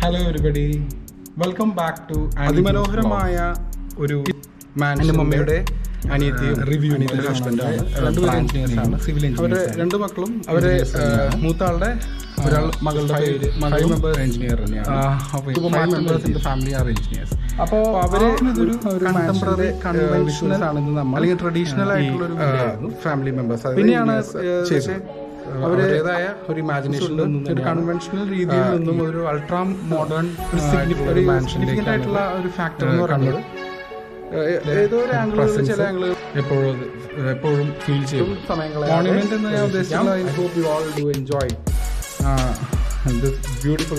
Hello everybody welcome back to അതിമനോഹരമായ ഒരു എൻ്റെ മമ്മിയുടെ അനിയത്തിയും റിവ്യൂ അനിയത്തിയുടെ ഹസ്ബൻഡാണ് രണ്ടുപേരും എഞ്ചിനീയേഴ്സ് ആണ് സിവിൽ അവരെ എഞ്ചിനീയേഴ്സ് രണ്ട് മക്കളും അവരെ മൂത്ത ആളുടെ ഒരാൾ മകളുടെ പേര് ഫൈവ് മകളും മെമ്പർ എഞ്ചിനീയർ തന്നെയാണ് ഫാമിലി ആർ എഞ്ചിനീയേഴ്സ് അപ്പോ അവര് ഇതൊരു ഒരു contemporary, കൺവെൻഷണൽ uh, visuals ആണെന്ന് നമ്മൾ അല്ലെങ്കിൽ ട്രഡീഷണൽ ആയിട്ടുള്ള ഒരു ഫാമിലി മെമ്പേഴ്സ് പിന്നെയാണ് ചെയ്തത് അവരുടേതായ ഒരു ഇമാജിനേഷനിൽ നിന്നും ഒരു കൺവെൻഷണൽ രീതിയിൽ നിന്നും ഒരു അൾട്രാ മോഡേൺ സിഗ്നിഫിക്കന്റ് ആയിട്ടുള്ള ഒരു ഫാക്ടർ എന്ന് പറയുന്നത് ഏഹ്, ഏതോ ഒരു ആംഗിളിൽ ചില ആംഗിൾ എപ്പോഴും എപ്പോഴും ഫീൽ ചെയ്യും സമയങ്ങളെ Monument എന്ന് ഞാൻ ഉദ്ദേശിച്ചത് I hope you all do enjoy this beautiful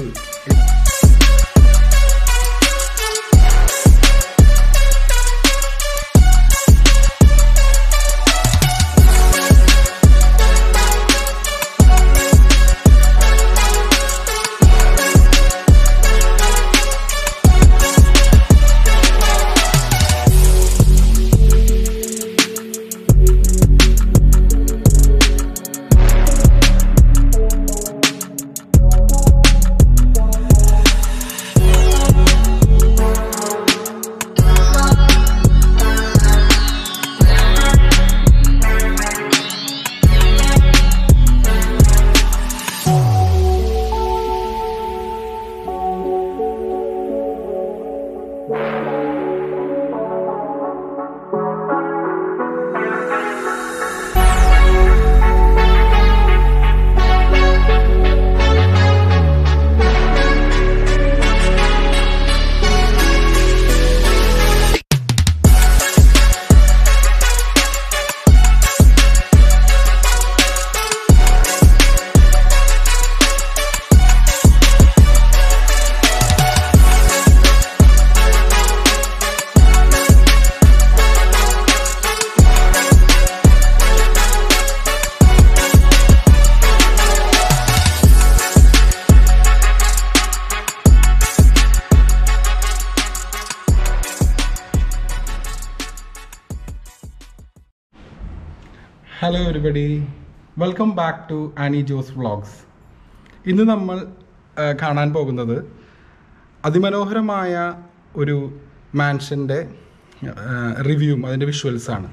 hello everybody welcome back to Annie Jose vlogs ഇന്ന് നമ്മൾ ആ, കാണാൻ പോകുന്നത് അതിമനോഹരമായ ഒരു മാൻഷൻ്റെ റിവ്യൂവും അതിൻ്റെ വിഷ്വൽസാണ്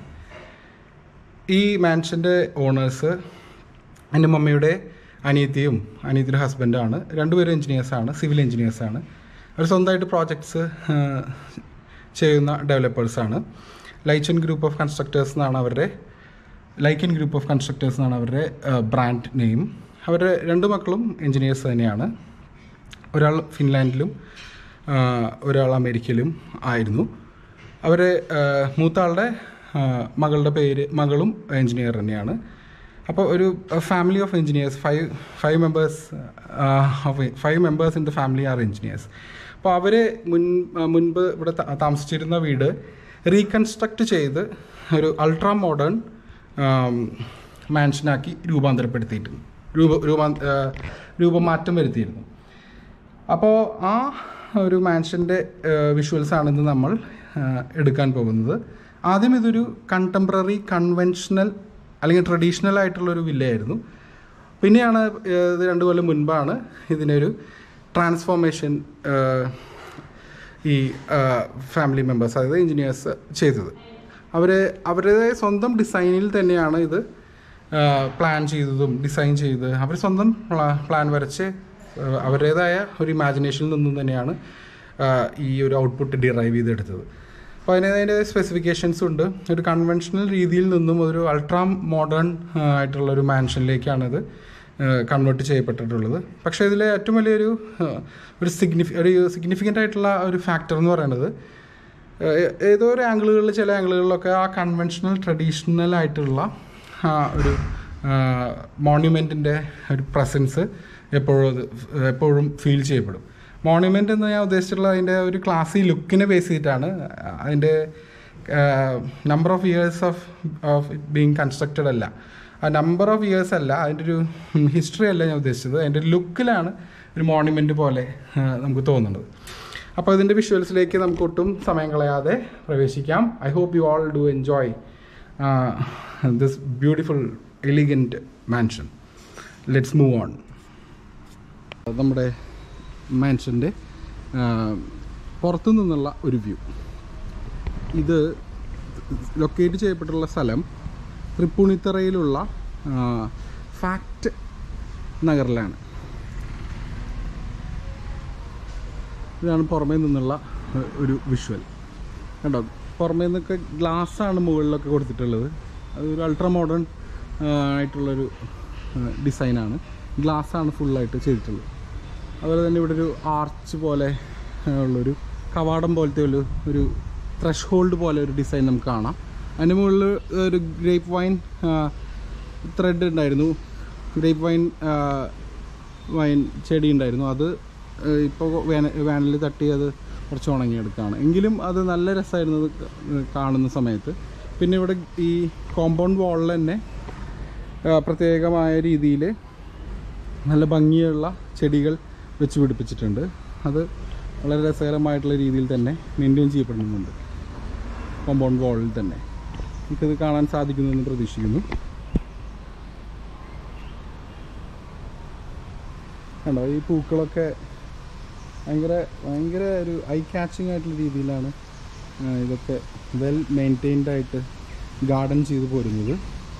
ഈ മാൻഷൻ്റെ ഓണേഴ്സ് എൻ്റെ മമ്മിയുടെ അനിയത്തിയും അനിയത്തിയുടെ ഹസ്ബൻഡാണ് രണ്ടുപേരും എഞ്ചിനീയേഴ്സാണ് സിവിൽ എഞ്ചിനീയേഴ്സാണ് അവർ സ്വന്തമായിട്ട് പ്രോജക്ട്സ് ചെയ്യുന്ന ഡെവലപ്പേഴ്സാണ് ലൈച്ചൻ ഗ്രൂപ്പ് ഓഫ് കൺസ്ട്രക്ടേഴ്സ് എന്നാണ് അവരുടെ ലൈക്കൻ ഗ്രൂപ്പ് ഓഫ് കൺസ്ട്രക്ടേഴ്സ് എന്നാണ് അവരുടെ ബ്രാൻഡ് നെയിം അവരുടെ രണ്ട് മക്കളും എഞ്ചിനീയേഴ്സ് തന്നെയാണ് ഒരാൾ ഫിൻലാൻഡിലും ആ, ഒരാൾ അമേരിക്കയിലും ആയിരുന്നു അവരെ ആ, മൂത്ത ആളുടെ ആ, മകളുടെ പേര് മകളും എഞ്ചിനീയർ തന്നെയാണ് അപ്പോൾ ഒരു family of engineers five five members five members in the family are engineers അപ്പോൾ അവർ മുൻ ആ, മുൻപ് ഇവിടെ താ- താമസിച്ചിരുന്ന വീട് റീകൺസ്ട്രക്റ്റ് ചെയ്ത് ഒരു അൾട്രാ മോഡേൺ മാൻഷനാക്കി രൂപാന്തരപ്പെടുത്തിയിട്ടുണ്ട് രൂപ രൂപാ ആ, രൂപമാറ്റം വരുത്തിയിരുന്നു അപ്പോൾ ആ ഒരു മാൻഷൻ്റെ വിഷ്വൽസ് ആണിന്ന് നമ്മൾ ആ, എടുക്കാൻ പോകുന്നത് ആദ്യം ഇതൊരു കണ്ടംപററി കൺവെൻഷണൽ അല്ലെങ്കിൽ ട്രഡീഷണൽ ആയിട്ടുള്ളൊരു വില്ലയായിരുന്നു പിന്നെയാണ് ആ, ഇത് രണ്ട് കൊല്ലം മുൻപാണ് ഇതിനൊരു ട്രാൻസ്ഫോർമേഷൻ ഈ ഫാമിലി മെമ്പേഴ്സ് അതായത് എഞ്ചിനീയേഴ്സ് ചെയ്തത് അവർ അവരുടെ സ്വന്തം ഡിസൈനിൽ തന്നെയാണ് ഇത് പ്ലാൻ ചെയ്തതും ഡിസൈൻ ചെയ്ത് അവർ സ്വന്തം പ്ലാൻ വരച്ച് ആ, അവരുടേതായ ഒരു ഇമാജിനേഷനിൽ നിന്നും തന്നെയാണ് ആ, ഈ ഒരു ഔട്ട്പുട്ട് ഡിറൈവ് ചെയ്തെടുത്തത് അപ്പോൾ അതിന് അതിൻ്റെ സ്പെസിഫിക്കേഷൻസ് ഉണ്ട് ഒരു കൺവെൻഷണൽ രീതിയിൽ നിന്നും ഒരു അൾട്രാ മോഡേൺ ആയിട്ടുള്ള ഒരു മാൻഷനിലേക്കാണിത് കൺവേർട്ട് ചെയ്യപ്പെട്ടിട്ടുള്ളത് പക്ഷേ ഇതിലെ ഏറ്റവും വലിയൊരു ആ, ഒരു സിഗ്നിഫി ഒരു സിഗ്നിഫിക്കൻ്റ് ആയിട്ടുള്ള ഒരു ഫാക്ടർ എന്ന് പറയുന്നത് ഏ- ഏതോ ഒരു ആംഗിളുകളിൽ ചില ആംഗിളുകളിലൊക്കെ ആ കൺവെൻഷണൽ ട്രഡീഷണൽ ആയിട്ടുള്ള ആ ഒരു മോണ്യുമെൻറ്റിൻ്റെ ഒരു പ്രസൻസ് എപ്പോഴും അത് എപ്പോഴും ഫീൽ ചെയ്യപ്പെടും മോണ്യുമെൻ്റ് എന്ന് ഞാൻ ഉദ്ദേശിച്ചിട്ടുള്ള അതിൻ്റെ ഒരു ക്ലാസി ലുക്കിനെ ബേസ് ചെയ്തിട്ടാണ് അതിൻ്റെ number of years of of it being constructed അല്ല ആ നമ്പർ ഓഫ് ഇയേഴ്സ് അല്ല അതിൻ്റെ ഒരു ഹിസ്റ്ററി അല്ല ഞാൻ ഉദ്ദേശിച്ചത് അതിൻ്റെ ലുക്കിലാണ് ഒരു മോണ്യുമെൻ്റ് പോലെ ആ, നമുക്ക് തോന്നുന്നത് അപ്പോൾ ഇതിൻ്റെ വിഷ്വൽസിലേക്ക് നമുക്ക് ഒട്ടും സമയം കളയാതെ പ്രവേശിക്കാം I hope you all do enjoy this beautiful elegant mansion let's move on നമ്മുടെ മാൻഷൻ്റെ പുറത്തു നിന്നുള്ള ഒരു വ്യൂ ഇത് ലൊക്കേറ്റ് ചെയ്യപ്പെട്ടുള്ള സ്ഥലം തൃപ്പൂണിത്തറയിലുള്ള ഫാക്റ്റ് നഗറിലാണ് ഇതാണ് പുറമേ നിന്നുള്ള ഏഹ്, ഒരു വിഷ്വൽ കണ്ടോ പുറമേ നിന്നൊക്കെ ഗ്ലാസ്സാണ് മുകളിലൊക്കെ കൊടുത്തിട്ടുള്ളത് അതൊരു അൾട്രാ മോഡേൺ ആയിട്ടുള്ളൊരു ഡിസൈനാണ് ഗ്ലാസ്സാണ് ഫുള്ളായിട്ട് ചെയ്തിട്ടുള്ളത് അതുപോലെ തന്നെ ഇവിടെ ഒരു ആർച്ച് പോലെ ആ, ഉള്ളൊരു കവാടം പോലത്തെ ഒരു ഒരു ത്രഷ് ഹോൾഡ് പോലെ ഒരു ഡിസൈൻ നമുക്ക് കാണാം അതിൻ്റെ മുകളിൽ ഒരു ഗ്രേപ്പ് വൈൻ ത്രെഡ് ഉണ്ടായിരുന്നു ഗ്രേപ്പ് വൈൻ വൈൻ ചെടി ഉണ്ടായിരുന്നു അത് ഇപ്പോൾ വേന വേനലിൽ തട്ടി അത് കുറച്ച് ഉണങ്ങിയെടുക്കുകയാണ് എങ്കിലും അത് നല്ല രസമായിരുന്നു അത് ക- കാണുന്ന സമയത്ത് പിന്നെ ഇവിടെ ഈ കോമ്പൗണ്ട് വാളിൽ തന്നെ ആ, പ്രത്യേകമായ രീതിയിൽ നല്ല ഭംഗിയുള്ള ചെടികൾ വെച്ച് പിടിപ്പിച്ചിട്ടുണ്ട് അത് വളരെ രസകരമായിട്ടുള്ള രീതിയിൽ തന്നെ മെയിൻറ്റെയിൻ ചെയ്യപ്പെടുന്നുണ്ട് കോമ്പൗണ്ട് വാളിൽ തന്നെ നമുക്കത് കാണാൻ സാധിക്കുമെന്ന് പ്രതീക്ഷിക്കുന്നു കണ്ടോ ഈ പൂക്കളൊക്കെ ഭയങ്കര ഭയങ്കര ഒരു ഐ ക്യാച്ചിങ് ആയിട്ടുള്ള രീതിയിലാണ് ആ, ഇതൊക്കെ വെൽ മെയിൻറ്റെയിൻഡ് ആയിട്ട് ഗാർഡൻ ചെയ്തു പോരുന്നത്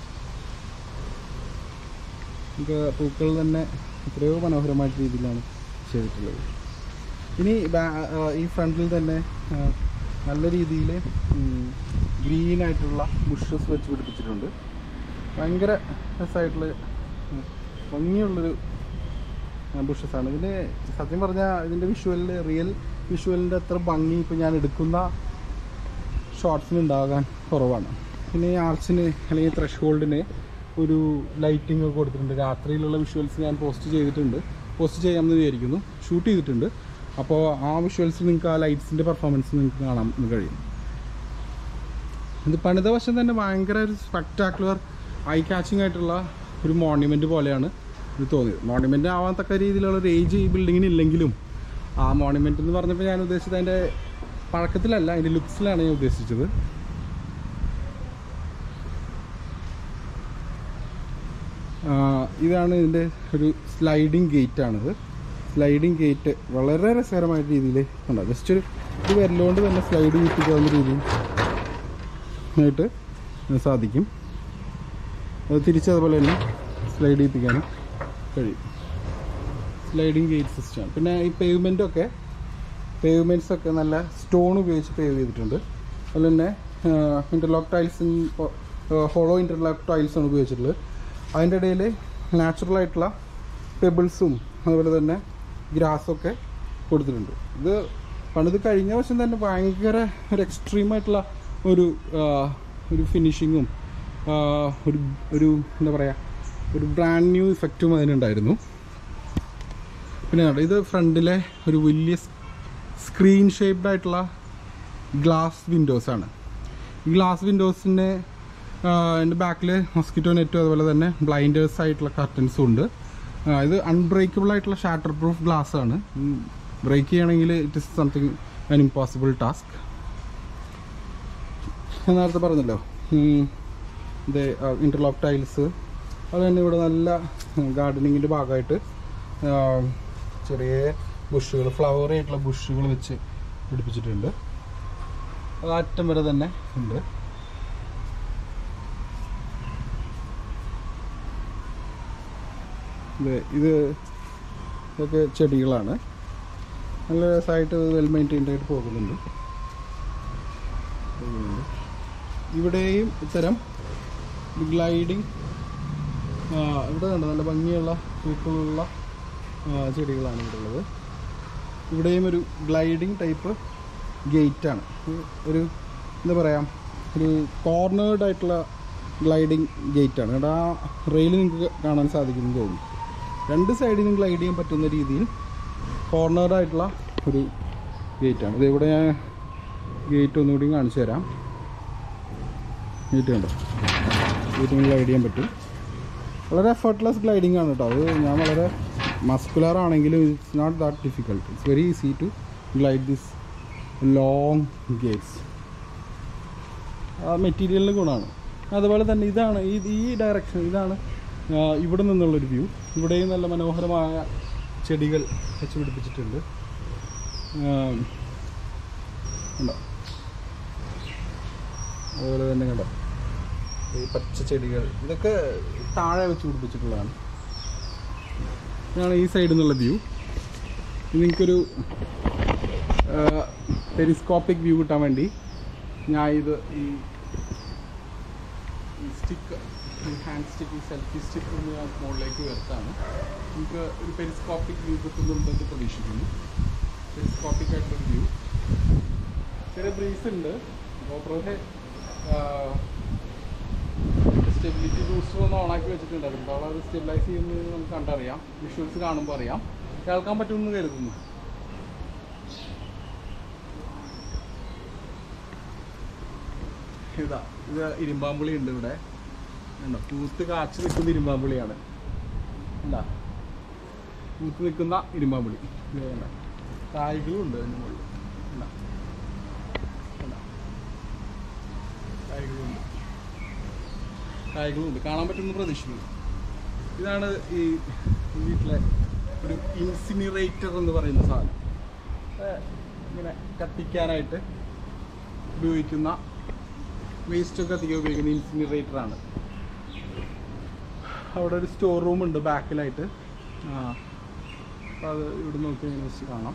നമുക്ക് പൂക്കൾ തന്നെ എത്രയോ മനോഹരമായിട്ട് രീതിയിലാണ് ചെയ്തിട്ടുള്ളത് ഇനി ബാ- ആ, ഈ ഫ്രണ്ടിൽ തന്നെ ആ, നല്ല രീതിയിൽ ഗ്രീൻ ആയിട്ടുള്ള ബുഷസ് വെച്ച് പിടിപ്പിച്ചിട്ടുണ്ട് ഭയങ്കര രസമായിട്ടുള്ള ഉം, ഭംഗിയുള്ളൊരു ബുഷസ് ആണ് ഇതിന് സത്യം പറഞ്ഞാൽ ഇതിൻ്റെ വിഷ്വലിൽ റിയൽ വിഷ്വലിൻ്റെ അത്ര ഭംഗി ഇപ്പോൾ ഞാൻ എടുക്കുന്ന ഷോർട്സിന് ഉണ്ടാകാൻ കുറവാണ് പിന്നെ ഈ ആർച്ചിന് അല്ലെങ്കിൽ ത്രഷ് ഹോൾഡിന് ഒരു ലൈറ്റിംഗ് ഒക്കെ കൊടുത്തിട്ടുണ്ട് രാത്രിയിലുള്ള വിഷ്വൽസ് ഞാൻ പോസ്റ്റ് ചെയ്തിട്ടുണ്ട് പോസ്റ്റ് ചെയ്യാമെന്ന് വിചാരിക്കുന്നു ഷൂട്ട് ചെയ്തിട്ടുണ്ട് അപ്പോൾ ആ വിഷ്വൽസ് നിങ്ങൾക്ക് ആ ലൈറ്റ്സിൻ്റെ പെർഫോമൻസ് നിങ്ങൾക്ക് കാണാൻ കഴിയും ഇത് പണിത വശം തന്നെ ഭയങ്കര ഒരു സ്പെക്ടാക്കുലർ ഐ കാച്ചിങ് ആയിട്ടുള്ള ഒരു മോണ്യുമെൻ്റ് പോലെയാണ് ഇത് തോന്നിയത് മോണ്യുമെൻ്റ് ആവാൻ തക്ക രീതിയിലുള്ള ഒരു ഏജ് ഈ ബിൽഡിങ്ങിന് ഇല്ലെങ്കിലും ആ മോണ്യുമെൻ്റ് എന്ന് പറഞ്ഞപ്പോൾ ഞാൻ ഉദ്ദേശിച്ചത് അതിൻ്റെ പഴക്കത്തിലല്ല അതിൻ്റെ ലുക്സിലാണ് ഞാൻ ഉദ്ദേശിച്ചത് ആ, ഇതാണ് ഇതിൻ്റെ ഒരു സ്ലൈഡിങ് ഗേറ്റ് ആണിത് സ്ലൈഡിങ് ഗേറ്റ് വളരെ രസകരമായ രീതിയിൽ ഉണ്ടോ ജസ്റ്റ് ഒരു ഇത് വരലുകൊണ്ട് തന്നെ സ്ലൈഡ് ചെയ്യിപ്പിക്കാവുന്ന രീതിയിൽ ആയിട്ട് സാധിക്കും അത് തിരിച്ചതുപോലെ തന്നെ സ്ലൈഡ് ചെയ്യിപ്പിക്കാനും കഴിയും സ്ലൈഡിങ് ഗേറ്റ് സിസ്റ്റമാണ് പിന്നെ ഈ പേയ്മെൻ്റ് ഒക്കെ പേയ്മെൻറ്റ്സ് ഒക്കെ നല്ല സ്റ്റോൺ ഉപയോഗിച്ച് പേവ് ചെയ്തിട്ടുണ്ട് അതുപോലെ തന്നെ interlock tiles hollow interlock tiles ആണ് ഉപയോഗിച്ചിട്ടുള്ളത് അതിൻ്റെ ഇടയിൽ നാച്ചുറൽ ആയിട്ടുള്ള പെബിൾസും അതുപോലെ തന്നെ ഗ്രാസൊക്കെ കൊടുത്തിട്ടുണ്ട് ഇത് പണിത് കഴിഞ്ഞ വർഷം തന്നെ ഭയങ്കര ഒരു എക്സ്ട്രീം ആയിട്ടുള്ള ഒരു ആ, ഒരു ഫിനിഷിങ്ങും ഒരു ഒരു എന്താ പറയുക ഒരു ബ്രാൻഡ് ന്യൂ ഇഫക്റ്റും അതിനുണ്ടായിരുന്നു പിന്നെ കണ്ടോ, ഇത് ഫ്രണ്ടിലെ ഒരു വലിയ സ്ക്രീൻ ഷേപ്ഡ് ആയിട്ടുള്ള ഗ്ലാസ് വിൻഡോസ് ആണ് ഈ ഗ്ലാസ് വിൻഡോസിൻ്റെ എൻ്റെ ബാക്കിൽ മൊസ്കിറ്റോ നെറ്റും അതുപോലെ തന്നെ ബ്ലൈൻഡേഴ്സ് ആയിട്ടുള്ള കർട്ടൻസും ഉണ്ട് ആ, ഇത് അൺബ്രേക്കബിൾ ആയിട്ടുള്ള ഷാറ്റർ പ്രൂഫ് ഗ്ലാസ് ആണ് ബ്രേക്ക് ചെയ്യണമെങ്കിൽ it is something an impossible task ഞാൻ നേരത്തെ പറഞ്ഞല്ലോ ഉം, ഇത് ഇൻ്റർലോക്ക് ടൈൽസ് അത് തന്നെ ഇവിടെ നല്ല ഗാർഡനിങ്ങിൻ്റെ ഭാഗമായിട്ട് ആ, ചെറിയ ബുഷുകൾ ഫ്ലവർ ആയിട്ടുള്ള ബുഷുകൾ വെച്ച് പിടിപ്പിച്ചിട്ടുണ്ട് അത് അറ്റം വരെ തന്നെ ഉണ്ട് ഇത് ഇത് ഇതൊക്കെ ചെടികളാണ് നല്ല രസമായിട്ട് വെൽ മെയിൻറ്റൈൻഡ് ആയിട്ട് പോകുന്നുണ്ട് ഇവിടെയും ഇത്തരം ഗ്ലൈഡിങ് ഇവിടെ കണ്ടോ നല്ല ഭംഗിയുള്ള പൂക്കളുള്ള ആ, ചെടികളാണ് ഇവിടെ ഉള്ളത് ഇവിടെയും ഒരു ഗ്ലൈഡിങ് ടൈപ്പ് ഗേറ്റാണ് ഒരു എന്താ പറയുക ഒരു കോർണേർഡ് ആയിട്ടുള്ള ഗ്ലൈഡിങ് ഗേറ്റാണ് ഇവിടെ ആ റെയിൽ നിങ്ങൾക്ക് കാണാൻ സാധിക്കുന്നു തോന്നുന്നു രണ്ട് സൈഡിൽ നിന്ന് ഗ്ലൈഡ് ചെയ്യാൻ പറ്റുന്ന രീതിയിൽ കോർണേർഡ് ആയിട്ടുള്ള ഒരു ഗേറ്റാണ് ഇത് ഇവിടെ ഞാൻ ഗേറ്റ് ഒന്നുകൂടി കാണിച്ചു തരാം ഗേറ്റ് കണ്ടോ ഗേറ്റ് ഗ്ലൈഡ് ചെയ്യാൻ പറ്റും വളരെ എഫർട്ട്ലെസ് ഗ്ലൈഡിംഗ് ആണ് കേട്ടോ അത് ഞാൻ വളരെ മസ്കുലർ ആണെങ്കിലും it's not that difficult it's very easy to glide this long gates ആ മെറ്റീരിയലിന് ഗുണമാണ് അതുപോലെ തന്നെ ഇതാണ് ഈ ഈ ഡയറക്ഷൻ ഇതാണ് ആ, ഇവിടെ നിന്നുള്ളൊരു വ്യൂ ഇവിടെയും നല്ല മനോഹരമായ ചെടികൾ വെച്ച് പിടിപ്പിച്ചിട്ടുണ്ട് ആം, കണ്ടോ അതുപോലെ തന്നെ കണ്ടോ ഈ പച്ച ചെടികൾ ഇതൊക്കെ താഴെ വെച്ച് പിടിപ്പിച്ചിട്ടുള്ളതാണ് ഇതാണ് ഈ സൈഡിൽ നിന്നുള്ള വ്യൂ നിങ്ങൾക്കൊരു പെരിസ്കോപ്പിക് വ്യൂ കിട്ടാൻ വേണ്ടി ഞാൻ ഇത് ഈ stick hand stick selfie stick ഒന്ന് ഞാൻ മുകളിലേക്ക് ഉയർത്താണ് നമുക്ക് ഒരു പെരിസ്കോപ്പിക് വ്യൂ കിട്ടുന്നുണ്ടെന്ന് പ്രതീക്ഷിക്കുന്നു പെരിസ്കോപ്പിക് ആയിട്ടുള്ള വ്യൂ ചെറിയ ബ്രീസ് ഉണ്ട് ഗോപ്രോയുടെ സ്റ്റെബിലിറ്റി ബൂസ്റ്റർ ഒന്ന് ഓണാക്കി വെച്ചിട്ടുണ്ടായിരുന്നു അപ്പോൾ അത് സ്റ്റെബിലൈസ് ചെയ്യുന്നത് നമുക്ക് കണ്ടറിയാം വിഷ്വൽസ് കാണുമ്പോൾ അറിയാം കേൾക്കാൻ പറ്റുമെന്ന് കരുതുന്നു ഇതാ ഇത് ഇരുമ്പാമ്പുളി ഉണ്ട് ഇവിടെ ഉണ്ടോ പൂത്ത് കാച്ചു നിൽക്കുന്ന ഇരുമ്പാമ്പുളിയാണ് എന്താ പൂത്ത് നിൽക്കുന്ന ഇരുമ്പാമ്പുളി ഇത് കണ്ടോ? കായ്കളും ഉണ്ട് അതിൻ്റെ മുകളിൽ കണ്ടോ? കണ്ടോ? കായ്കളുണ്ട് കായ്കളുണ്ട് കാണാൻ പറ്റുമെന്ന് പ്രതീക്ഷിക്കുന്നു ഇതാണ് ഈ വീട്ടിലെ ഒരു ഇൻസിനിറേറ്റർ എന്ന് പറയുന്ന സാധനം ഏ, ഇങ്ങനെ കത്തിക്കാനായിട്ട് ഉപയോഗിക്കുന്ന വേസ്റ്റൊക്കെ അധികം ഉപയോഗിക്കുന്ന ഇൻസിനിറേറ്റർ ആണ് അവിടെ ഒരു സ്റ്റോർ റൂം ഉണ്ട് ബാക്കിലായിട്ട് ആ അപ്പോൾ അത് ഇവിടെ നോക്കി ഇങ്ങനെ വെച്ച് കാണാം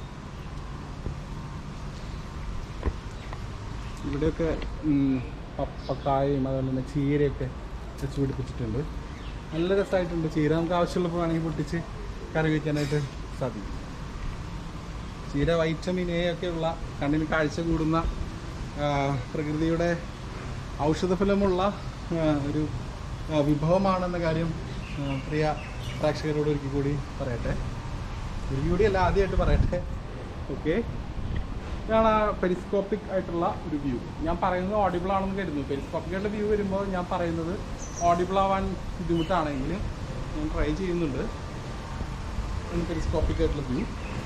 ഇവിടെയൊക്കെ ഉം, പപ്പക്കായയും അതുപോലെ തന്നെ ചീരയൊക്കെ വെച്ച് പിടിപ്പിച്ചിട്ടുണ്ട് നല്ല രസമായിട്ടുണ്ട് ചീര നമുക്ക് ആവശ്യമുള്ളപ്പോൾ വേണമെങ്കിൽ പൊട്ടിച്ച് കറി വയ്ക്കാനായിട്ട് സാധിക്കും ചീര വൈറ്റമിൻ എ ഒക്കെ ഉള്ള കണ്ണിന് കാഴ്ച കൂടുന്ന ആ, പ്രകൃതിയുടെ ഔഷധഫലമുള്ള ആ, ഒരു ആ, വിഭവമാണെന്ന കാര്യം ആ, പ്രിയ പ്രേക്ഷകരോട് ഒരിക്കൽ കൂടി പറയട്ടെ ഒരിക്കൽ കൂടി അല്ല ആദ്യമായിട്ട് പറയട്ടെ ഓക്കെ ഇതാണ് ആ പെരിസ്കോപ്പിക് ആയിട്ടുള്ള ഒരു വ്യൂ ഞാൻ പറയുന്നത് ഓഡിബിൾ ആണെന്ന് കരുതുന്നു പെരിസ്കോപ്പിക് ആയിട്ടുള്ള വ്യൂ വരുമ്പോൾ ഞാൻ പറയുന്നത് ഓഡിബിൾ ആവാൻ ബുദ്ധിമുട്ടാണെങ്കിൽ ഞാൻ ട്രൈ ചെയ്യുന്നുണ്ട് പെരിസ്കോപ്പിക് ആയിട്ടുള്ള വ്യൂ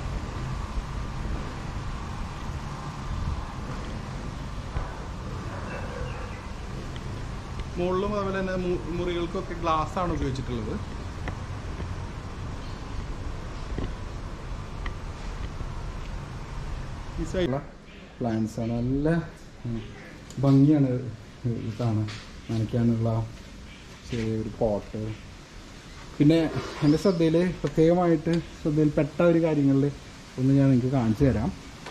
മുകളിലും അതുപോലെ തന്നെ മു- മുറികൾക്കൊക്കെ ഗ്ലാസ് ആണ് ഉപയോഗിച്ചിട്ടുള്ളത് ഈ സൈഡിലുള്ള പ്ലാന്റ്സ് ആണ് നല്ല ഉം, ഭംഗിയാണ് ഇതാണ് നനയ്ക്കാനുള്ള ചെറിയൊരു പോട്ട് പിന്നെ എൻ്റെ ശ്രദ്ധയിൽ പ്രത്യേകമായിട്ട് ശ്രദ്ധയിൽപ്പെട്ട ഒരു കാര്യങ്ങളിൽ ഒന്ന് ഞാൻ നിങ്ങൾക്ക് കാണിച്ചു തരാം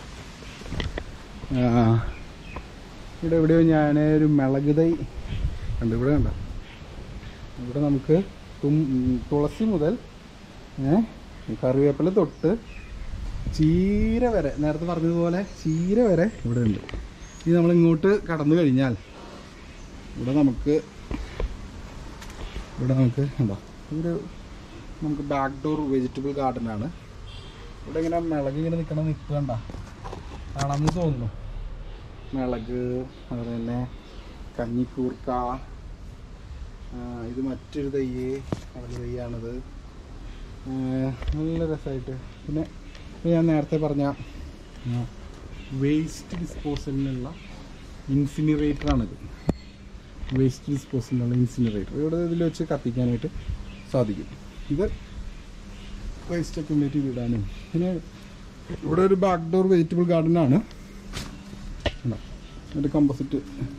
ആ, ഇവിടെ എവിടെയോ ഞാൻ ഒരു മിളക് തൈ കണ്ടു ഇവിടെ കണ്ട ഇവിടെ നമുക്ക് തും- ഉം, തുളസി മുതൽ ഏ, കറിവേപ്പില തൊട്ട് ചീര വരെ നേരത്തെ പറഞ്ഞതുപോലെ ചീര വരെ ഇവിടെ ഉണ്ട് ഇനി നമ്മൾ ഇങ്ങോട്ട് കടന്നു കഴിഞ്ഞാൽ ഇവിടെ നമുക്ക് ഇവിടെ നമുക്ക് എന്താ ഒരു നമുക്ക് ബാക്ക് ഡോർ വെജിറ്റബിൾ ഗാർഡൻ ആണ് ഇവിടെ ഇങ്ങനെ മിളക് ഇങ്ങനെ നിൽക്കണ നിൽപ്പ് കണ്ട കാണാമെന്ന് തോന്നുന്നു മിളക് അതുപോലെ തന്നെ കഞ്ഞിക്കൂർക്ക ആ, ഇത് മറ്റൊരു തയ്യ് അവരുടെ തയ്യാണിത് ആ, നല്ല രസമായിട്ട് പിന്നെ ഇപ്പൊ ഞാൻ നേരത്തെ പറഞ്ഞ വേസ്റ്റ് ഡിസ്പോസലിനുള്ള ഇൻസിനിറേറ്ററാണിത് വേസ്റ്റ് ഡിസ്പോസലിനുള്ള ഇൻസിനിറേറ്റർ ഇവിടെ ഇതിൽ വെച്ച് കത്തിക്കാനായിട്ട് സാധിക്കും ഇത് വേസ്റ്റ് അക്യുമുലേറ്റ് ചെയ്തിടാനും പിന്നെ ഇവിടെ ഒരു ബാക്ക് ഡോർ വെജിറ്റബിൾ ഗാർഡൻ ആണ് ഉണ്ടോ? ഒരു കമ്പോസിറ്റ്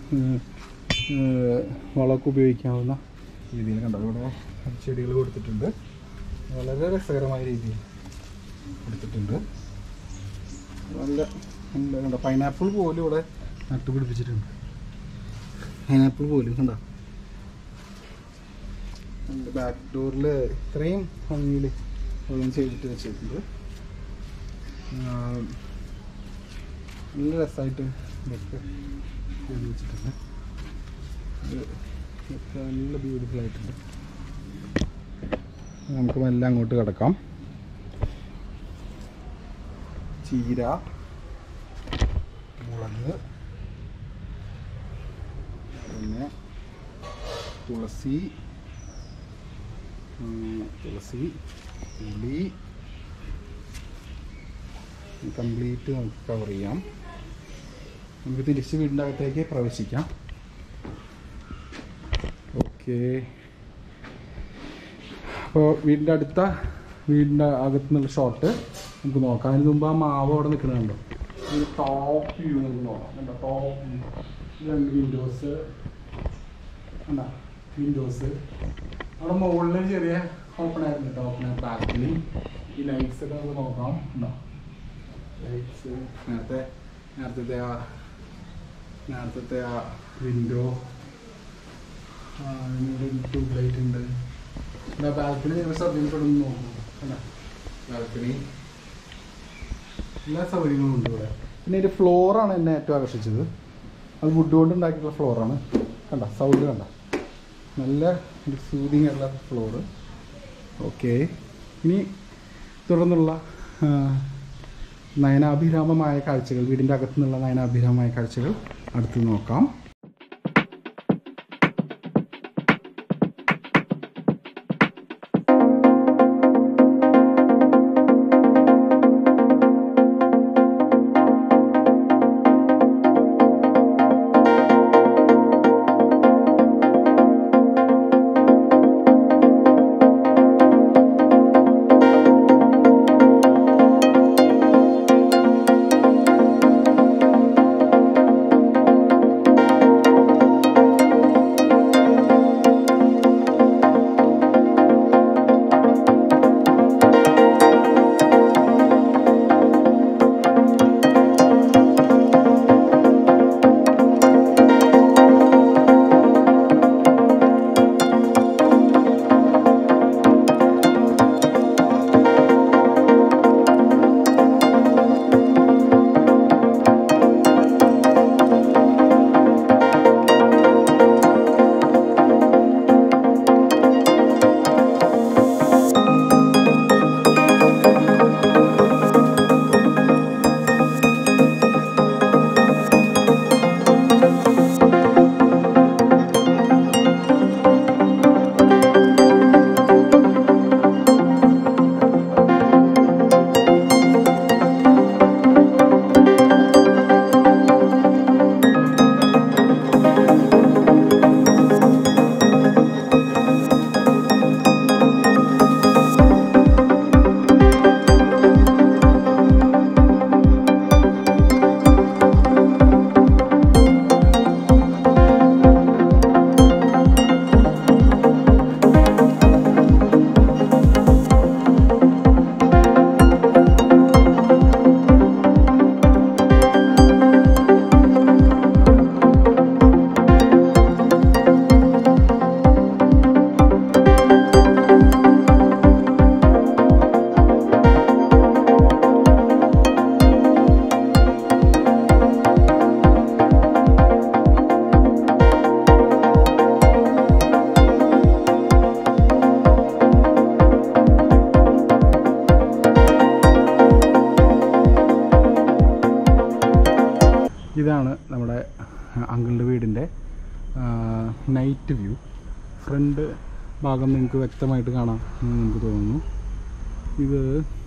വളമൊക്കെ ഉപയോഗിക്കാവുന്ന രീതിയിൽ കണ്ടോ ഇവിടെ ചെടികൾ കൊടുത്തിട്ടുണ്ട് വളരെ രസകരമായ രീതിയിൽ കൊടുത്തിട്ടുണ്ട് നല്ല നല്ല കണ്ടോ പൈനാപ്പിൾ പോലും ഇവിടെ നട്ടുപിടിപ്പിച്ചിട്ടുണ്ട് പൈനാപ്പിൾ പോലും കണ്ടോ ബാക്ക് ഡോറിൽ ഇത്രയും ഭംഗിയിൽ ഓരോന്ന് ചെയ്തിട്ട് വെച്ചിട്ടുണ്ട് ആ, നല്ല രസമായിട്ട് ഇതൊക്കെ ചെയ്ത് വെച്ചിട്ടുണ്ട് ഇത് ഇതൊക്കെ നല്ല ബ്യൂട്ടിഫുൾ ആയിട്ടുണ്ട് നമുക്ക് മെല്ലെ അങ്ങോട്ട് കിടക്കാം ചീര മുളക് പിന്നെ തുളസി ഉം, തുളസി പുളി കംപ്ലീറ്റ് നമുക്ക് കവർ ചെയ്യാം നമുക്ക് തിരിച്ച് വീടിൻ്റെ അകത്തേക്ക് പ്രവേശിക്കാം ഓക്കെ അപ്പോൾ വീടിൻ്റെ അടുത്ത വീടിൻ്റെ അകത്തു നിന്നുള്ള ഷോട്ട് നമുക്ക് നോക്കാം അതിന് മുമ്പ് ആ മാവ് അവിടെ നിൽക്കുന്നുണ്ടോ ഒരു ടോപ്പ് വ്യൂ നമുക്ക് നോക്കാം കണ്ടോ ടോപ്പ് വ്യൂ രണ്ട് വിൻഡോസ് എന്താ വിൻഡോസ് അവിടെ മുകളിൽ ചെറിയ ഓപ്പൺ ആയിരുന്നു കേട്ടോ ഓപ്പൺ ആയ ബാൽക്കണി ഈ ലൈറ്റ്സ് ഒക്കെ നമുക്ക് നോക്കാം ഉണ്ടോ ലൈറ്റ്സ് നേരത്തെ നേരത്തെ ആ നേരത്തെ ആ വിൻഡോ ട്യൂബ് ലൈറ്റ് ഉണ്ട് എന്താ ബാൽക്കണി നിങ്ങൾ ശ്രദ്ധയിൽപ്പെടുന്നു നോക്കൂ കണ്ടോ ബാൽക്കണി എല്ലാ സൗകര്യങ്ങളും ഉണ്ട് ഇവിടെ പിന്നെ ഒരു ഫ്ലോറാണ് എന്നെ ഏറ്റവും ആകർഷിച്ചത് അത് വുഡ് കൊണ്ട് ഉണ്ടാക്കിയിട്ടുള്ള ഫ്ലോറാണ് കണ്ട സൗണ്ട് കണ്ട നല്ല ഒരു സൂതിങ് ഉള്ള ഫ്ലോറ് ഓക്കെ ഇനി തുടർന്നുള്ള ആ, നയനാഭിരാമമായ കാഴ്ചകൾ വീടിൻ്റെ അകത്തു നിന്നുള്ള നയനാഭിരാമമായ കാഴ്ചകൾ അടുത്ത് നോക്കാം ഇതാണ് നമ്മുടെ അങ്കിളുടെ വീടിൻ്റെ നൈറ്റ് വ്യൂ ഫ്രണ്ട് ഭാഗം നിങ്ങൾക്ക് വ്യക്തമായിട്ട് കാണാം എന്ന് നമുക്ക് തോന്നുന്നു ഇത്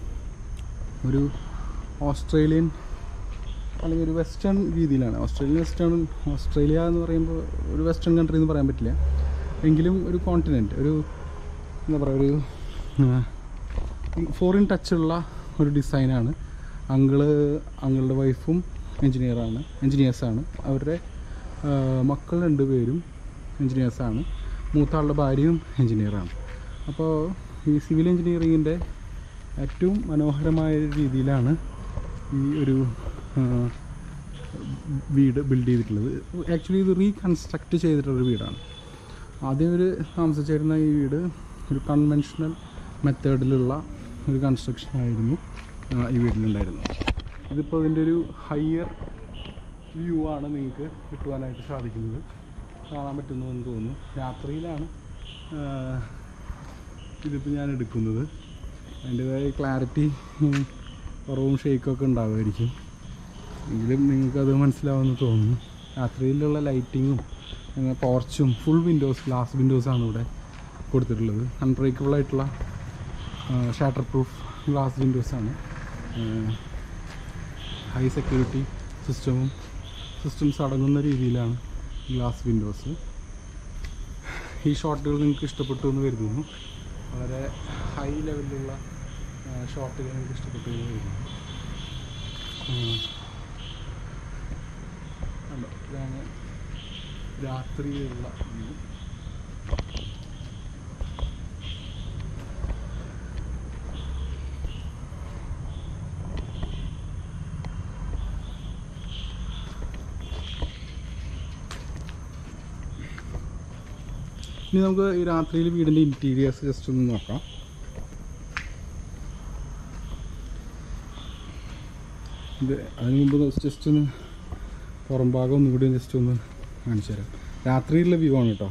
ഒരു ഓസ്ട്രേലിയൻ അല്ലെങ്കിൽ ഒരു വെസ്റ്റേൺ രീതിയിലാണ് ഓസ്ട്രേലിയൻ വെസ്റ്റേൺ ഓസ്ട്രേലിയ എന്ന് പറയുമ്പോൾ ഒരു വെസ്റ്റേൺ കൺട്രി എന്ന് പറയാൻ പറ്റില്ല എങ്കിലും ഒരു കോണ്ടിനെൻറ്റ് ഒരു എന്താ പറയുക ഒരു ഫോറിൻ ടച്ചുള്ള ഒരു ഡിസൈനാണ് അങ്കിള് അങ്കിളുടെ വൈഫും എൻജിനീയറാണ് എൻജിനീയേഴ്സാണ് അവരുടെ ആ, മക്കൾ രണ്ടുപേരും എൻജിനീയേഴ്സാണ് മൂത്ത ആളുടെ ഭാര്യയും എൻജിനീയറാണ് അപ്പോൾ ഈ സിവിൽ എൻജിനീയറിങ്ങിൻ്റെ ഏറ്റവും മനോഹരമായ ഒരു രീതിയിലാണ് ഈ ഒരു ആ, വീട് ബിൽഡ് ചെയ്തിട്ടുള്ളത് ആക്ച്വലി ഇത് റീകൺസ്ട്രക്റ്റ് ചെയ്തിട്ടുള്ളൊരു വീടാണ് ആദ്യം ഒരു താമസിച്ചിരുന്ന ഈ വീട് ഒരു കൺവെൻഷണൽ മെത്തേഡിലുള്ള ഒരു കൺസ്ട്രക്ഷൻ ആയിരുന്നു ആ, ഈ വീട്ടിലുണ്ടായിരുന്നത് ഇതിപ്പോൾ ഇതിൻ്റെ ഒരു ഹയർ വ്യൂ ആണ് നിങ്ങൾക്ക് കിട്ടുവാനായിട്ട് സാധിക്കുന്നത് കാണാൻ പറ്റുന്നു എന്ന് തോന്നുന്നു രാത്രിയിലാണ് ആ, ഇതിപ്പോൾ ഞാൻ എടുക്കുന്നത് അതിൻ്റെതായ ക്ലാരിറ്റി കുറവും ഷെയ്ക്കൊക്കെ ഉണ്ടാവുമായിരിക്കും എങ്കിലും നിങ്ങൾക്കത് മനസ്സിലാവുമെന്ന് തോന്നുന്നു രാത്രിയിലുള്ള ലൈറ്റിങ്ങും പോർച്ചും ഫുൾ വിൻഡോസ് ഗ്ലാസ് വിൻഡോസാണ് ഇവിടെ കൊടുത്തിട്ടുള്ളത് അൺബ്രേക്കബിൾ ആയിട്ടുള്ള ഷാട്ടർ പ്രൂഫ് ഗ്ലാസ് വിൻഡോസാണ് ഹൈ സെക്യൂരിറ്റി സിസ്റ്റവും സിസ്റ്റംസ് അടങ്ങുന്ന രീതിയിലാണ് ഗ്ലാസ് വിൻഡോസ് ഈ ഷോട്ടുകൾ നിങ്ങൾക്ക് ഇഷ്ടപ്പെട്ടു എന്ന് കരുതുന്നു വളരെ ഹൈ ലെവലിലുള്ള ഷോട്ടുകൾ എനിക്ക് ഇഷ്ടപ്പെട്ടു വരുന്നു കണ്ടോ ഇതാണ് രാത്രിയിലുള്ള വ്യൂ ഇനി നമുക്ക് ഈ രാത്രിയിൽ വീടിൻ്റെ ഇൻറ്റീരിയേഴ്സ് ജസ്റ്റ് ഒന്ന് നോക്കാം ഇത് അതിന് മുമ്പ് ജസ്റ്റ് ഒന്ന് പുറം ഭാഗം ഒന്നുകൂടി ജസ്റ്റ് ഒന്ന് കാണിച്ചു തരാം രാത്രിയിലുള്ള വ്യൂ ആണ് കേട്ടോ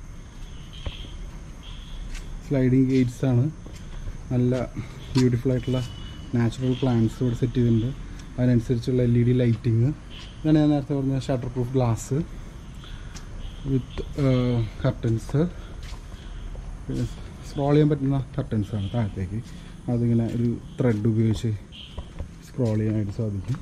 സ്ലൈഡിങ് ഗേറ്റ്സ് ആണ് നല്ല ബ്യൂട്ടിഫുൾ ആയിട്ടുള്ള നാച്ചുറൽ പ്ലാന്റ്സ് ഇവിടെ സെറ്റ് ചെയ്തിട്ടുണ്ട് അതിനനുസരിച്ചുള്ള എൽ ഇ ഡി ലൈറ്റിങ് ഇതാണ് ഞാൻ നേരത്തെ പറഞ്ഞ shutter proof glass with curtains പിന്നെ സ്ക്രോൾ ചെയ്യാൻ പറ്റുന്ന കർട്ടൻസ് ആണ് താഴത്തേക്ക് അതിങ്ങനെ ഒരു ത്രെഡ് ഉപയോഗിച്ച് സ്ക്രോൾ ചെയ്യാനായിട്ട് സാധിക്കും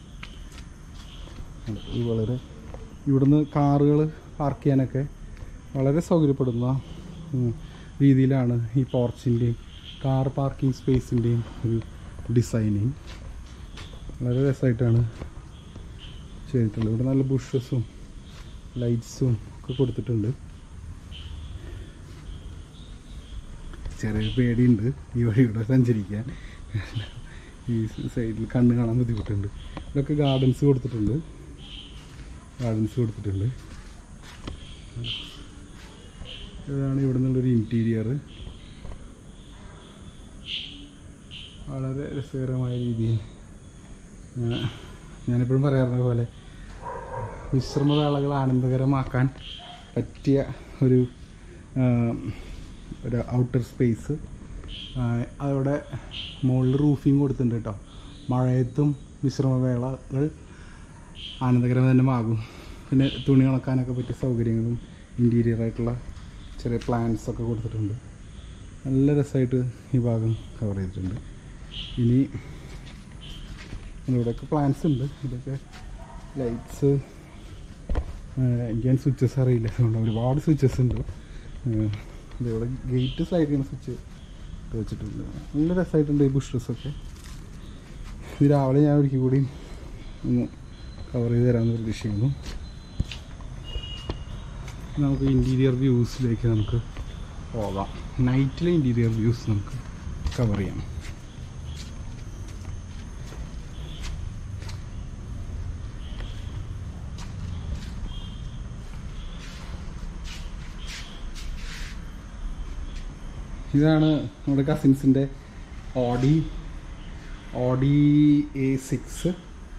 ഇത് വളരെ ഇവിടുന്ന് കാറുകൾ പാർക്ക് ചെയ്യാനൊക്കെ വളരെ സൗകര്യപ്പെടുന്ന ഉം, രീതിയിലാണ് ഈ പോർച്ചിൻ്റെയും കാർ പാർക്കിംഗ് സ്പേസിൻ്റെയും ഒരു ഡിസൈനിങ് വളരെ രസമായിട്ടാണ് ചെയ്തിട്ടുള്ളത് ഇവിടെ നല്ല ബുഷസും ലൈറ്റ്സും ഒക്കെ കൊടുത്തിട്ടുണ്ട് ചെറിയൊരു പേടിയുണ്ട് ഈ വഴിയുടെ സഞ്ചരിക്കാൻ ഈ സൈഡിൽ കണ്ണ് കാണാൻ ബുദ്ധിമുട്ടുണ്ട് ഇവിടെയൊക്കെ ഗാർഡൻസ് കൊടുത്തിട്ടുണ്ട് ഗാർഡൻസ് കൊടുത്തിട്ടുണ്ട് ഇതാണ് ഇവിടെ നിന്നുള്ളൊരു ഇൻറ്റീരിയർ വളരെ രസകരമായ രീതിയിൽ ആ, ഞാനെപ്പോഴും പറയാറുള്ള പോലെ വിശ്രമവേളകൾ ആനന്ദകരമാക്കാൻ പറ്റിയ ഒരു ആ, ഒരു ഔട്ടർ സ്പേസ് അവിടെ മുകളിൽ റൂഫിങ് കൊടുത്തിട്ടുണ്ട് കേട്ടോ മഴയത്തും വിശ്രമവേളകൾ ആനന്ദകരം തന്നെ ആകും പിന്നെ തുണി ഉണക്കാനൊക്കെ പറ്റിയ സൗകര്യങ്ങളും ഇൻറ്റീരിയർ ആയിട്ടുള്ള ചെറിയ പ്ലാന്റ്സ് ഒക്കെ കൊടുത്തിട്ടുണ്ട് നല്ല രസമായിട്ട് ഈ ഭാഗം കവർ ചെയ്തിട്ടുണ്ട് ഇനി ഇവിടെയൊക്കെ പ്ലാന്റ്സ് ഉണ്ട് ഇതൊക്കെ ലൈറ്റ്സ് എനിക്ക് സ്വിച്ചസ് അറിയില്ല അതുകൊണ്ട് ഒരുപാട് സ്വിച്ചസ് ഉണ്ട് ഏഹ് ഇതിവിടെ ഗേറ്റ് സ്ലൈഡ് ചെയ്യുന്ന സ്വിച്ച് വെച്ചിട്ടുണ്ട് നല്ല രസമായിട്ടുണ്ട് ഈ ബുഷസ് ഇത് രാവിലെ ഞാൻ ഒരിക്കൽ കൂടി ഒന്ന് കവർ ചെയ്ത് തരാമെന്ന് പ്രതീക്ഷിക്കുന്നു നമുക്ക് ഇൻറ്റീരിയർ വ്യൂസിലേക്ക് നമുക്ക് പോകാം നൈറ്റിലെ ഇൻറ്റീരിയർ വ്യൂസ് നമുക്ക് കവർ ചെയ്യാം ഇതാണ് നമ്മുടെ കസിൻസിൻ്റെ ഓഡി ഓഡി എ സിക്സ്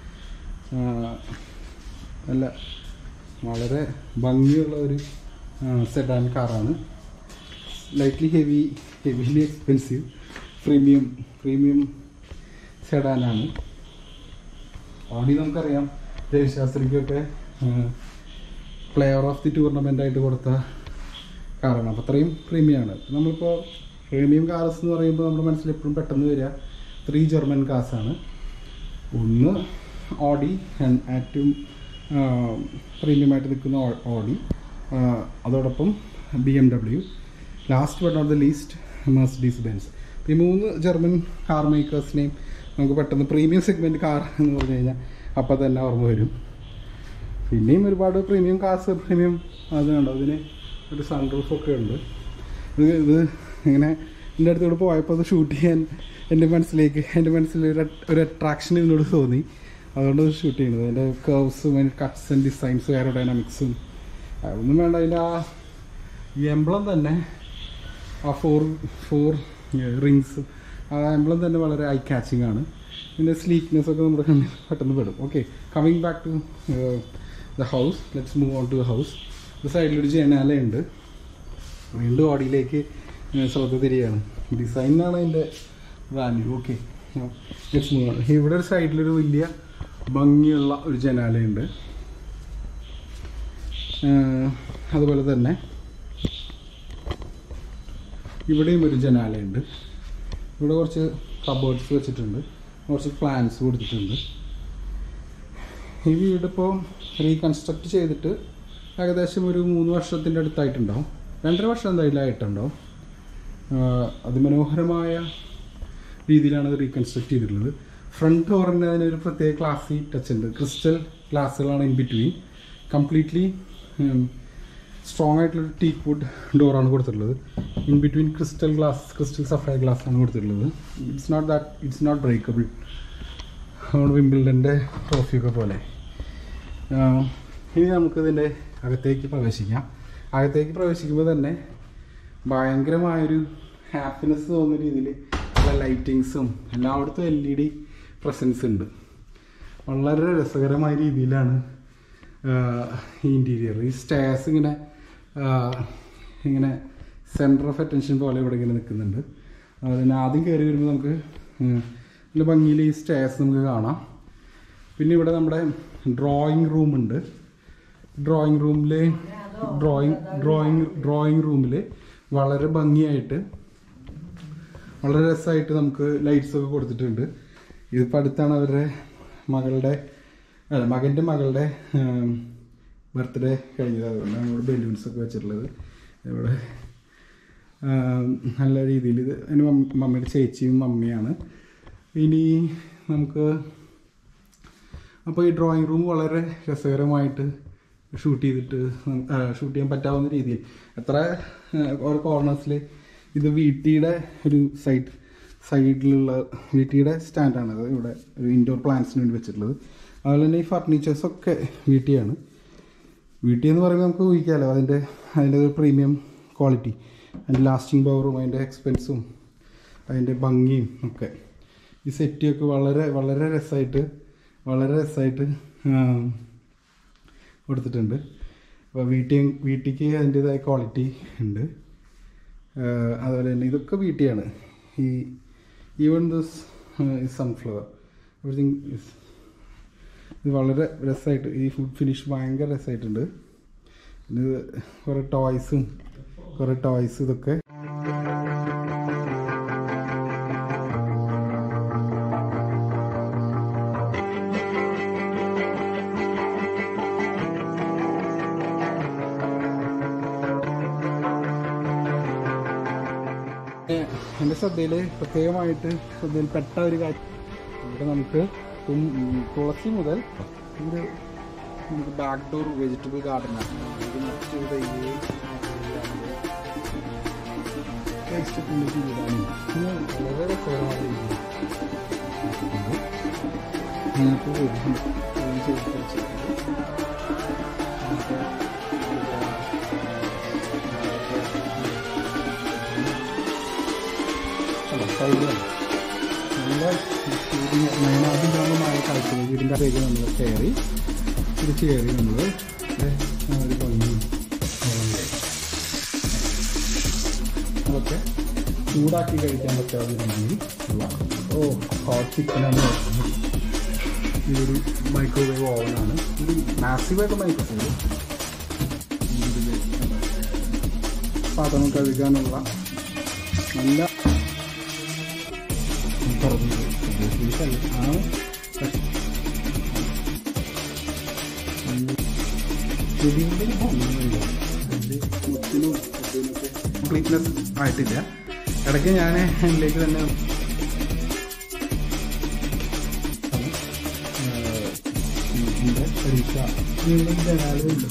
നല്ല വളരെ ഭംഗിയുള്ള ഒരു സെഡാൻ കാറാണ് lightly heavy heavily expensive premium premium സെഡാനാണ് ഓഡി നമുക്കറിയാം ദേവശാസ്ത്രിക്കൊക്കെ പ്ലെയർ ഓഫ് ദി ടൂർണമെൻ്റ് ആയിട്ട് കൊടുത്ത കാറാണ് അപ്പോൾ അത്രയും പ്രീമിയമാണ് നമ്മളിപ്പോൾ പ്രീമിയം കാർസ് എന്ന് പറയുമ്പോൾ നമ്മുടെ മനസ്സിൽ എപ്പോഴും പെട്ടെന്ന് വരിക ത്രീ ജർമ്മൻ കാർസാണ് ഒന്ന് ഓഡി ഏറ്റവും പ്രീമിയമായിട്ട് നിൽക്കുന്ന ഓ- ഓഡി ആ, അതോടൊപ്പം B M W last but not the least Mercedes Benz ഈ മൂന്ന് ജർമ്മൻ കാർ മേക്കേഴ്സിനെയും നമുക്ക് പെട്ടെന്ന് പ്രീമിയം സെഗ്മെൻറ്റ് കാർ എന്ന് പറഞ്ഞു കഴിഞ്ഞാൽ അപ്പോൾ തന്നെ ഓർമ്മ വരും പിന്നെയും ഒരുപാട് പ്രീമിയം കാർസ് പ്രീമിയം അത് കണ്ടോ ഇതിന് ഒരു സൺറൂഫ് ഒക്കെ ഉണ്ട് ഇത് ഇത് ഇങ്ങനെ എൻ്റെ അടുത്തോട് പോയപ്പോൾ അത് ഷൂട്ട് ചെയ്യാൻ എൻ്റെ മനസ്സിലേക്ക് എൻ്റെ മനസ്സിൽ ഒരു at- ഒരു അട്രാക്ഷൻ ഇതിനോട് തോന്നി അതുകൊണ്ട് ഷൂട്ട് ചെയ്യുന്നത് അതിൻ്റെ കേർവ്സും അതിൻ്റെ കട്ട്സ് ആൻഡ് ഡിസൈൻസും എയറോഡൈനാമിക്സും അതൊന്നും വേണ്ട അതിൻ്റെ ആ എംബ്ലം തന്നെ ആ ഫോർ ഫോർ റിങ്സ് ആ എംബ്ലം തന്നെ വളരെ ഐ കാച്ചിങ് ആണ് ഇതിൻ്റെ സ്ലീക്നെസ് ഒക്കെ നമ്മുടെ കണ്ണിൽ പെട്ടെന്ന് പെടും okay coming back to the house let's move on to the house ഇത് സൈഡിലൊരു ജനാലയുണ്ട് വീണ്ടും ഓടിയിലേക്ക് ശ്രദ്ധ തിരിയാണ് ഡിസൈനാണ് അതിൻ്റെ value okay let's move on ഇവിടെ ഒരു സൈഡിലൊരു വലിയ ഭംഗിയുള്ള ഒരു ജനാലയുണ്ട് ഏഹ് അതുപോലെ തന്നെ ഇവിടെയും ഒരു ജനാലയുണ്ട് ഇവിടെ കുറച്ച് കബേർഡ്സ് വെച്ചിട്ടുണ്ട് കുറച്ച് പ്ലാന്റ്സ് കൊടുത്തിട്ടുണ്ട് ഈ വീടിപ്പോൾ റീകൺസ്ട്രക്ട് ചെയ്തിട്ട് ഏകദേശം ഒരു മൂന്ന് വർഷത്തിൻ്റെ അടുത്തായിട്ടുണ്ടാവും രണ്ടര വർഷം എന്തായാലും ആയിട്ടുണ്ടാവും ആഹ് അതിമനോഹരമായ രീതിയിലാണ് അത് റീകൺസ്ട്രക്ട് ചെയ്തിട്ടുള്ളത് ഫ്രണ്ട് ഡോറിന് അതിനൊരു പ്രത്യേക ക്ലാസി ടച്ച് ഉണ്ട് ക്രിസ്റ്റൽ ഗ്ലാസ്സുകളാണ് ഇൻ ബിറ്റ്വീൻ കംപ്ലീറ്റ്ലി സ്ട്രോങ് ആയിട്ടുള്ള ടീക്ക് വുഡ് ഡോറാണ് കൊടുത്തിട്ടുള്ളത് in between crystal glass crystal sapphire glass ആണ് കൊടുത്തിട്ടുള്ളത് it's not that it's not breakable നമ്മുടെ വിംബിൾഡൻ്റെ ട്രോഫിയൊക്കെ പോലെ ആഹ് ഇനി നമുക്കിതിൻ്റെ അകത്തേക്ക് പ്രവേശിക്കാം അകത്തേക്ക് പ്രവേശിക്കുമ്പോൾ തന്നെ ഭയങ്കരമായൊരു ഹാപ്പിനെസ് തോന്നുന്ന രീതിയിൽ ഉള്ള ലൈറ്റിങ്സും എല്ലായിടത്തും എൽ ഇ ഡി പ്രസൻസ് ഉണ്ട് വളരെ രസകരമായ രീതിയിലാണ് ആഹ് ഈ ഇൻറ്റീരിയർ ഈ സ്റ്റേഴ്സ് ഇങ്ങനെ ആഹ് ഇങ്ങനെ സെൻറ്റർ ഓഫ് അറ്റൻഷൻ പോലെ ഇവിടെ ഇങ്ങനെ നിൽക്കുന്നുണ്ട് അതിന് ആദ്യം കയറി വരുമ്പോൾ നമുക്ക് ഉം, നല്ല ഭംഗിയിൽ ഈ സ്റ്റേഴ്സ് നമുക്ക് കാണാം പിന്നെ ഇവിടെ നമ്മുടെ ഡ്രോയിങ് റൂം ഉണ്ട് ഡ്രോയിങ് റൂമിൽ ഡ്രോയിങ് ഡ്രോയിങ് ഡ്രോയിങ് റൂമിൽ വളരെ ഭംഗിയായിട്ട് വളരെ രസമായിട്ട് നമുക്ക് ലൈറ്റ്സ് ഒക്കെ കൊടുത്തിട്ടുണ്ട് ഇതിപ്പോൾ അടുത്താണ് അവരുടെ മകളുടെ അല്ല മകൻ്റെ മകളുടെ ബർത്ത്ഡേ കഴിഞ്ഞത് അതുകൊണ്ടാണ് ഇവിടെ ബലൂൺസ് ഒക്കെ വെച്ചിട്ടുള്ളത് ഇവിടെ ആം, നല്ല രീതിയിൽ ഇത് എൻ്റെ മമ്മ- മമ്മിയുടെ ചേച്ചിയും മമ്മിയാണ് ഇനി നമുക്ക് അപ്പോൾ ഈ ഡ്രോയിങ് റൂം വളരെ രസകരമായിട്ട് ഷൂട്ട് ചെയ്തിട്ട് ഷൂട്ട് ചെയ്യാൻ പറ്റാവുന്ന രീതിയിൽ എത്ര ആ, ഓരോ കോർണേഴ്സിൽ ഇത് വീട്ടിയുടെ ഒരു സൈഡ് സൈഡിലുള്ള വീട്ടിയുടെ സ്റ്റാൻഡാണ് അത് ഇവിടെ ഒരു ഇൻഡോർ പ്ലാന്റ്സിന് വേണ്ടി വെച്ചിട്ടുള്ളത് അതുപോലെ തന്നെ ഈ ഫർണിച്ചേഴ്സൊക്കെ വീട്ടിയാണ് വീട്ടിൽ എന്ന് പറയുമ്പോൾ നമുക്ക് ഊഹിക്കാമല്ലോ അതിൻ്റെ അതിൻ്റെ ഒരു പ്രീമിയം ക്വാളിറ്റി അതിൻ്റെ ലാസ്റ്റിംഗ് പവറും അതിൻ്റെ എക്സ്പെൻസും അതിൻ്റെ ഭംഗിയും ഒക്കെ ഈ സെറ്റിയൊക്കെ വളരെ വളരെ രസമായിട്ട് വളരെ രസമായിട്ട് കൊടുത്തിട്ടുണ്ട് അപ്പോൾ വീട്ടിൽ വീട്ടിക്ക് അതിൻ്റെതായ ക്വാളിറ്റി ഉണ്ട് ആ, അതുപോലെ തന്നെ ഇതൊക്കെ വീട്ടിയാണ് ഈ ഈവൻ ദിസ് സൺഫ്ലവർ എവറിങ് ഇത് വളരെ രസമായിട്ട് ഈ ഫുഡ് ഫിനിഷ് ഭയങ്കര രസമായിട്ടുണ്ട് ഇത് കുറേ ടോയ്സും കുറേ ടോയ്സ് ഇതൊക്കെ എൻ്റെ ശ്രദ്ധയിൽ പ്രത്യേകമായിട്ട് ശ്രദ്ധയിൽപ്പെട്ട ഒരു കാര്യം ഇവിടെ നമുക്ക് തും- ഉം, തുളസി മുതൽ ഒരു നമുക്ക് ബാക്ക് ഡോർ വെജിറ്റബിൾ ഗാർഡനാണ് ഇത് മറ്റൊരു തൈ ടേസ്റ്റ് ചെയ്തിടാനുണ്ട് ഇത് വളരെ രസകരമായ രീതിയിൽ ഇതിനകത്ത് ഒരു clean ചെയ്ത് വെച്ചിട്ടുണ്ട്. നമുക്ക് അല്ല, സൈഡിലാണ്. നല്ല വീടിന് നയനാഭിരാമമായ കാഴ്ചകൾ വീടിൻ്റെ അകത്തേക്ക് നമ്മൾ കയറി ഇത് കയറി നമ്മൾ ഒരു ഭംഗി അതൊക്കെ ചൂടാക്കി കഴിക്കാൻ പറ്റാവുന്ന രീതിയിൽ ഉള്ള ഓ ഹോട്ട് ചിക്കനാണ് ഇതൊരു മൈക്രോവേവ് ഓവനാണ് ഇത് മാസീവായിട്ട് മൈക്രോവേവ് പാത്രം കഴുകാനുള്ള നല്ല പറഞ്ഞത് ആണ് ചെടിയുടെ ഭംഗിയുണ്ട് കംപ്ലീറ്റ്നെസ് ആയിട്ടില്ല ഇടയ്ക്ക് ഞാൻ ഇതിലേക്ക് തന്നെ ഇതിൻ്റെ പരീക്ഷ നീളം ജനാലുണ്ട്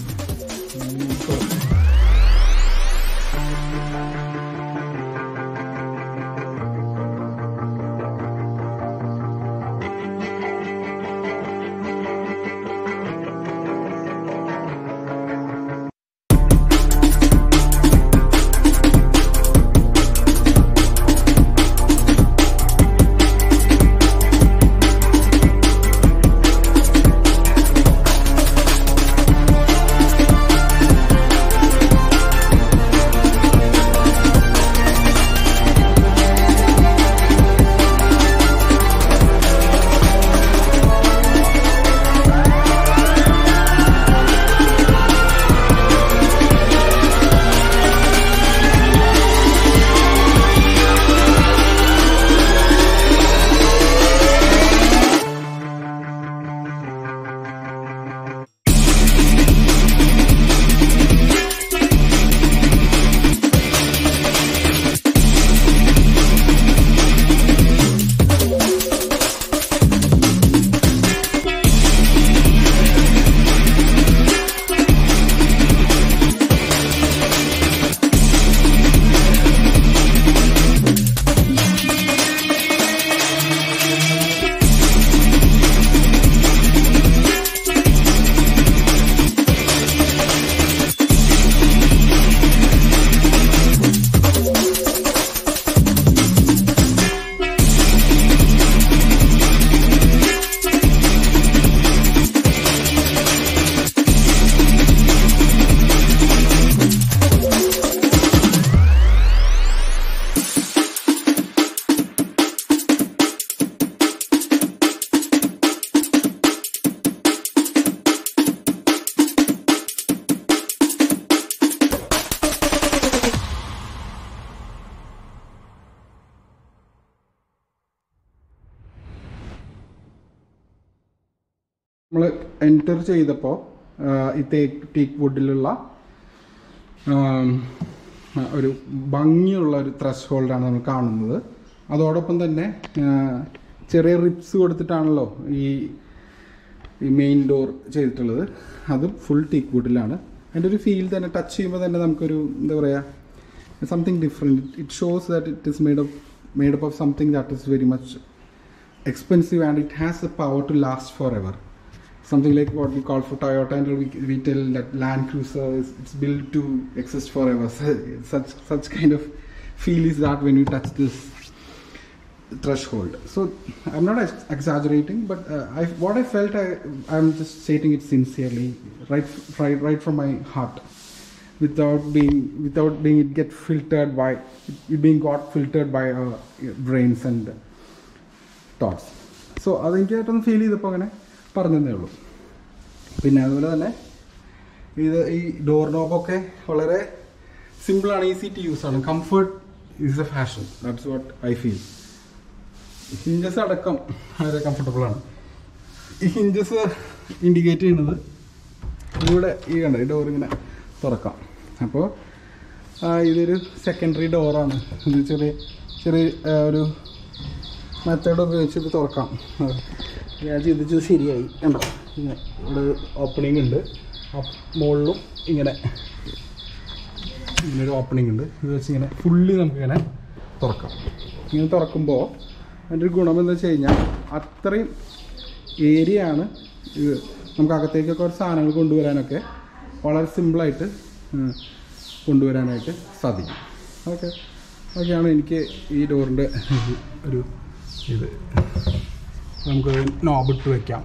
നമ്മൾ എൻറ്റർ ചെയ്തപ്പോൾ ഈ തേക്ക് ടീക്ക് വുഡിലുള്ള ആം, ഒരു ഭംഗിയുള്ള ഒരു ത്രഷ് ഹോൾഡാണ് നമ്മൾ കാണുന്നത് അതോടൊപ്പം തന്നെ ആ, ചെറിയ റിപ്സ് കൊടുത്തിട്ടാണല്ലോ ഈ ഈ മെയിൻ ഡോർ ചെയ്തിട്ടുള്ളത് അത് ഫുൾ ടീക്ക് വുഡിലാണ് അതിൻ്റെ ഒരു ഫീൽ തന്നെ ടച്ച് ചെയ്യുമ്പോൾ തന്നെ നമുക്കൊരു എന്താ പറയുക something different it shows that it is made of made up of something that is very much expensive and it has the power to last forever. Something like what we call for Toyota, and we, we tell that Land Cruiser is it's built to exist forever. such such kind of feel is that when you touch this threshold. So I'm not ex- exaggerating, but uh, I, what I felt, I, I'm just stating it sincerely, right, right, right from my heart, without being without being it get filtered by it being got filtered by our brains and thoughts so അതെനിക്ക് ഏറ്റവും feel ചെയ്തപ്പോൾ അങ്ങനെ പറഞ്ഞതേ ഉള്ളൂ പിന്നെ അതുപോലെ തന്നെ ഇത് ഈ ഡോർ നോബൊക്കെ വളരെ സിമ്പിളാണ് ഈസി ടു യൂസ് ആണ് comfort is a fashion that's what I feel hinges അടക്കം വളരെ കംഫർട്ടബിൾ ആണ് ഈ ഹിഞ്ചസ് ഇൻഡിക്കേറ്റ് ചെയ്യുന്നത് ഇവിടെ ഈ കണ്ട ഈ ഡോർ ഇങ്ങനെ തുറക്കാം അപ്പോൾ ഇതൊരു സെക്കൻഡറി ഡോറാണ് ഇത് ചെറിയ ചെറിയ ആ, ഒരു മെത്തേഡ് ഉപയോഗിച്ച് ഇത് തുറക്കാം ആ, ഞാൻ ചിന്തിച്ചത് ശരിയായി കണ്ടോ ഇങ്ങനെ ഇവിടെ ഓപ്പണിംഗ് ഉണ്ട് മുകളിലും ഇങ്ങനെ ഇങ്ങനെ ഒരു ഓപ്പണിംഗ് ഉണ്ട് ഇത് വെച്ച് ഇങ്ങനെ ഫുള്ളി നമുക്കിങ്ങനെ തുറക്കാം ഇങ്ങനെ തുറക്കുമ്പോൾ അതിൻ്റെ ഒരു ഗുണം എന്താ വെച്ച് കഴിഞ്ഞാൽ അത്രയും ഏരിയ ആണ് ഇത് നമുക്ക് അകത്തേക്കൊക്കെ കുറച്ച് സാധനങ്ങൾ കൊണ്ടുവരാനൊക്കെ വളരെ സിമ്പിളായിട്ട് ഉം, കൊണ്ടുവരാനായിട്ട് സാധിക്കും ഓക്കെ അതൊക്കെയാണ് എനിക്ക് ഈ ഡോറിൻ്റെ ഒരു ഇത് നമുക്ക് നോബിട്ട് വയ്ക്കാം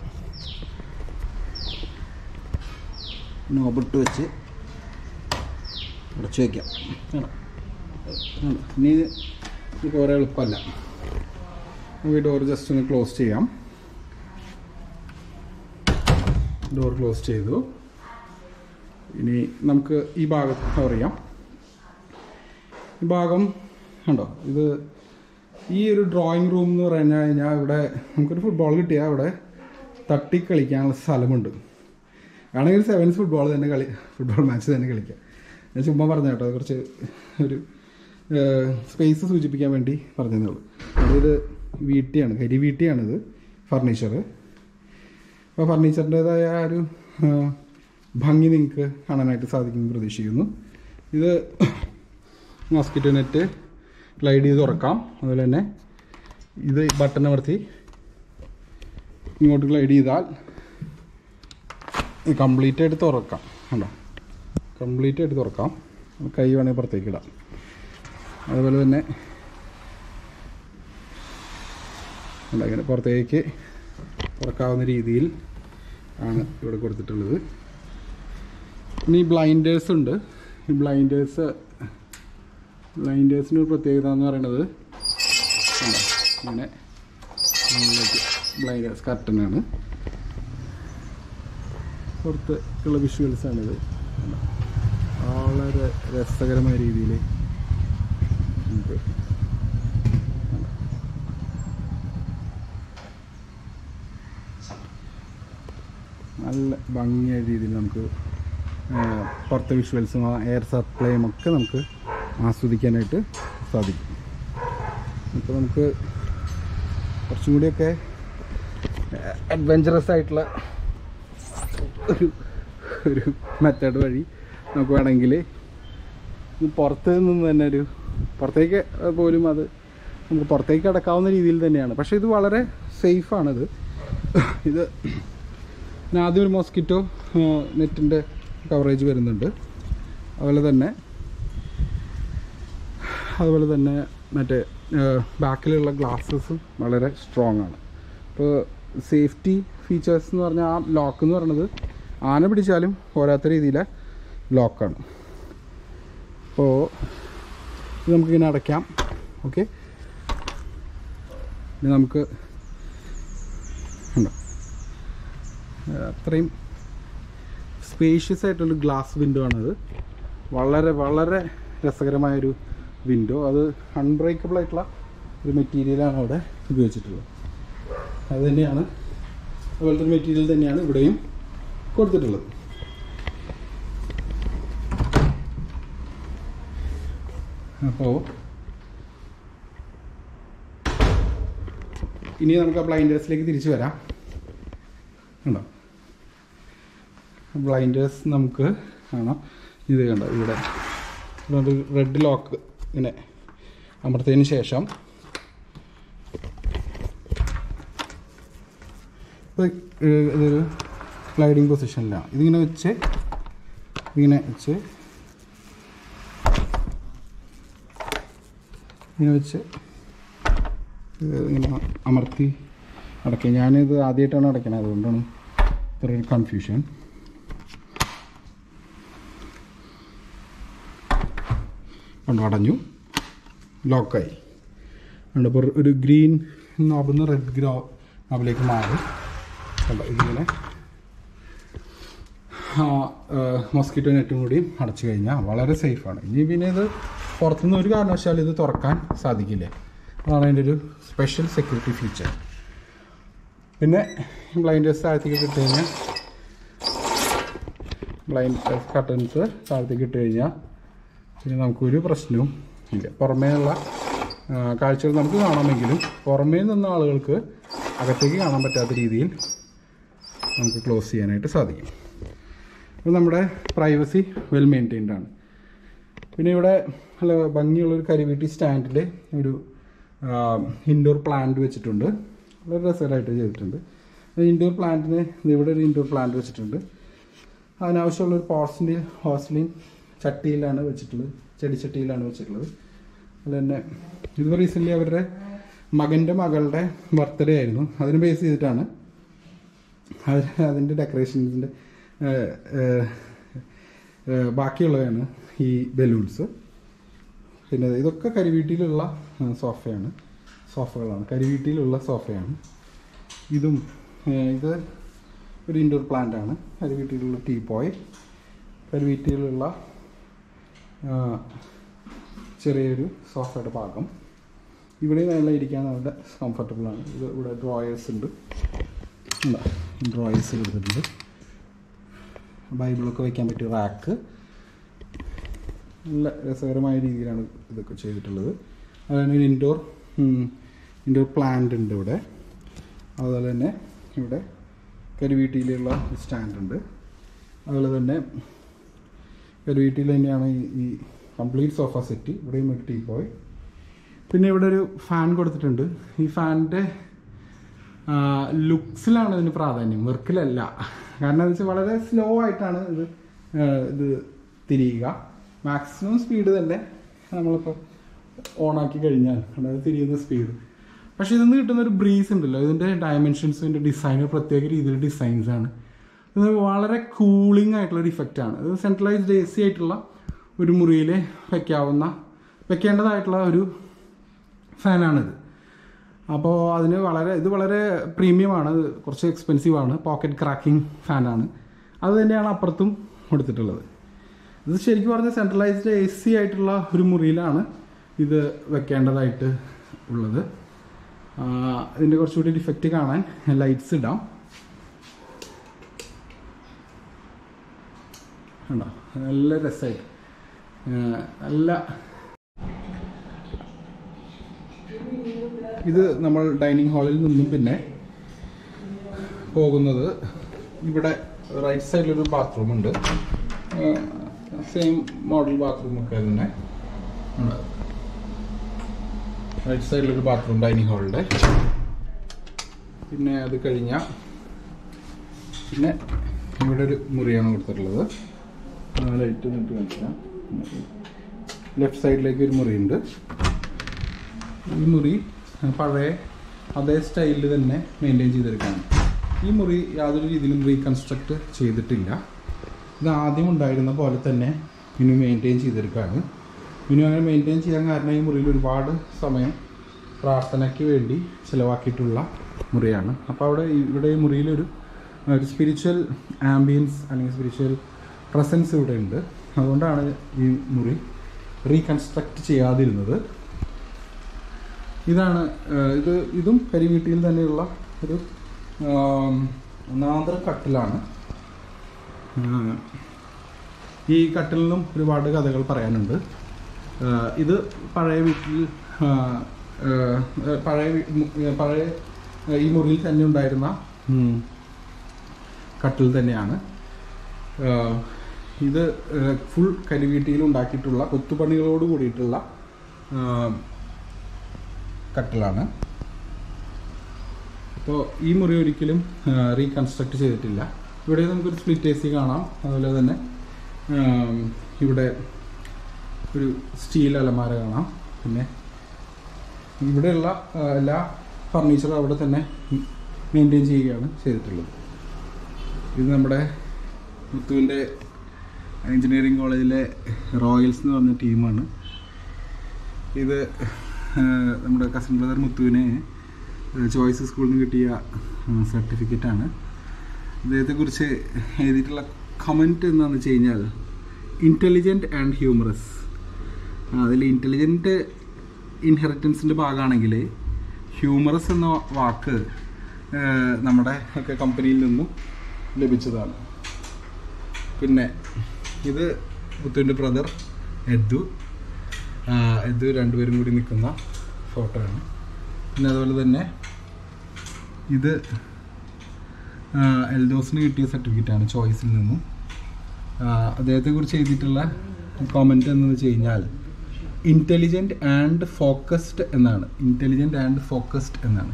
നോബിട്ട് വെച്ച് അടച്ചു വയ്ക്കാം ആണ്. ആണ്. ഇനി ഇത് ഇത് കുറേ എളുപ്പമല്ല നമുക്ക് ഈ ഡോർ ജസ്റ്റ് ഒന്ന് ക്ലോസ് ചെയ്യാം ഡോർ ക്ലോസ് ചെയ്തു ഇനി നമുക്ക് ഈ ഭാഗത്ത് കവർ ചെയ്യാം ഈ ഭാഗം കണ്ടോ ഇത് ഈ ഒരു ഡ്രോയിങ് റൂം എന്ന് പറഞ്ഞു കഴിഞ്ഞാൽ ഇവിടെ നമുക്കൊരു ഫുട്ബോൾ കിട്ടിയാൽ ഇവിടെ തട്ടി കളിക്കാനുള്ള സ്ഥലമുണ്ട് ആണെങ്കിൽ സെവൻസ് ഫുട്ബോൾ തന്നെ കളി ഫുട്ബോൾ മാച്ച് തന്നെ കളിക്കാം ഞാൻ ചുമ്മാ പറഞ്ഞ കേട്ടോ കുറച്ച് ഒരു സ്പേസ് സൂചിപ്പിക്കാൻ വേണ്ടി പറഞ്ഞതേ ഉള്ളൂ അതായത് വീട്ടിയാണ് കരി വീട്ടിയാണിത് ഫർണിച്ചർ അപ്പോൾ ഫർണിച്ചറിൻ്റെതായ ആ ഒരു ആ, ഭംഗി നിങ്ങൾക്ക് കാണാനായിട്ട് സാധിക്കുമെന്ന് പ്രതീക്ഷിക്കുന്നു ഇത് മോസ്കിറ്റോ നെറ്റ് സ്ലൈഡ് ചെയ്ത് തുറക്കാം അതുപോലെ തന്നെ ഇത് ബട്ടൺ അമർത്തി ഇങ്ങോട്ട് ഗ്ലൈഡ് ചെയ്താൽ കംപ്ലീറ്റ് ആയിട്ട് തുറക്കാം കണ്ടോ കംപ്ലീറ്റ് ആയിട്ട് തുറക്കാം കൈ വേണമെങ്കിൽ പുറത്തേക്ക് ഇടാം അതുപോലെ തന്നെ കണ്ടോ, ഇങ്ങനെ പുറത്തേക്ക് തുറക്കാവുന്ന രീതിയിൽ ആണ് ഇവിടെ കൊടുത്തിട്ടുള്ളത് ഇനി ബ്ലൈൻഡേഴ്സ് ഉണ്ട് ഈ ബ്ലൈൻഡേഴ്സ് ബ്ലൈൻഡേഴ്സിന് ഒരു പ്രത്യേകത എന്ന് പറയുന്നത് കണ്ടോ, ഇങ്ങനെ ബ്ലൈൻഡേഴ്സ് കർട്ടനാണ് പുറത്ത് ഉള്ള വിഷ്വൽസാണിത് കണ്ടോ. വളരെ രസകരമായ രീതിയിൽ നമുക്ക് കണ്ടോ. നല്ല ഭംഗിയായ രീതിയിൽ നമുക്ക് ആ, പുറത്തെ വിഷ്വൽസും ആ എയർ സപ്ലൈയും ഒക്കെ നമുക്ക് ആസ്വദിക്കാനായിട്ട് സാധിക്കും ഇപ്പോൾ നമുക്ക് കുറച്ചും കൂടിയൊക്കെ അഡ്വഞ്ചറസ് ആയിട്ടുള്ള ഒരു ഒരു മെത്തേഡ് വഴി നമുക്ക് വേണമെങ്കിൽ പുറത്ത് നിന്ന് തന്നെ ഒരു പുറത്തേക്ക് പോലും അത് നമുക്ക് പുറത്തേക്ക് കിടക്കാവുന്ന രീതിയിൽ തന്നെയാണ് പക്ഷേ ഇത് വളരെ സേഫാണിത് ഇത് പിന്നെ ആദ്യം ഒരു മോസ്കിറ്റോ നെറ്റിൻ്റെ കവറേജ് വരുന്നുണ്ട് അതുപോലെ തന്നെ അതുപോലെ തന്നെ മറ്റേ ബാക്കിലുള്ള ഗ്ലാസ്സസും വളരെ സ്ട്രോങ് ആണ് ഇപ്പോൾ സേഫ്റ്റി ഫീച്ചേഴ്സ് എന്ന് പറഞ്ഞാൽ ആ ലോക്ക് എന്ന് പറയുന്നത് ആന പിടിച്ചാലും പോരാത്ത രീതിയിലെ ലോക്കാണ് അപ്പോൾ ഇത് നമുക്കിങ്ങനെ അടയ്ക്കാം ഓക്കെ ഇനി നമുക്ക് ഉണ്ടോ ഏഹ് അത്രയും സ്പേഷ്യസ് ആയിട്ടുള്ള ഗ്ലാസ് വിൻഡോ ആണത് വളരെ വളരെ രസകരമായൊരു വിൻഡോ അത് അൺബ്രേക്കബിൾ ആയിട്ടുള്ള ഒരു മെറ്റീരിയലാണ് അവിടെ ഉപയോഗിച്ചിട്ടുള്ളത് അത് തന്നെയാണ് അതുപോലത്തെ ഒരു മെറ്റീരിയൽ തന്നെയാണ് ഇവിടെയും കൊടുത്തിട്ടുള്ളത് അപ്പോൾ ഇനി നമുക്ക് ആ ബ്ലൈൻഡേഴ്സിലേക്ക് തിരിച്ചു വരാം ഉണ്ടോ ബ്ലൈൻഡേഴ്സ് നമുക്ക് കാണാം ഇത് കണ്ടോ ഇവിടെ ഒരു റെഡ് ലോക്ക് ഇങ്ങനെ അമർത്തിയതിന് ശേഷം ഇപ്പോൾ ഇതൊരു സ്ലൈഡിങ് പൊസിഷനിലാണ് ഇതിങ്ങനെ വെച്ച് ഇങ്ങനെ വെച്ച് ഇങ്ങനെ വെച്ച് ഇത് ഇങ്ങനെ അമർത്തി അടയ്ക്കുക ഞാനിത് ആദ്യമായിട്ടാണ് അടയ്ക്കണത് അതുകൊണ്ടാണ് ഇത്ര ഒരു കൺഫ്യൂഷൻ കണ്ടു അടഞ്ഞു ലോക്കായി ഉണ്ട് അപ്പോൾ ഒരു ഗ്രീൻ നോബിൽ നിന്ന് റെഡ് ഗ്രോ നോബിലേക്ക് മാറി കണ്ടോ ഇതിങ്ങനെ മോസ്കിറ്റോ നെറ്റും കൂടി അടച്ചു കഴിഞ്ഞാൽ വളരെ സേഫാണ് ഇനി പിന്നെ ഇത് പുറത്തുനിന്ന് ഒരു കാരണവശാലും ഇത് തുറക്കാൻ സാധിക്കില്ല അതാണ് അതിൻ്റെ ഒരു സ്പെഷ്യൽ സെക്യൂരിറ്റി ഫീച്ചർ പിന്നെ ബ്ലൈൻഡേഴ്സ് താഴത്തേക്ക് ഇട്ട് കഴിഞ്ഞാൽ ബ്ലൈൻഡ് കട്ടൻസ് താഴത്തേക്ക് ഇട്ട് കഴിഞ്ഞാൽ പിന്നെ നമുക്കൊരു പ്രശ്നവും ഇല്ല പുറമേയുള്ള ആ, കാഴ്ചകൾ നമുക്ക് കാണാമെങ്കിലും പുറമേ നിന്ന ആളുകൾക്ക് അകത്തേക്ക് കാണാൻ പറ്റാത്ത രീതിയിൽ നമുക്ക് ക്ലോസ് ചെയ്യാനായിട്ട് സാധിക്കും അപ്പോൾ നമ്മുടെ പ്രൈവസി വെൽ മെയിൻറ്റെയിൻഡ് ആണ് പിന്നെ ഇവിടെ നല്ല ഭംഗിയുള്ളൊരു കരിവീട്ടി സ്റ്റാൻഡിൽ ഒരു ഇൻഡോർ പ്ലാന്റ് വെച്ചിട്ടുണ്ട് വളരെ രസകരമായിട്ട് ചെയ്തിട്ടുണ്ട് ഇൻഡോർ പ്ലാന്റിന് ഇവിടെ ഒരു ഇൻഡോർ പ്ലാന്റ് വെച്ചിട്ടുണ്ട് അതിനാവശ്യമുള്ള ഒരു പോർസിൻ്റെ ഹോസ്റ്റലിൻ ചട്ടിയിലാണ് വെച്ചിട്ടുള്ളത് ചെടിച്ചട്ടിയിലാണ് വെച്ചിട്ടുള്ളത് അതുപോലെ തന്നെ ഇത് റീസെൻ്റ്ലി അവരുടെ മകൻ്റെ മകളുടെ ബർത്ത്ഡേ ആയിരുന്നു അതിന് ബേസ് ചെയ്തിട്ടാണ് അവർ അതിൻ്റെ ഡെക്കറേഷൻസിൻ്റെ ബാക്കിയുള്ളതാണ് ഈ ബലൂൺസ് പിന്നെ ഇതൊക്കെ കരിവീട്ടിയിലുള്ള ആ, സോഫയാണ് സോഫകളാണ് കരിവീട്ടിയിലുള്ള സോഫയാണ് ഇതും ഏ, ഇത് ഒരു ഇൻഡോർ പ്ലാന്റ് ആണ് കരിവീട്ടിയിലുള്ള ടീ പോയ് കരിവീട്ടിയിലുള്ള ആ, ചെറിയൊരു സോഫയുടെ ഭാഗം ഇവിടെ നല്ല ഇരിക്കാൻ നല്ല കംഫർട്ടബിൾ ആണ് ഇത് ഇവിടെ ഡ്രോയേഴ്സ് ഉണ്ട് ഡ്രോയേഴ്സ് കൊടുത്തിട്ടുണ്ട് ബൈബിളൊക്കെ വയ്ക്കാൻ പറ്റിയ റാക്ക് നല്ല രസകരമായ രീതിയിലാണ് ഇതൊക്കെ ചെയ്തിട്ടുള്ളത് അതുപോലെ ഒരു ഇൻഡോർ ഇൻഡോർ പ്ലാന്റ് ഉണ്ട് ഇവിടെ അതുപോലെ തന്നെ ഇവിടെ കരുവീട്ടിയിലുള്ള സ്റ്റാൻഡ് ഉണ്ട് അതുപോലെ തന്നെ കരുവീട്ടിയിൽ തന്നെയാണ് ഈ- ഈ കംപ്ലീറ്റ് സോഫ സെറ്റ് ഇവിടെയും ഒരു ടീ പോയ് പിന്നെ ഇവിടെ ഒരു ഫാൻ കൊടുത്തിട്ടുണ്ട് ഈ ഫാനിൻ്റെ ലുക്സിലാണ് ഇതിന് പ്രാധാന്യം വർക്കിലല്ല കാരണം എന്താ വെച്ചാൽ വളരെ സ്ലോ ആയിട്ടാണ് ഇത് ആ, ഇത് തിരിയുക മാക്സിമം സ്പീഡ് തന്നെ നമ്മളിപ്പോൾ ഓണാക്കി കഴിഞ്ഞാൽ അതായത് തിരിയുന്ന സ്പീഡ് പക്ഷേ ഇതിന്ന് കിട്ടുന്ന ഒരു ബ്രീസ് ഉണ്ടല്ലോ ഇതിൻ്റെ ഡയമെൻഷൻസ് ഇതിൻ്റെ ഡിസൈൻ പ്രത്യേക രീതിയിൽ ഡിസൈൻസ് ആണ് ഇത് വളരെ കൂളിംഗ് ആയിട്ടുള്ള ഒരു ഇഫക്റ്റ് ആണ് ഇത് സെൻട്രലൈസ്ഡ് എ സി ആയിട്ടുള്ള ഒരു മുറിയിൽ വെക്കാവുന്ന വെക്കേണ്ടതായിട്ടുള്ള ഒരു ഫാനാണിത് അപ്പോൾ അതിന് വളരെ ഇത് വളരെ പ്രീമിയമാണ് ഇത് കുറച്ച് എക്സ്പെൻസീവ് ആണ് പോക്കറ്റ് ക്രാക്കിംഗ് ഫാനാണ് അത് തന്നെയാണ് അപ്പുറത്തും കൊടുത്തിട്ടുള്ളത് ഇത് ശരിക്കും പറഞ്ഞാൽ സെൻട്രലൈസ്ഡ് എ സി ആയിട്ടുള്ള ഒരു മുറിയിലാണ് ഇത് വെക്കേണ്ടതായിട്ട് ഉള്ളത് ആ, ഇതിൻ്റെ കുറച്ചുകൂടി ഡിഫക്റ്റ് കാണാൻ ലൈറ്റ്സ് ഇടാം കണ്ടോ നല്ല രസമായിട്ട് നല്ല ഇത് നമ്മൾ ഡൈനിങ് ഹാളിൽ നിന്നും പിന്നെ പോകുന്നത് ഇവിടെ റൈറ്റ് സൈഡിലൊരു ബാത്റൂം ഉണ്ട് സെയിം മോഡൽ ബാത്റൂം ഒക്കെ തന്നെ ഉണ്ട് റൈറ്റ് സൈഡിലൊരു ബാത്റൂം ഡൈനിങ് ഹാളിൻ്റെ പിന്നെ അത് കഴിഞ്ഞാൽ പിന്നെ ഇവിടെ ഒരു മുറിയാണ് കൊടുത്തിട്ടുള്ളത് ലൈറ്റ് നിട്ട് കാണിക്കാം ലെഫ്റ്റ് സൈഡിലേക്ക് ഒരു മുറിയുണ്ട് ഈ മുറി പഴയ അതേ സ്റ്റൈലിൽ തന്നെ മെയിൻറ്റെയിൻ ചെയ്തെടുക്കുകയാണ് ഈ മുറി യാതൊരു രീതിയിലും റീകൺസ്ട്രക്ട് ചെയ്തിട്ടില്ല ഇത് ആദ്യം ഉണ്ടായിരുന്ന പോലെ തന്നെ ഇനി മെയിൻറ്റെയിൻ ചെയ്തെടുക്കുകയാണ് ഇനി അങ്ങനെ മെയിൻറ്റെയിൻ ചെയ്യാൻ കാരണം ഈ മുറിയിൽ ഒരുപാട് സമയം പ്രാർത്ഥനയ്ക്ക് വേണ്ടി ചിലവാക്കിയിട്ടുള്ള മുറിയാണ് അപ്പോൾ അവിടെ ഈ- ഇവിടെ ഈ മുറിയിലൊരു ഒരു സ്പിരിച്വൽ ആംബിയൻസ് അല്ലെങ്കിൽ സ്പിരിച്വൽ പ്രസൻസ് ഇവിടെ ഉണ്ട് അതുകൊണ്ടാണ് ഈ മുറി റീകൺസ്ട്രക്ട് ചെയ്യാതിരുന്നത് ഇതാണ് ആ, ഇത് ഇതും കരിവീട്ടിയിൽ തന്നെയുള്ള ഒരു ഒന്നാന്തരം കട്ടിലാണ് ആ, ഈ കട്ടിലിനും ഒരുപാട് കഥകൾ പറയാനുണ്ട് ആ, ഇത് പഴയ വീട്ടിൽ ആ, ആ, പഴയ വീ- മു- പഴയ ഈ മുറിയിൽ തന്നെ ഉണ്ടായിരുന്ന ഉം, കട്ടിൽ തന്നെയാണ് ആ, ഇത് ഫുൾ കരിവീട്ടിയിൽ ഉണ്ടാക്കിയിട്ടുള്ള കൊത്തുപണികളോട് കൂടിയിട്ടുള്ള ആ, കട്ടിലാണ് അപ്പോൾ ഈ മുറി ഒരിക്കലും റീകൺസ്ട്രക്ട് ചെയ്തിട്ടില്ല ഇവിടെ നമുക്കൊരു സ്പ്ലിറ്റ് എ സി കാണാം അതുപോലെ തന്നെ ആം, ഇവിടെ ഒരു സ്റ്റീൽ അലമാര കാണാം പിന്നെ ഇവിടെയുള്ള ആ, എല്ലാ ഫർണിച്ചറും അവിടെ തന്നെ മെയിൻറ്റെയിൻ ചെയ്യുകയാണ് ചെയ്തിട്ടുള്ളത് ഇത് നമ്മുടെ മുത്തുവിൻ്റെ എഞ്ചിനീയറിംഗ് കോളേജിലെ റോയൽസ് എന്ന് പറഞ്ഞ ടീമാണ് ഇത് ആ, നമ്മുടെ കസിൻ ബ്രദർ മുത്തുവിന് ചോയ്സ് സ്കൂളിൽ നിന്ന് കിട്ടിയ സർട്ടിഫിക്കറ്റാണ് ഇദ്ദേഹത്തെക്കുറിച്ച് എഴുതിയിട്ടുള്ള കമൻറ്റ് എന്താണെന്ന് വെച്ച് കഴിഞ്ഞാൽ ഇൻ്റലിജൻറ്റ് ആൻഡ് ഹ്യൂമറസ് അതിൽ ഇൻ്റലിജൻറ്റ് ഇൻഹെറിറ്റൻസിൻ്റെ ഭാഗമാണെങ്കിൽ ഹ്യൂമറസ് എന്ന വാക്ക് ആ, നമ്മുടെ ഒക്കെ കമ്പനിയിൽ നിന്നും ലഭിച്ചതാണ് പിന്നെ ഇത് മുത്തുവിൻ്റെ ബ്രദർ എദ്ദു ആ, എദ്ദു രണ്ടുപേരും കൂടി നിൽക്കുന്ന ഫോട്ടോ ആണ് പിന്നെ അതുപോലെ തന്നെ ഇത് ആ, എൽദോസിന് കിട്ടിയ സർട്ടിഫിക്കറ്റാണ് ചോയ്സിൽ നിന്നും ആ, അദ്ദേഹത്തെക്കുറിച്ച് എഴുതിയിട്ടുള്ള കോമൻറ്റ് എന്ന് വെച്ച് കഴിഞ്ഞാൽ ഇൻ്റലിജൻറ്റ് ആൻഡ് ഫോക്കസ്ഡ് എന്നാണ് ഇൻ്റലിജൻറ്റ് ആൻഡ് ഫോക്കസ്ഡ് എന്നാണ്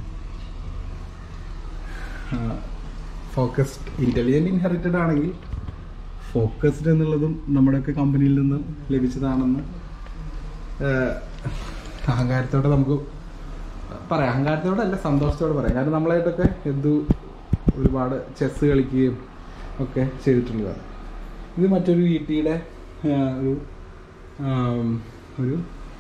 ഫോക്കസ്ഡ് ഇൻ്റലിജൻറ്റ് ഇൻഹെറിറ്റഡ് ആണെങ്കിൽ ഫോക്കസ്ഡ് എന്നുള്ളതും നമ്മുടെയൊക്കെ കമ്പനിയിൽ നിന്ന് ലഭിച്ചതാണെന്ന് ആഹ്, അഹങ്കാരത്തോടെ നമുക്ക് പറയാം അഹങ്കാരത്തോടെ അല്ല സന്തോഷത്തോടെ പറയാം കാരണം നമ്മളായിട്ടൊക്കെ എന്തു ഒരുപാട് ചെസ് കളിക്കുകയും ഒക്കെ ചെയ്തിട്ടുള്ളതാണ് ഇത് മറ്റൊരു ഈട്ടിയുടെ ഒരു ആം, ഒരു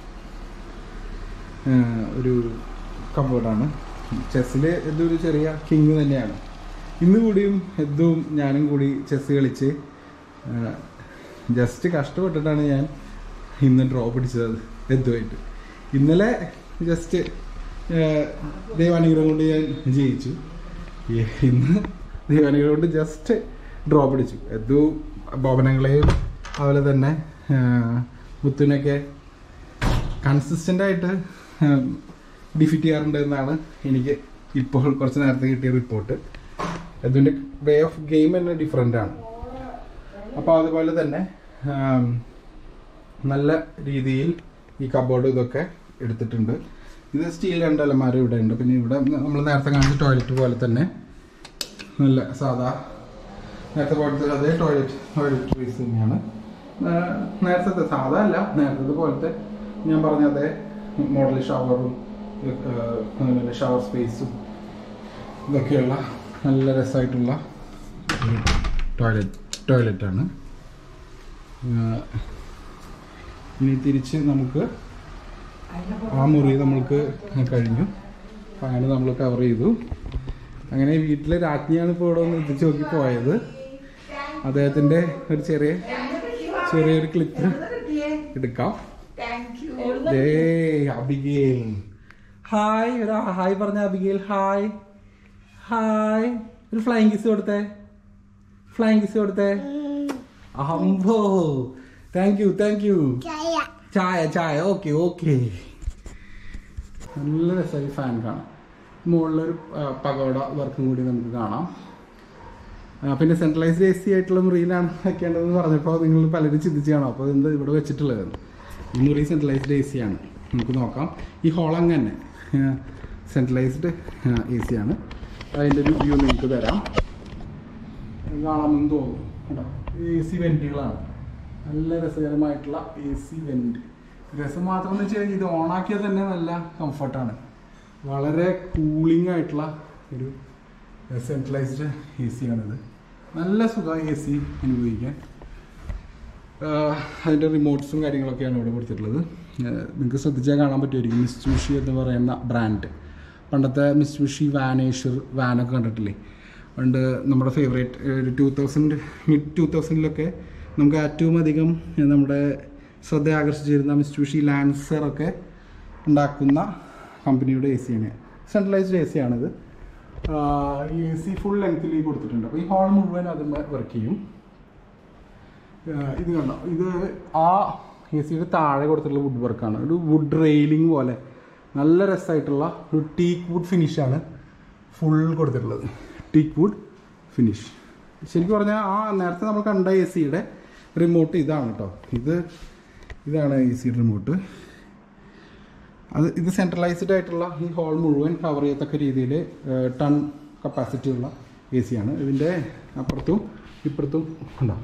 ആ, ഒരു കമ്പോർഡാണ് ചെസ്സിൽ ഇതൊരു ചെറിയ കിങ് തന്നെയാണ് ഇന്ന് കൂടിയും എദ്ദും ഞാനും കൂടി ചെസ് കളിച്ച് ജസ്റ്റ് കഷ്ടപ്പെട്ടിട്ടാണ് ഞാൻ ഇന്ന് ഡ്രോ പിടിച്ചത് എദ്ദുമായിട്ട് ഇന്നലെ ജസ്റ്റ് ദൈവാനുഗ്രഹം കൊണ്ട് ഞാൻ ജയിച്ചു ഈ- ഇന്ന് ദൈവാനുഗ്രഹം കൊണ്ട് ജസ്റ്റ് ഡ്രോ പിടിച്ചു എദ്ദു ഭവനങ്ങളെയും അതുപോലെ തന്നെ ആ, മുത്തുവിനൊക്കെ കൺസിസ്റ്റൻ്റ് ആയിട്ട് ഡിഫീറ്റ് ചെയ്യാറുണ്ട് എന്നാണ് എനിക്ക് ഇപ്പോൾ കുറച്ച് നേരത്തെ കിട്ടിയ റിപ്പോർട്ട് അതിൻ്റെ വേ ഓഫ് ഗെയിം തന്നെ ഡിഫറെൻ്റ് ആണ് അപ്പോൾ അതുപോലെ തന്നെ ആം, നല്ല രീതിയിൽ ഈ കബോർഡ് ഇതൊക്കെ എടുത്തിട്ടുണ്ട് ഇത് സ്റ്റീൽ രണ്ട് അലമാര ഇവിടെ ഉണ്ട് പിന്നെ ഇവിടെ നമ്മൾ നേരത്തെ കാണിച്ച ടോയ്ലറ്റ് പോലെ തന്നെ നല്ല സാധാ നേരത്തെ പോലത്തെ അതേ ടോയ്ലറ്റ് ടോയ്ലറ്ററീസ് തന്നെയാണ് ആ, നേരത്തെ സാധാ അല്ല നേരത്തെ പോലത്തെ ഞാൻ പറഞ്ഞ അതേ മോഡൽ ഷവറും അതുപോലെ ഷവർ സ്പേസും ഇതൊക്കെയുള്ള നല്ല രസമായിട്ടുള്ള ഒരു ടോയ്ലറ്റ് ടോയ്ലറ്റാണ് ഇനി തിരിച്ച് നമുക്ക് ആ മുറി നമ്മൾക്ക് കഴിഞ്ഞു അപ്പം അങ്ങനെ നമ്മൾ കവർ ചെയ്തു അങ്ങനെ വീട്ടിലെ രാജ്ഞിയാണ് ഇപ്പോൾ ഇവിടെ ഒന്ന് എത്തിച്ച് നോക്കി പോയത് അദ്ദേഹത്തിൻ്റെ ഒരു ചെറിയ ചെറിയൊരു ക്ലിപ്പ് എടുക്കാം ദേ അബിഗേൽ ഹായ് ഒരു ഹായ് പറഞ്ഞ അബിഗേൽ ഹായ് ഹായ് ഒരു ഫ്ലൈങ് കിസ് കൊടുത്തേ ഫ്ലൈങ് കിസ് കൊടുത്തേ അഹംബോ താങ്ക് യു താങ്ക് യു ചായ ചായ ഓക്കെ ഓക്കെ നല്ല രസമായി ഫാൻ കാണാം മുകളിലൊരു ആ, പകോട വർക്കും കൂടി നമുക്ക് കാണാം ആ, പിന്നെ സെൻട്രലൈസ്ഡ് എ സി ആയിട്ടുള്ള മുറിയിലാണ് വെക്കേണ്ടതെന്ന് പറഞ്ഞപ്പോൾ നിങ്ങൾ പലരും ചിന്തിച്ച് കാണാം അപ്പോൾ എന്താ ഇവിടെ വെച്ചിട്ടുള്ളത് ഈ മുറി സെൻട്രലൈസ്ഡ് എ സി ആണ് നമുക്ക് നോക്കാം ഈ ഹോൾ അങ്ങനെ സെൻട്രലൈസ്ഡ് എ സി ആണ് അതിൻ്റെ ഒരു വ്യൂ നിങ്ങൾക്ക് തരാം കാണാമെന്ന് തോന്നുന്നു കേട്ടോ എ സി വെൻറ്റുകളാണ് നല്ല രസകരമായിട്ടുള്ള എ സി വെൻറ്റ് രസം മാത്രം എന്ന് വെച്ച് കഴിഞ്ഞാൽ ഇത് ഓണാക്കിയാൽ തന്നെ നല്ല കംഫർട്ടാണ് വളരെ കൂളിംഗ് ആയിട്ടുള്ള ഒരു സെൻട്രലൈസ്ഡ് എ സി ആണിത് നല്ല സുഖം എ സി അനുഭവിക്കാൻ ആഹ് അതിൻ്റെ റിമോട്ട്സും കാര്യങ്ങളൊക്കെയാണ് ഇവിടെ കൊടുത്തിട്ടുള്ളത് ആഹ് നിങ്ങൾക്ക് ശ്രദ്ധിച്ചാൽ കാണാൻ പറ്റുമായിരിക്കും മിസ്റ്റുഷി എന്ന് പറയുന്ന ബ്രാൻഡ് പണ്ടത്തെ മിസ്റ്റുഷി വാനേഷർ വാനൊക്കെ കണ്ടിട്ടില്ലേ പണ്ട് നമ്മുടെ ഫേവറേറ്റ് ഒരു ടൂ തൗസൻഡ് മിഡ് ടൂ തൗസൻഡിലൊക്കെ നമുക്ക് ഏറ്റവും അധികം നമ്മുടെ ശ്രദ്ധ ആകർഷിച്ചിരുന്ന മിസ്റ്റുഷി ലാൻസറൊക്കെ ഉണ്ടാക്കുന്ന കമ്പനിയുടെ എ സിയാണ് സെൻട്രലൈസ്ഡ് എ സി ആണിത് എ സി ഫുൾ ലെങ്ത്തിൽ കൊടുത്തിട്ടുണ്ട് അപ്പോൾ ഈ ഹാൾ മുഴുവൻ അത് വർക്ക് ചെയ്യും ആഹ് ഇത് കണ്ടോ ഇത് ആ എ സിയുടെ താഴെ കൊടുത്തിട്ടുള്ള വുഡ് വർക്കാണ് ഒരു വുഡ് റെയിലിംഗ് പോലെ നല്ല രസമായിട്ടുള്ള ഒരു ടീക്ക് വുഡ് ഫിനിഷാണ് ഫുൾ കൊടുത്തിട്ടുള്ളത് ടീക്ക് വുഡ് ഫിനിഷ് ശരിക്കും പറഞ്ഞാൽ ആ നേരത്തെ നമ്മൾ കണ്ട എ സിയുടെ റിമോട്ട് ഇതാണ് കേട്ടോ ഇത് ഇതാണ് എ സിയുടെ റിമോട്ട് അത് ഇത് സെൻട്രലൈസ്ഡ് ആയിട്ടുള്ള ഈ ഹോൾ മുഴുവൻ കവർ ചെയ്യത്തക്ക രീതിയിൽ ടൺ കപ്പാസിറ്റി ഉള്ള എ സിയാണ് ഇതിൻ്റെ അപ്പുറത്തും ഇപ്പുറത്തും ഉണ്ടാവും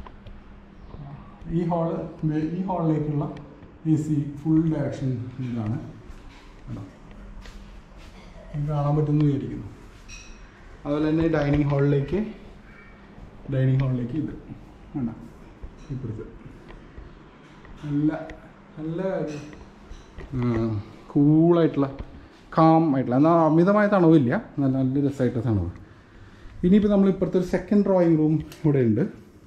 ഈ ഹാള് ഈ ഹാളിലേക്കുള്ള എ സി ഫുൾ ഡയറക്ഷൻ ഇതാണ് കണ്ടോ? ഇത് കാണാൻ പറ്റുമെന്ന് വിചാരിക്കുന്നു അതുപോലെ തന്നെ ഡൈനിങ് ഹാളിലേക്ക് ഡൈനിങ് ഹാളിലേക്ക് ഇത് വേണ്ട ഇപ്പുറത്ത് നല്ല നല്ല ഒരു കൂളായിട്ടുള്ള കാം ആയിട്ടുള്ള എന്നാൽ അമിതമായ തണവില്ല നല്ല നല്ല രസമായിട്ടുള്ള തണവ് ഇനിയിപ്പോൾ നമ്മൾ ഇപ്പുറത്തെ ഒരു സെക്കൻഡ് ഡ്രോയിങ് റൂം ഇവിടെ ഉണ്ട്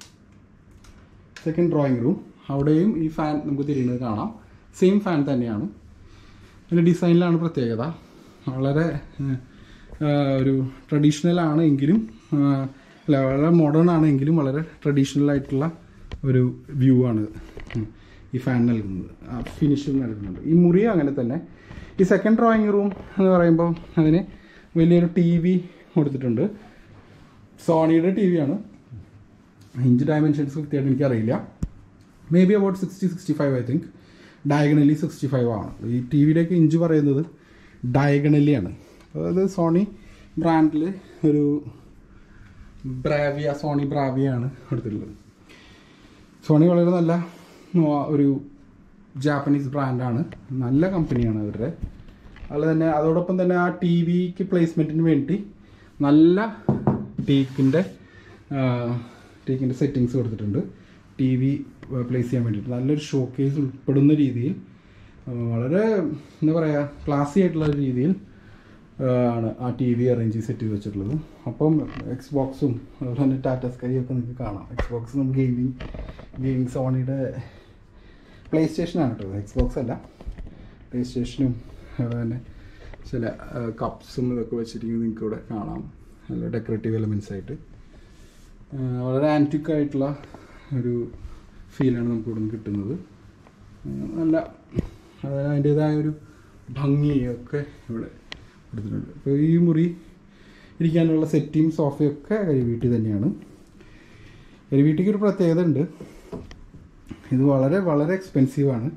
സെക്കൻഡ് ഡ്രോയിങ് റൂം അവിടെയും ഈ ഫാൻ നമുക്ക് തിരിയുന്നത് കാണാം സെയിം ഫാൻ തന്നെയാണ് അതിൻ്റെ ഡിസൈനിലാണ് പ്രത്യേകത വളരെ ഏഹ്, ഏഹ്, ഒരു ട്രഡീഷണൽ ആണ് എങ്കിലും ഏഹ്, അല്ല വളരെ മോഡേൺ ആണ് എങ്കിലും വളരെ ട്രഡീഷണൽ ആയിട്ടുള്ള ഒരു വ്യൂ ആണ് ഉം, ഈ ഫാൻ നൽകുന്നത് ആ ഫിനിഷ് നൽകുന്നുണ്ട് ഈ മുറി അങ്ങനെ തന്നെ ഈ സെക്കൻഡ് ഡ്രോയിങ് റൂം എന്ന് പറയുമ്പോൾ അതിന് വലിയൊരു ടി വി കൊടുത്തിട്ടുണ്ട് സോണിയുടെ ടി വിയാണ് ഇഞ്ച് ഡയമെൻഷൻസ് കൃത്യമായിട്ട് എനിക്കറിയില്ല may be about sixty sixty five I think diagonally sixty five ആണ് ഈ ടി വിയുടെയൊക്കെ ഇഞ്ച് പറയുന്നത് ഡയഗണലി ആണ് അതായത് സോണി ബ്രാൻഡിൽ ഒരു ബ്രാവിയ സോണി ബ്രാവിയാണ് എടുത്തിട്ടുള്ളത് സോണി വളരെ നല്ല ആ, ഒരു ജാപ്പനീസ് ബ്രാൻഡാണ് നല്ല കമ്പനിയാണ് അവരുടെ അതുപോലെ തന്നെ അതോടൊപ്പം തന്നെ ആ ടി വിക്ക് പ്ലേസ്മെൻറ്റിന് വേണ്ടി നല്ല ടീക്കിൻ്റെ ടീക്കിൻ്റെ സെറ്റിങ്സ് കൊടുത്തിട്ടുണ്ട് ടി വി പ്ലേസ് ചെയ്യാൻ വേണ്ടിയിട്ട് നല്ലൊരു ഷോ കേസ് ഉൾപ്പെടുന്ന രീതിയിൽ ആ, വളരെ എന്താ പറയുക ക്ലാസി ആയിട്ടുള്ള ഒരു രീതിയിൽ ആ, ആണ് ആ ടി വി അറേഞ്ച് ചെയ്ത് സെറ്റ് ചെയ്ത് വെച്ചിട്ടുള്ളത് അപ്പം എക്സ് ബോക്സും അതുപോലെ തന്നെ ടാറ്റ സ്കൈ ഒക്കെ നിങ്ങൾക്ക് കാണാം എക്സ് ബോക്സ് നമുക്ക് ഗെയിമിങ് ഗെയിമിങ് സോണിയുടെ പ്ലേ സ്റ്റേഷനാണ് കേട്ടോ എക്സ് ബോക്സ് അല്ല പ്ലേ സ്റ്റേഷനും അതുപോലെ തന്നെ ചില കപ്സും ഇതൊക്കെ വെച്ചിരിക്കുന്നത് നിങ്ങൾക്ക് ഇവിടെ കാണാം നല്ല ഡെക്കറേറ്റീവ് എലമെൻസ് ആയിട്ട് ആ, വളരെ ആൻറ്റിക് ആയിട്ടുള്ള ഒരു ഫീലാണ് നമുക്ക് ഇവിടെ നിന്ന് കിട്ടുന്നത് ആ, നല്ല അതായത് അതിൻ്റേതായ ഒരു ഭംഗിയൊക്കെ ഇവിടെ കൊടുത്തിട്ടുണ്ട് അപ്പോൾ ഈ മുറി ഇരിക്കാനുള്ള സെറ്റിയും സോഫയും ഒക്കെ കരിവീട്ടി തന്നെയാണ് കരിവീട്ടിക്ക് ഒരു പ്രത്യേകത ഉണ്ട് ഇത് വളരെ വളരെ എക്സ്പെൻസീവാണ്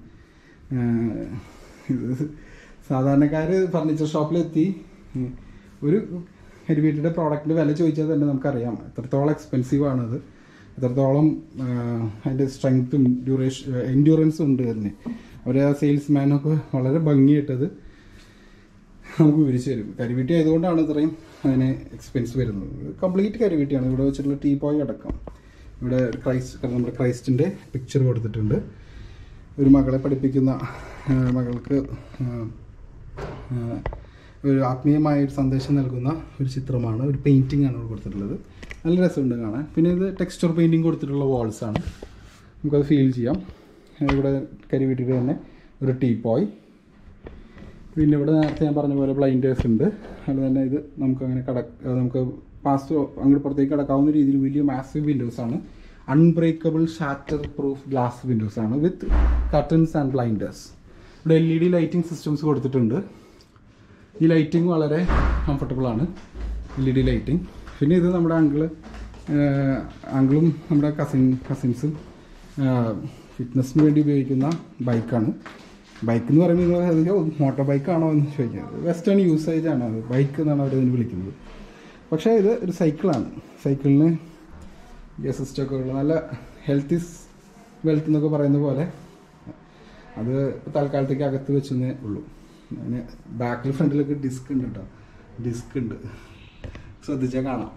ഇത് സാധാരണക്കാർ ഫർണിച്ചർ ഷോപ്പിലെത്തി ഉം, ഒരു കരിവീട്ടിയുടെ പ്രോഡക്റ്റിൻ്റെ വില ചോദിച്ചാൽ തന്നെ നമുക്കറിയാം എത്രത്തോളം എക്സ്പെൻസീവ് ആണത് എത്രത്തോളം ആ, അതിൻ്റെ സ്ട്രെങ്ത്തും ഡ്യൂറേഷൻ എൻഡ്യൂറൻസും ഉണ്ട് തന്നെ അവർ ആ സെയിൽസ്മാനൊക്കെ വളരെ ഭംഗിയായിട്ടത് നമുക്ക് വിവരിച്ചു തരും കരിവീട്ടി ആയതുകൊണ്ടാണ് ഇത്രയും അതിന് എക്സ്പെൻസ് വരുന്നത് കംപ്ലീറ്റ് കരിവീട്ടിയാണ് ഇവിടെ വെച്ചിട്ടുള്ള ടീ പോയി അടക്കം ഇവിടെ ക്രൈസ്റ്റ് നമ്മുടെ ക്രൈസ്റ്റിൻ്റെ പിക്ചർ കൊടുത്തിട്ടുണ്ട് ഒരു മകളെ പഠിപ്പിക്കുന്ന ആ, മകൾക്ക് ആ, ആ, ഒരു ആത്മീയമായ ഒരു സന്ദേശം നൽകുന്ന ഒരു ചിത്രമാണ് ഒരു പെയിൻറ്റിംഗ് ആണ് ഇവിടെ കൊടുത്തിട്ടുള്ളത് നല്ല രസമുണ്ട് കാണാൻ പിന്നെ ഇത് ടെക്സ്ചർ പെയിൻറ്റിങ് കൊടുത്തിട്ടുള്ള വാൾസ് ആണ് നമുക്കത് ഫീൽ ചെയ്യാം ഇവിടെ കരിവീട്ടിയുടെ തന്നെ ഒരു ടീ പോയ് പിന്നെ ഇവിടെ നേരത്തെ ഞാൻ പറഞ്ഞ പോലെ ബ്ലൈൻഡേഴ്സ് ഉണ്ട് അതുപോലെ തന്നെ ഇത് നമുക്ക് അങ്ങനെ കട അത് നമുക്ക് പാസ് അങ്ങോട്ട് പുറത്തേക്ക് കടക്കാവുന്ന രീതിയിൽ വലിയ മാസീവ് വിൻഡോസ് ആണ് unbreakable shatter proof glass windows ആണ് വിത്ത് കർട്ടൻസ് ആൻഡ് ബ്ലൈൻഡേഴ്സ് ഇവിടെ L E D lighting systems കൊടുത്തിട്ടുണ്ട് ഈ ലൈറ്റിംഗ് വളരെ കംഫർട്ടബിൾ ആണ് എൽ ഇ ഡി ലൈറ്റിംഗ് പിന്നെ ഇത് നമ്മുടെ അങ്കിള് അങ്കിളും നമ്മുടെ കസിൻ കസിൻസും ഫിറ്റ്നസ്സിന് വേണ്ടി ഉപയോഗിക്കുന്ന ബൈക്കാണ് ബൈക്ക് എന്ന് പറയുമ്പോൾ നിങ്ങൾ മോട്ടോർ ബൈക്കാണോ എന്ന് ചോദിക്കുന്നത് വെസ്റ്റേൺ യൂസേജ് ആണ് അത് ബൈക്ക് എന്നാണ് അവർ ഇതിന് വിളിക്കുന്നത് പക്ഷേ ഇത് ഒരു സൈക്കിളാണ് സൈക്കിളിന് ഗിയർ സിസ്റ്റമൊക്കെ ഉള്ള നല്ല ഹെൽത്ത് ഇസ് വെൽത്ത് എന്നൊക്കെ പറയുന്ന പോലെ അത് തൽക്കാലത്തേക്ക് അകത്ത് വെച്ചെന്നേ ഉള്ളൂ അതിന് ബാക്കിൽ ഫ്രണ്ടിലൊക്കെ ഡിസ്ക് ഉണ്ട് കേട്ടോ ഡിസ്ക് ഉണ്ട് ശ്രദ്ധിച്ചാൽ കാണാം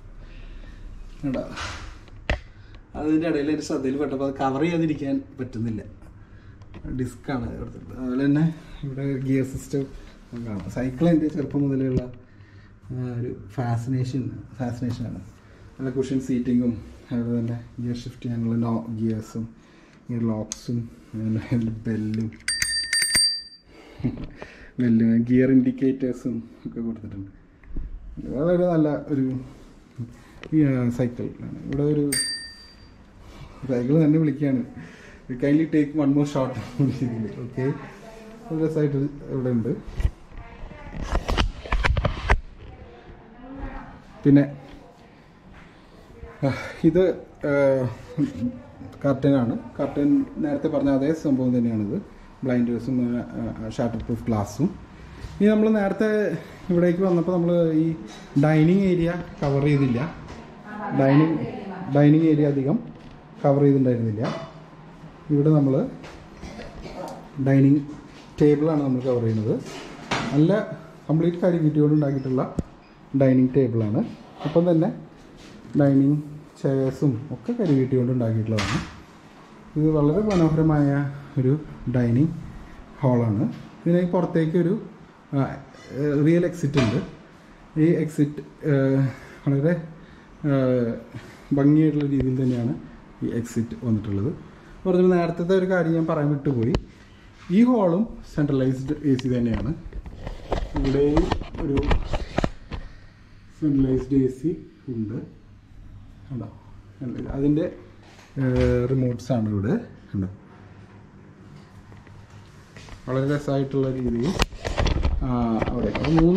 കേട്ടോ അതിൻ്റെ ഇടയിൽ ഒരു ശ്രദ്ധയിൽ പെട്ടപ്പോൾ അത് കവർ ചെയ്യാതിരിക്കാൻ പറ്റുന്നില്ല ഡിസ്ക്കാണ് കൊടുത്തിട്ടുള്ളത് അതുപോലെ തന്നെ ഇവിടെ ഗിയർ സിസ്റ്റം കാണാം സൈക്കിൾ എൻ്റെ ചെറുപ്പം മുതലുള്ള ആ, ഒരു ഫാസിനേഷൻ ഫാസിനേഷനാണ് നല്ല കുഷൻ സീറ്റിങ്ങും അതുപോലെ തന്നെ ഗിയർ ഷിഫ്റ്റ് ചെയ്യാനുള്ള നോ ഗിയേഴ്സും ഗിയർ ലോക്സും ബെല്ലും ബെല്ലും ഗിയർ ഇൻഡിക്കേറ്റേഴ്സും ഒക്കെ കൊടുത്തിട്ടുണ്ട് വളരെ നല്ല ഒരു സൈക്കിൾ ഇവിടെ ഒരു സൈക്കിൾ തന്നെ വിളിക്കുകയാണ് kindly take one more shot okay ഒരു രസമായിട്ട് ഇവിടെ ഉണ്ട് പിന്നെ ആ, ഇത് കർട്ടനാണ് കർട്ടൻ നേരത്തെ പറഞ്ഞ അതേ സംഭവം തന്നെയാണിത് ബ്ലൈൻഡേഴ്സും ഷാട്ടർ പ്രൂഫ് ഗ്ലാസും ഇനി നമ്മൾ നേരത്തെ ഇവിടേക്ക് വന്നപ്പോൾ നമ്മൾ ഈ ഡൈനിങ് ഏരിയ കവർ ചെയ്തില്ല ഡൈനിങ് ഡൈനിങ് ഏരിയ അധികം കവർ ചെയ്തിട്ടുണ്ടായിരുന്നില്ല ഇവിടെ നമ്മൾ ഡൈനിങ് ടേബിളാണ് നമ്മൾ കവർ ചെയ്യുന്നത് നല്ല കംപ്ലീറ്റ് കരിക്കുറ്റിയോട് ഉണ്ടാക്കിയിട്ടുള്ള ഡൈനിങ് ടേബിളാണ് അപ്പം തന്നെ ഡൈനിങ് ചെയർസും ഒക്കെ കരിവീട്ടി കൊണ്ട് ഉണ്ടാക്കിയിട്ടുള്ളതാണ് ഇത് വളരെ മനോഹരമായ ഒരു ഡൈനിങ് ഹാളാണ് ഇതിന് പുറത്തേക്ക് ഒരു റിയൽ എക്സിറ്റ് ഉണ്ട് ഈ എക്സിറ്റ് വളരെ ആ, ഭംഗിയായിട്ടുള്ള രീതിയിൽ തന്നെയാണ് ഈ എക്സിറ്റ് വന്നിട്ടുള്ളത് പറഞ്ഞപ്പോൾ നേരത്തെ ഒരു കാര്യം ഞാൻ പറയാൻ വിട്ടുപോയി ഈ ഹാളും സെൻട്രലൈസ്ഡ് എ സി തന്നെയാണ് ഇവിടെയും ഒരു സെൻട്രലൈസ്ഡ് എ സി ഉണ്ട് കണ്ടോ കണ്ടോ? അതിൻ്റെ റിമോട്ട്സ് ആണ് ഇവിടെ കണ്ടോ വളരെ രസമായിട്ടുള്ള രീതിയിൽ ആ, അവിടെ അപ്പോൾ മൂന്ന്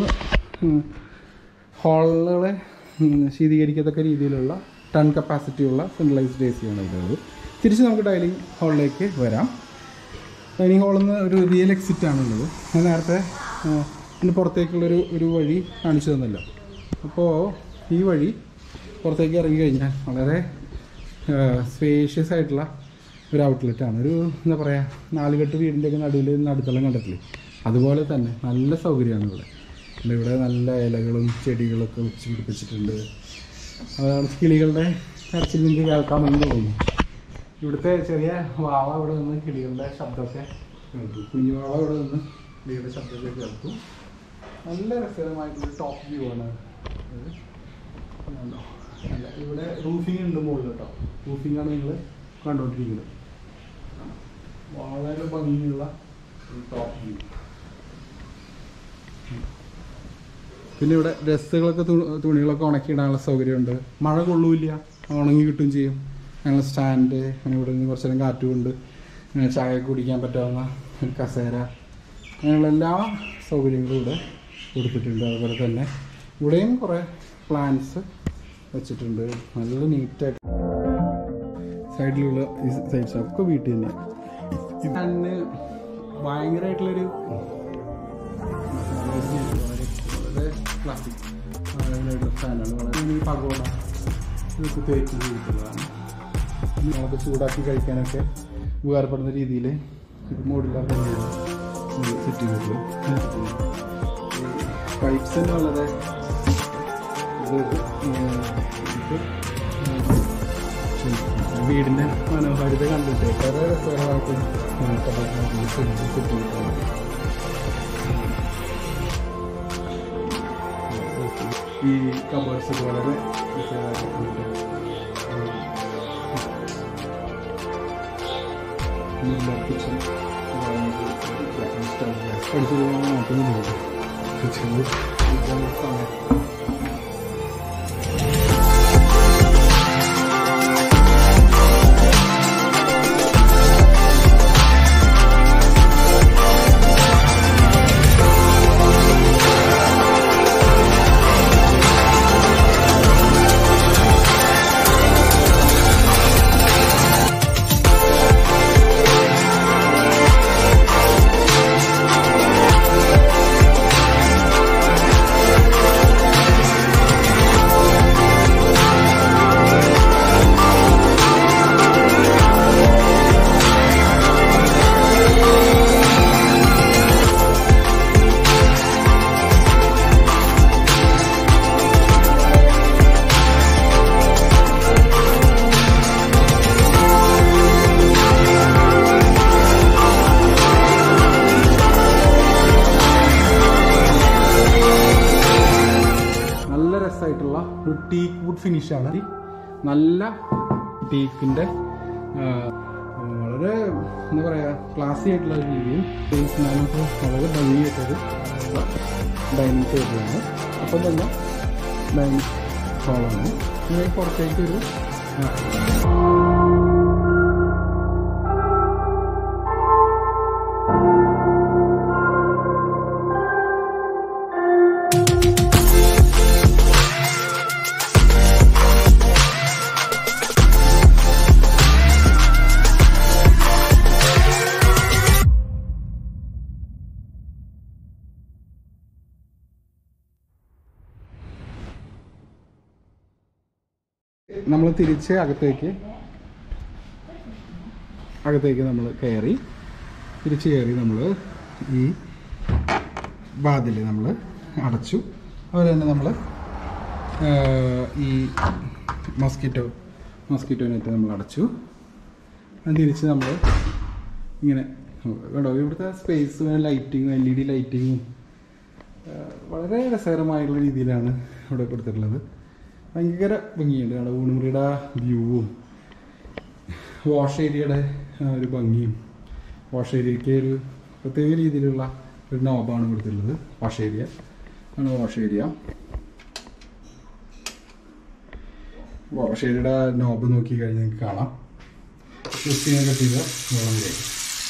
ഹാളുകളെ ശീതീകരിക്കത്തക്ക രീതിയിലുള്ള ടൺ കപ്പാസിറ്റി ഉള്ള സെൻട്രലൈസ്ഡ് എ സിയാണ് ഇവിടെ ഉള്ളത് തിരിച്ച് നമുക്ക് ഡൈനിങ് ഹാളിലേക്ക് വരാം ഡൈനിങ് ഹാളിൽ നിന്ന് ഒരു റിയൽ എക്സിറ്റ് ആണുള്ളത് ഞാൻ നേരത്തെ ആ, ഇതിന് പുറത്തേക്കുള്ളൊരു ഒരു വഴി കാണിച്ചു തന്നല്ലോ അപ്പോൾ ഈ വഴി പുറത്തേക്ക് ഇറങ്ങി കഴിഞ്ഞാൽ വളരെ സ്പേഷ്യസ് ആയിട്ടുള്ള ഒരു ഔട്ട്ലെറ്റ് ആണ് ഒരു എന്താ പറയുക നാലുകെട്ട് വീടിൻ്റെയൊക്കെ നടുവിൽ നടുത്തളം കണ്ടിട്ടില്ലേ അതുപോലെ തന്നെ നല്ല സൗകര്യമാണ് ഇവിടെ പിന്നെ ഇവിടെ നല്ല ഇലകളും ചെടികളൊക്കെ വെച്ച് പിടിപ്പിച്ചിട്ടുണ്ട് അതാണ് കിളികളുടെ കരച്ചിൽ നിങ്ങൾക്ക് കേൾക്കാമെന്ന് തോന്നുന്നു ഇവിടുത്തെ ചെറിയ വാവ ഇവിടെ നിന്ന് കിളികളുടെ ശബ്ദമൊക്കെ കേൾക്കും കുഞ്ഞു വാവ ഇവിടെ നിന്ന് കിളികളുടെ ശബ്ദമൊക്കെ കേൾക്കും നല്ല രസകരമായിട്ടുള്ള ടോപ്പ് വ്യൂ ആണ് ഇത്. കണ്ടോ? അല്ല, ഇവിടെ റൂഫിംഗ് ഉണ്ട് മുകളിൽ കേട്ടോ റൂഫിംഗ് ആണ് നിങ്ങൾ കണ്ടുകൊണ്ടിരിക്കുന്നത് വളരെ ഭംഗിയുള്ള ഒരു ടോപ്പ് വ്യൂ പിന്നെ ഇവിടെ ഡ്രസ്സുകളൊക്കെ തു- തുണികളൊക്കെ ഉണക്കിയിടാനുള്ള സൗകര്യമുണ്ട് മഴ കൊള്ളൂല്ല ഉണങ്ങി കിട്ടുകയും ചെയ്യും അങ്ങനെ സ്റ്റാൻഡ് അങ്ങനെ ഇവിടെ നിന്ന് കുറച്ച് നേരം കാറ്റ് കൊണ്ട് അങ്ങനെ ചായ കുടിക്കാൻ പറ്റാവുന്ന ഒരു കസേര അങ്ങനെയുള്ള എല്ലാ സൗകര്യങ്ങളും ഇവിടെ കൊടുത്തിട്ടുണ്ട് അതുപോലെ തന്നെ ഇവിടെയും കുറേ പ്ലാന്റ്സ് വെച്ചിട്ടുണ്ട് നല്ല നീറ്റായിട്ട് സൈഡിലുള്ള ഈ സൈഡ്സ് ഒക്കെ വീട്ടിൽ തന്നെയാണ് ഇതിന് ഭയങ്കരമായിട്ടുള്ളൊരു വളരെ വളരെ ക്ലാസിക് ഫാനാണ് വളരെ ഈ പകോട ഇതൊക്കെ തേച്ച് ചെയ്തിട്ടുള്ളതാണ് നമ്മളൊക്കെ ചൂടാക്കി കഴിക്കാനൊക്കെ ഉപകാരപ്പെടുന്ന രീതിയിൽ മോഡുലാർ തന്നെയാണ് സെറ്റ് ചെയ്തിട്ടുള്ളത് പൈപ്സ് തന്നെ വളരെ ഇത് ഇത് വീടിൻ്റെ മനോഹാരിത കണ്ടിട്ട് വളരെ രസകരമായിട്ട് സെറ്റ് ചെയ്തിട്ടുണ്ട് ഈ കബേഴ്സ് ഒക്കെ വളരെ രസകരമായിട്ടുണ്ട് കിച്ചൺ പഠിച്ചു നോക്കുന്നുണ്ട് കിച്ചണിൽ സമയം നല്ല രസമായിട്ടുള്ള ഒരു ടീക്ക് വുഡ് ഫിനിഷാണ് നല്ല ടീക്കിൻ്റെ വളരെ എന്താ പറയുക ക്ലാസി ആയിട്ടുള്ള ഒരു രീതിയിൽ ഫേസ് മാനൊക്കെ വളരെ ഭംഗിയായിട്ടൊരു ഡൈനിങ് ടേബിളാണ് അപ്പം തന്നെ ഡൈനിങ് ഹാളാണ് ഇത് പുറത്തേക്കൊരു നമ്മൾ തിരിച്ച് അകത്തേക്ക് അകത്തേക്ക് നമ്മൾ കയറി തിരിച്ച് കയറി നമ്മൾ ഈ വാതിൽ നമ്മൾ അടച്ചു അതുപോലെ തന്നെ നമ്മൾ ഈ മസ്കിറ്റോ മസ്കിറ്റോ നെറ്റ് നമ്മൾ അടച്ചു അത് തിരിച്ച് നമ്മൾ ഇങ്ങനെ കേട്ടോ ഇവിടുത്തെ സ്പേസ് ലൈറ്റിങ്ങും എൽ ഇ ഡി ലൈറ്റിങ്ങും വളരെ രസകരമായുള്ള രീതിയിലാണ് ഇവിടെ കൊടുത്തിട്ടുള്ളത് ഭയങ്കര ഭംഗിയുണ്ട് അവിടെ ഊണുമുറിയുടെ വ്യൂവും വാഷ് ഏരിയയുടെ ആ ഒരു ഭംഗിയും വാഷ് ഏരിയയ്ക്ക് ഒരു പ്രത്യേക രീതിയിലുള്ള ഒരു നോബാണ് കൊടുത്തിട്ടുള്ളത് വാഷ് ഏരിയ ആണ് വാഷ് ഏരിയ വാഷ് ഏരിയയുടെ നോബ് നോക്കി കഴിഞ്ഞാൽ നിങ്ങൾക്ക് കാണാം ക്രിസ്ത്യനൊക്കെ ചെയ്ത വെള്ളം കഴിയും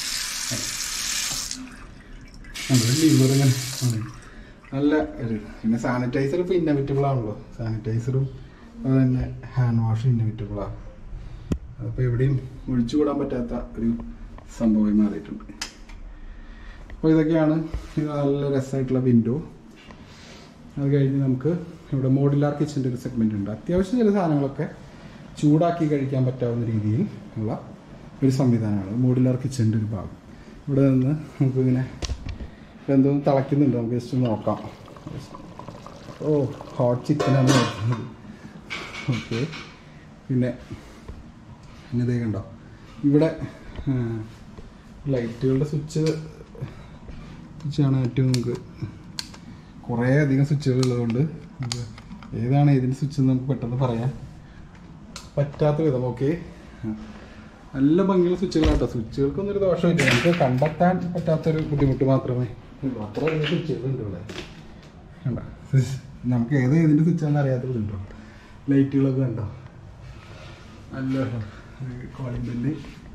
നമ്മുടെ ലിവർ ഇങ്ങനെ ആണ്. നല്ല ഒരു പിന്നെ സാനിറ്റൈസർ ഇപ്പോൾ ഇന്നവിറ്റബിൾ ആണല്ലോ സാനിറ്റൈസറും അത് തന്നെ ഹാൻഡ് വാഷും ഇന്നവിറ്റബിൾ ആണ് അപ്പോൾ എവിടെയും ഒഴിച്ചുകൂടാൻ പറ്റാത്ത ഒരു സംഭവമായി മാറിയിട്ടുണ്ട് അപ്പോൾ ഇതൊക്കെയാണ് ഇത് നല്ല രസമായിട്ടുള്ള വിൻഡോ അത് കഴിഞ്ഞ് നമുക്ക് ഇവിടെ മോഡുലാർ കിച്ചൻ്റെ ഒരു സെഗ്മെൻ്റ് ഉണ്ട് അത്യാവശ്യം ചില സാധനങ്ങളൊക്കെ ചൂടാക്കി കഴിക്കാൻ പറ്റാവുന്ന രീതിയിൽ ഉള്ള ഒരു സംവിധാനമാണ് മോഡുലാർ കിച്ചൻ്റെ ഒരു ഭാഗം ഇവിടെ നിന്ന് നമുക്കിങ്ങനെ എന്തോ തിളയ്ക്കുന്നുണ്ട് നമുക്ക് ജസ്റ്റ് ഒന്ന് നോക്കാം ഓ ഹോട്ട് ചിക്കനാണ് നോക്കുന്നത് ഓക്കെ പിന്നെ പിന്നെ ഇതേ കണ്ടോ ഇവിടെ ലൈറ്റുകളുടെ സ്വിച്ച് സ്വിച്ചാണ് ഏറ്റവും നമുക്ക് കുറേ അധികം സ്വിച്ചുകൾ ഉള്ളതുകൊണ്ട് നമുക്ക് ഏതാണ് ഇതിൻ്റെ സ്വിച്ച് എന്ന് നമുക്ക് പെട്ടെന്ന് പറയാൻ പറ്റാത്ത വിധം ഓക്കെ നല്ല ഭംഗിയുള്ള സ്വിച്ചുകളാട്ടോ സ്വിച്ചുകൾക്കൊന്നും ഒരു ദോഷമില്ല നമുക്ക് കണ്ടെത്താൻ പറ്റാത്തൊരു ബുദ്ധിമുട്ട് മാത്രമേ ഉള്ളൂ അത്ര വലിയ സ്വിച്ചുകളുണ്ട് ഇവിടെ കണ്ട നമുക്ക് ഏത് ഏതിൻ്റെ സ്വിച്ചാണെന്ന് അറിയാത്തതുണ്ടോ ലൈറ്റുകളൊക്കെ കണ്ടോ നല്ല കോളിംഗ് ബെല്ല്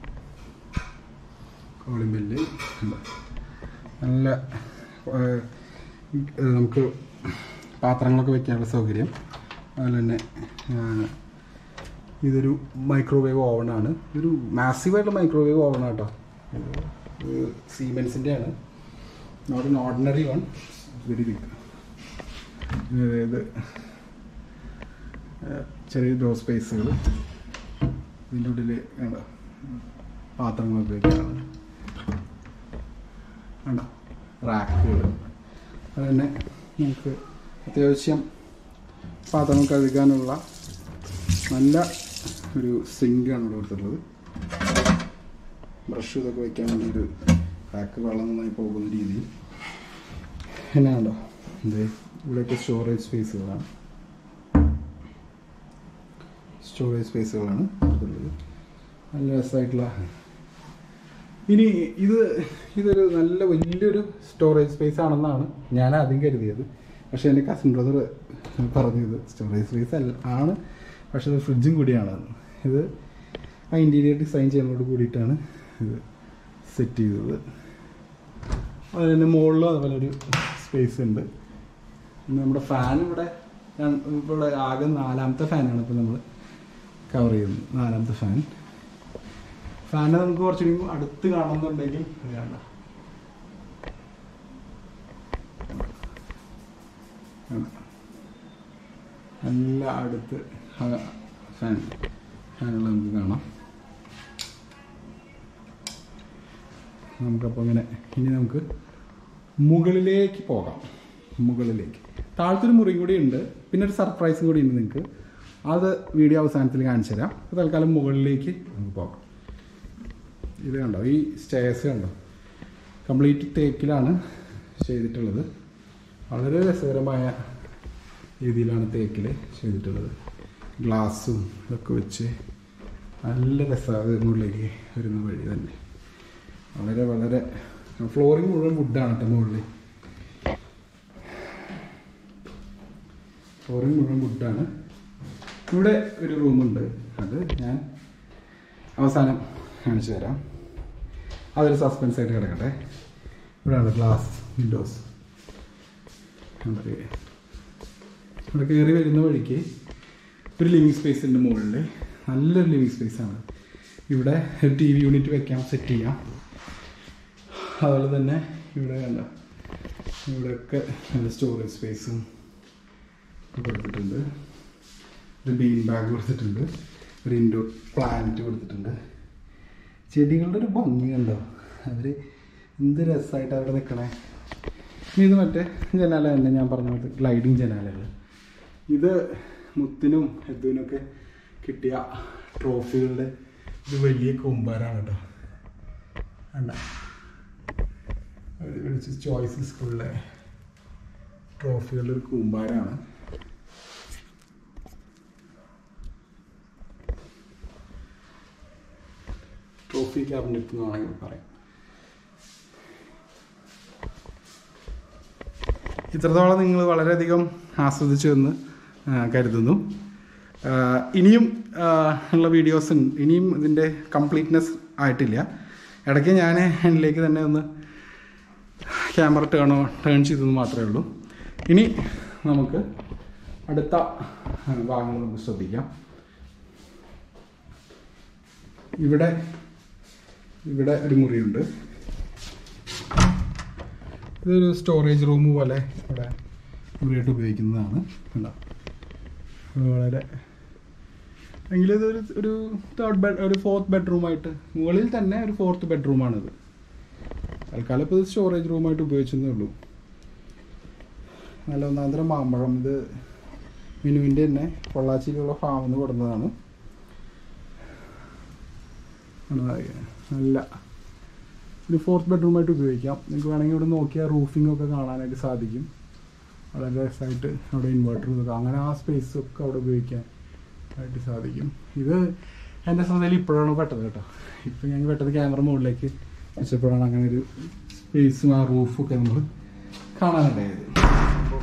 കോളിംഗ് ബെല്ല് കണ്ടോ നല്ല ഏഹ്, ഏഹ്, നമുക്ക് പാത്രങ്ങളൊക്കെ വെക്കാനുള്ള സൗകര്യം അതുപോലെ തന്നെ ഏഹ്, ഇതൊരു മൈക്രോവേവ് ഓവനാണ് ഒരു മാസീവായിട്ടുള്ള മൈക്രോവേവ് ഓവനാണ് കേട്ടോ സീമെൻസിൻ്റെ ആണ് not an ordinary one very big അതായത് ഏഹ്, ചെറിയ ഡോ സ്പേസുകൾ ഇതിൻ്റെ ഉള്ളിൽ വേണ്ട പാത്രങ്ങളൊക്കെ വയ്ക്കാനാണ് വേണ്ട റാക്കുകൾ അത് തന്നെ നമുക്ക് അത്യാവശ്യം പാത്രങ്ങൾ കഴുകാനുള്ള നല്ല ഒരു സിങ്കാണ് ഇവിടെ കൊടുത്തിട്ടുള്ളത് ബ്രഷ് ഇതൊക്കെ വയ്ക്കാൻ വേണ്ടി ഒരു റാക്ക് വെള്ളം നന്നായി പോകുന്ന രീതിയിൽ പിന്നെ കണ്ടോ ഇത് ഇവിടെയൊക്കെ സ്റ്റോറേജ് സ്പേസുകളാണ് സ്റ്റോറേജ് സ്പേസുകളാണ് കൊടുത്തിട്ടുള്ളത് നല്ല രസമായിട്ടുള്ള ഇനി ഇത് ഇതൊരു നല്ല വലിയൊരു സ്റ്റോറേജ് സ്പേസ് ആണെന്നാണ് ഞാൻ ആദ്യം കരുതിയത് പക്ഷേ എൻ്റെ കസിൻ ബ്രദർ പറഞ്ഞത് സ്റ്റോറേജ് സ്പേസ് അല്ല ആണ് പക്ഷേ ഇത് ഫ്രിഡ്ജും കൂടിയാണ് ഇത് ആ ഇൻറ്റീരിയർ ഡിസൈൻ ചെയ്യുന്നതോട് കൂടിയിട്ടാണ് ഇത് സെറ്റ് ചെയ്തത് അതുപോലെ തന്നെ മുകളിലും അതുപോലെ ഒരു സ്പേസ് ഉണ്ട് പിന്നെ നമ്മുടെ ഫാൻ ഇവിടെ ഞാൻ- ഇവിടെ ആകെ നാലാമത്തെ ഫാനാണ് ഇപ്പോൾ നമ്മൾ കവർ ചെയ്യുന്നത് നാലാമത്തെ ഫാൻ ഫാന് നമുക്ക് കുറച്ചുകൂടി അടുത്ത് കാണുന്നുണ്ടെങ്കിൽ ഇത് കാണാം കാണാം. നല്ല അടുത്ത് ആ ഫാൻ ഫാനുകൾ നമുക്ക് കാണാം നമുക്കപ്പോൾ ഇങ്ങനെ ഇനി നമുക്ക് മുകളിലേക്ക് പോകാം മുകളിലേക്ക് താഴത്തൊരു മുറിയും കൂടി ഉണ്ട് പിന്നെ ഒരു സർപ്രൈസും കൂടി ഉണ്ട് നിങ്ങൾക്ക് അത് വീഡിയോ അവസാനത്തിൽ കാണിച്ചു തരാം അപ്പോൾ തൽക്കാലം മുകളിലേക്ക് നമുക്ക് പോകാം ഇത് കണ്ടോ ഈ സ്റ്റേഴ്സ് കണ്ടോ കംപ്ലീറ്റ് തേക്കിലാണ് ചെയ്തിട്ടുള്ളത് വളരെ രസകരമായ രീതിയിലാണ് തേക്കിൽ ചെയ്തിട്ടുള്ളത് ഗ്ലാസും ഇതൊക്കെ വെച്ച് നല്ല രസമാണ് മുകളിലേക്ക് വരുന്ന വഴി തന്നെ വളരെ വളരെ ഫ്ലോറിങ് മുഴുവൻ വുഡാണ് കേട്ടോ മുകളിൽ ഫ്ലോറിംഗ് മുഴുവൻ വുഡാണ് ഇവിടെ ഒരു റൂമുണ്ട് അത് ഞാൻ അവസാനം കാണിച്ചു തരാം അതൊരു സസ്പെൻസ് ആയിട്ട് കിടക്കട്ടെ ഇവിടെയാണ് ഗ്ലാസ് വിൻഡോസ് ഇവിടെ കയറി വരുന്ന വഴിക്ക് ഒരു ലിവിങ് സ്പേസ് ഉണ്ട് മുകളിൽ നല്ലൊരു ലിവിങ് സ്പേസ് ആണ് ഇവിടെ ഒരു ടി വി യൂണിറ്റ് വെക്കാം സെറ്റ് ചെയ്യാം അതുപോലെ തന്നെ ഇവിടെ കണ്ട ഇവിടെയൊക്കെ നല്ല സ്റ്റോറേജ് സ്പേസും കൊടുത്തിട്ടുണ്ട് ഒരു ബീൻ ബാഗ് കൊടുത്തിട്ടുണ്ട് ഒരു ഇൻഡോർ പ്ലാന്റ് കൊടുത്തിട്ടുണ്ട് ചെടികളുടെ ഒരു ഭംഗി കണ്ടോ അവർ എന്ത് രസമായിട്ട് അവിടെ നിൽക്കണേ ഇനി ഇത് മറ്റേ ജനാല തന്നെ ഞാൻ പറഞ്ഞ പോലെ ഗ്ലൈഡിങ് ജനാലകൾ ഇത് മുത്തിനും ഹെദ്ദുവിനൊക്കെ കിട്ടിയ ട്രോഫികളുടെ ഒരു വലിയ കൂമ്പാരാണ് കേട്ടോ വേണ്ട വിളിച്ച് ചോയ്സ് സ്കൂളിലെ ട്രോഫികളുടെ ഒരു കൂമ്പാരാണ് ട്രോഫി ക്യാബിനറ്റ് എന്ന് വേണമെങ്കിൽ പറയാം ഇത്രത്തോളം നിങ്ങൾ വളരെയധികം ആസ്വദിച്ചു എന്ന് ആ, കരുതുന്നു ആ, ഇനിയും ആ, ഉള്ള വീഡിയോസ് ഇനിയും ഇതിൻ്റെ കംപ്ലീറ്റ്നെസ് ആയിട്ടില്ല ഇടയ്ക്ക് ഞാൻ എന്നിലേക്ക് തന്നെ ഒന്ന് ക്യാമറ ടേണോ ടേൺ ചെയ്തെന്ന് മാത്രമേ ഉള്ളൂ ഇനി നമുക്ക് അടുത്ത ആ, ഭാഗങ്ങൾ നമുക്ക് ശ്രദ്ധിക്കാം ഇവിടെ ഇവിടെ ഒരു മുറിയുണ്ട് ഇതൊരു സ്റ്റോറേജ് റൂം പോലെ ഇവിടെ മുറിയായിട്ട് ഉപയോഗിക്കുന്നതാണ് കണ്ടോ ഇത് വളരെ എങ്കിലും ഇതൊരു ഒരു തേർഡ് ബെഡ് ഒരു ഫോർത്ത് ബെഡ്റൂമായിട്ട് മുകളിൽ തന്നെ ഒരു ഫോർത്ത് ബെഡ്റൂമാണിത് തൽക്കാലം ഇപ്പോൾ ഇത് സ്റ്റോറേജ് റൂമായിട്ട് ഉപയോഗിച്ചെന്നേ ഉള്ളൂ നല്ല ഒന്നാന്തരം മാമ്പഴം ഇത് മിനുവിൻ്റെ തന്നെ പൊള്ളാച്ചിയിലുള്ള ഫാമിൽ നിന്ന് കൊടുന്നതാണ് ആണതായി. നല്ല ഒരു ഫോർത്ത് ബെഡ്റൂമായിട്ട് ഉപയോഗിക്കാം നിങ്ങൾക്ക് വേണമെങ്കിൽ ഇവിടെ നോക്കിയാൽ റൂഫിംഗ് ഒക്കെ കാണാനായിട്ട് സാധിക്കും വളരെ രസമായിട്ട് അവിടെ ഇൻവെർട്ടർ ഇതൊക്കെ അങ്ങനെ ആ സ്പേസ് ഒക്കെ അവിടെ ഉപയോഗിക്കാൻ ആയിട്ട് സാധിക്കും ഇത് എൻ്റെ ശ്രദ്ധയിൽ ഇപ്പോഴാണ് പെട്ടത് കേട്ടോ ഇപ്പം ഞാൻ പെട്ടെന്ന് ക്യാമറ മുകളിലേക്ക് വെച്ചപ്പോഴാണ് അങ്ങനെ ഒരു സ്പേസും ആ റൂഫൊക്കെ നമ്മൾ കാണാനുണ്ടായത് അപ്പോൾ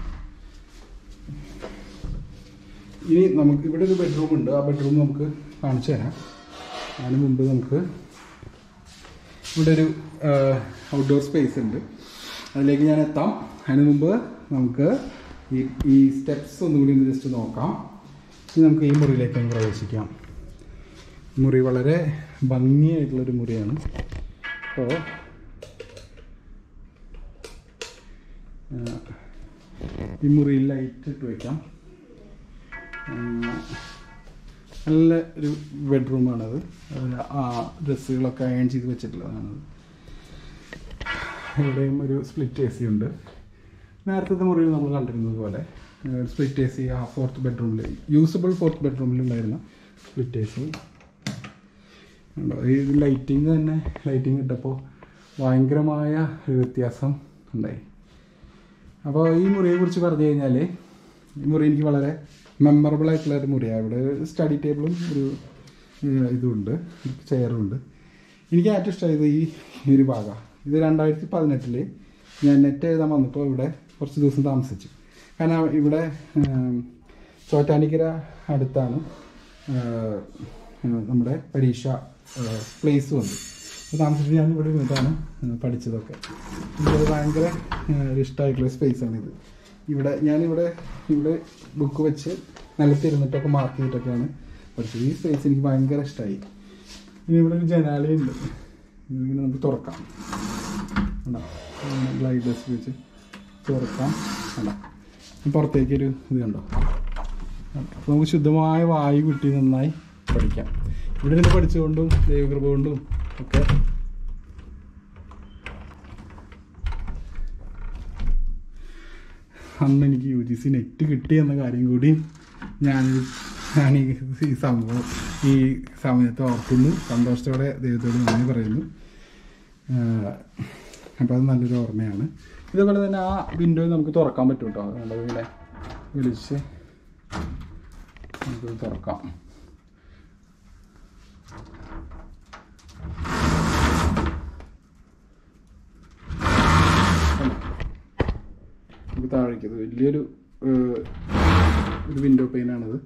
ഇനി നമുക്ക് ഇവിടെ ഒരു ബെഡ്റൂം ഉണ്ട് ആ ബെഡ്റൂം നമുക്ക് കാണിച്ചു തരാം അതിന് മുമ്പ് നമുക്ക് ഇവിടെ ഒരു ഔട്ട്ഡോർ സ്പേസ് ഉണ്ട് അതിലേക്ക് ഞാൻ എത്താം അതിന് മുമ്പ് നമുക്ക് ഈ ഈ സ്റ്റെപ്സ് ഒന്നും കൂടി ഒന്ന് ജസ്റ്റ് നോക്കാം ഇനി നമുക്ക് ഈ മുറിയിലേക്ക് ഒന്ന് പ്രവേശിക്കാം മുറി വളരെ ഭംഗിയായിട്ടുള്ളൊരു മുറിയാണ് അപ്പോൾ ഈ മുറിയിൽ ലൈറ്റ് ഇട്ട് വയ്ക്കാം ഉം, നല്ല ഒരു ബെഡ്റൂമാണത് അതിൽ ആ ഡ്രസ്സുകളൊക്കെ അയൺ ചെയ്ത് വെച്ചിട്ടുള്ളതാണത് ഇവിടെയും ഒരു സ്പ്ലിറ്റ് എ സി ഉണ്ട് നേരത്തെ മുറിയിൽ നമ്മൾ കണ്ടിരുന്നത് പോലെ സ്പ്ലിറ്റ് എ സി ആ ഫോർത്ത് ബെഡ്റൂമിൽ യൂസബിൾ ഫോർത്ത് ബെഡ്റൂമിലുണ്ടായിരുന്ന സ്പ്ലിറ്റ് എ സി ഉണ്ടോ ഈ ലൈറ്റിങ് തന്നെ ലൈറ്റിങ് ഇട്ടപ്പോൾ ഭയങ്കരമായ ഒരു വ്യത്യാസം ഉണ്ടായി അപ്പോൾ ഈ മുറിയെക്കുറിച്ച് പറഞ്ഞു കഴിഞ്ഞാൽ ഈ മുറി എനിക്ക് വളരെ മെമ്മറബിൾ ആയിട്ടുള്ള ഒരു മുറിയാണ് ഇവിടെ സ്റ്റഡി ടേബിളും ഒരു ഏഹ്, ഇതുമുണ്ട് ചെയറും ഉണ്ട് എനിക്ക് ഏറ്റവും ഇഷ്ടമായത് ഈ ഈ ഒരു ഭാഗമാണ് ഇത് രണ്ടായിരത്തി പതിനെട്ടിൽ ഞാൻ നെറ്റ് എഴുതാൻ വന്നപ്പോൾ ഇവിടെ കുറച്ച് ദിവസം താമസിച്ചു കാരണം ഇവിടെ ഏഹ്, ചോറ്റാനിക്കര അടുത്താണ് ഏഹ്, ഏഹ്, നമ്മുടെ പരീക്ഷ പ്ലേസ് വന്നു അപ്പോൾ താമസിച്ചിട്ട് ഞാൻ ഇവിടെ നിന്നിട്ടാണ് ഏഹ്, പഠിച്ചതൊക്കെ എനിക്കത് ഭയങ്കര ഏഹ്, ഒരു ഇഷ്ടമായിട്ടുള്ള സ്പേസാണ് ഇത് ഇവിടെ ഞാനിവിടെ ഇവിടെ ബുക്ക് വെച്ച് നിലത്തിരുന്നിട്ടൊക്കെ മാർക്ക് ചെയ്തിട്ടൊക്കെയാണ് പഠിച്ചത് ഈ സ്പേസ് എനിക്ക് ഭയങ്കര ഇഷ്ടമായി ഇനി ഇവിടെ ഒരു ജനാലയുണ്ട് ഇതിങ്ങനെ നമുക്ക് തുറക്കാം ഗ്ലൈഡേഴ്സ് വെച്ച് തുറക്കാം അല്ല പുറത്തേക്കൊരു ഇത് കണ്ടോ അപ്പോൾ നമുക്ക് ശുദ്ധമായ വായു കിട്ടി നന്നായി പഠിക്കാം ഇവിടെ നിന്ന് പഠിച്ചുകൊണ്ടും ദൈവകൃപ കൊണ്ടും ഒക്കെ അന്ന് എനിക്ക് യു ജി സി നെറ്റ് കിട്ടി എന്ന കാര്യം കൂടി ഞാൻ ഞാൻ ഈ ഈ സംഭവം ഈ സമയത്ത് ഓർക്കുന്നു സന്തോഷത്തോടെ ദൈവത്തോട് നന്ദി പറയുന്നു അപ്പോൾ അത് നല്ലൊരു ഓർമ്മയാണ് ഇതേപോലെ തന്നെ ആ വിൻഡോ നമുക്ക് തുറക്കാൻ പറ്റും കേട്ടോ അതുകൊണ്ട് ഇങ്ങനെ വിളിച്ച് നമുക്ക് തുറക്കാം നമുക്ക് താഴേക്ക് ഇത് വലിയൊരു ഒരു വിൻഡോ പെയിൻ ആണത്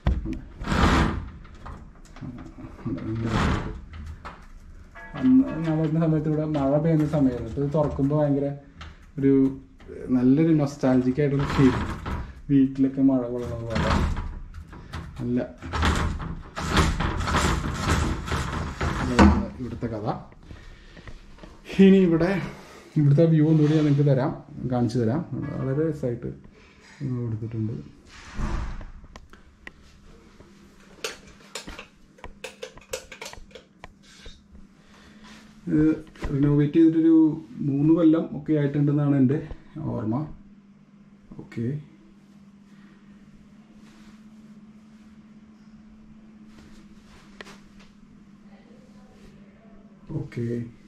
അന്ന് ഞാൻ വരുന്ന സമയത്ത് ഇവിടെ മഴ പെയ്യുന്ന സമയമായിരുന്നു ഇത് തുറക്കുമ്പോൾ ഭയങ്കര ഒരു നല്ലൊരു നൊസ്റ്റാലജിക് ആയിട്ടുള്ള ഫീൽ വീട്ടിലൊക്കെ മഴ കൊള്ളുന്നത് പോലെ നല്ല അതാണ് ഇവിടുത്തെ കഥ ഇനി ഇവിടെ ഇവിടുത്തെ വ്യൂ ഒന്നുകൂടി ഞാൻ നിങ്ങൾക്ക് തരാം കാണിച്ചു തരാം വളരെ രസമായിട്ട് കൊടുത്തിട്ടുണ്ട് ഇത് റിനോവേറ്റ് ചെയ്തിട്ടൊരു മൂന്ന് കൊല്ലം ഒക്കെ ആയിട്ടുണ്ടെന്നാണ് എൻ്റെ ഓർമ്മ ഓക്കെ ഓക്കെ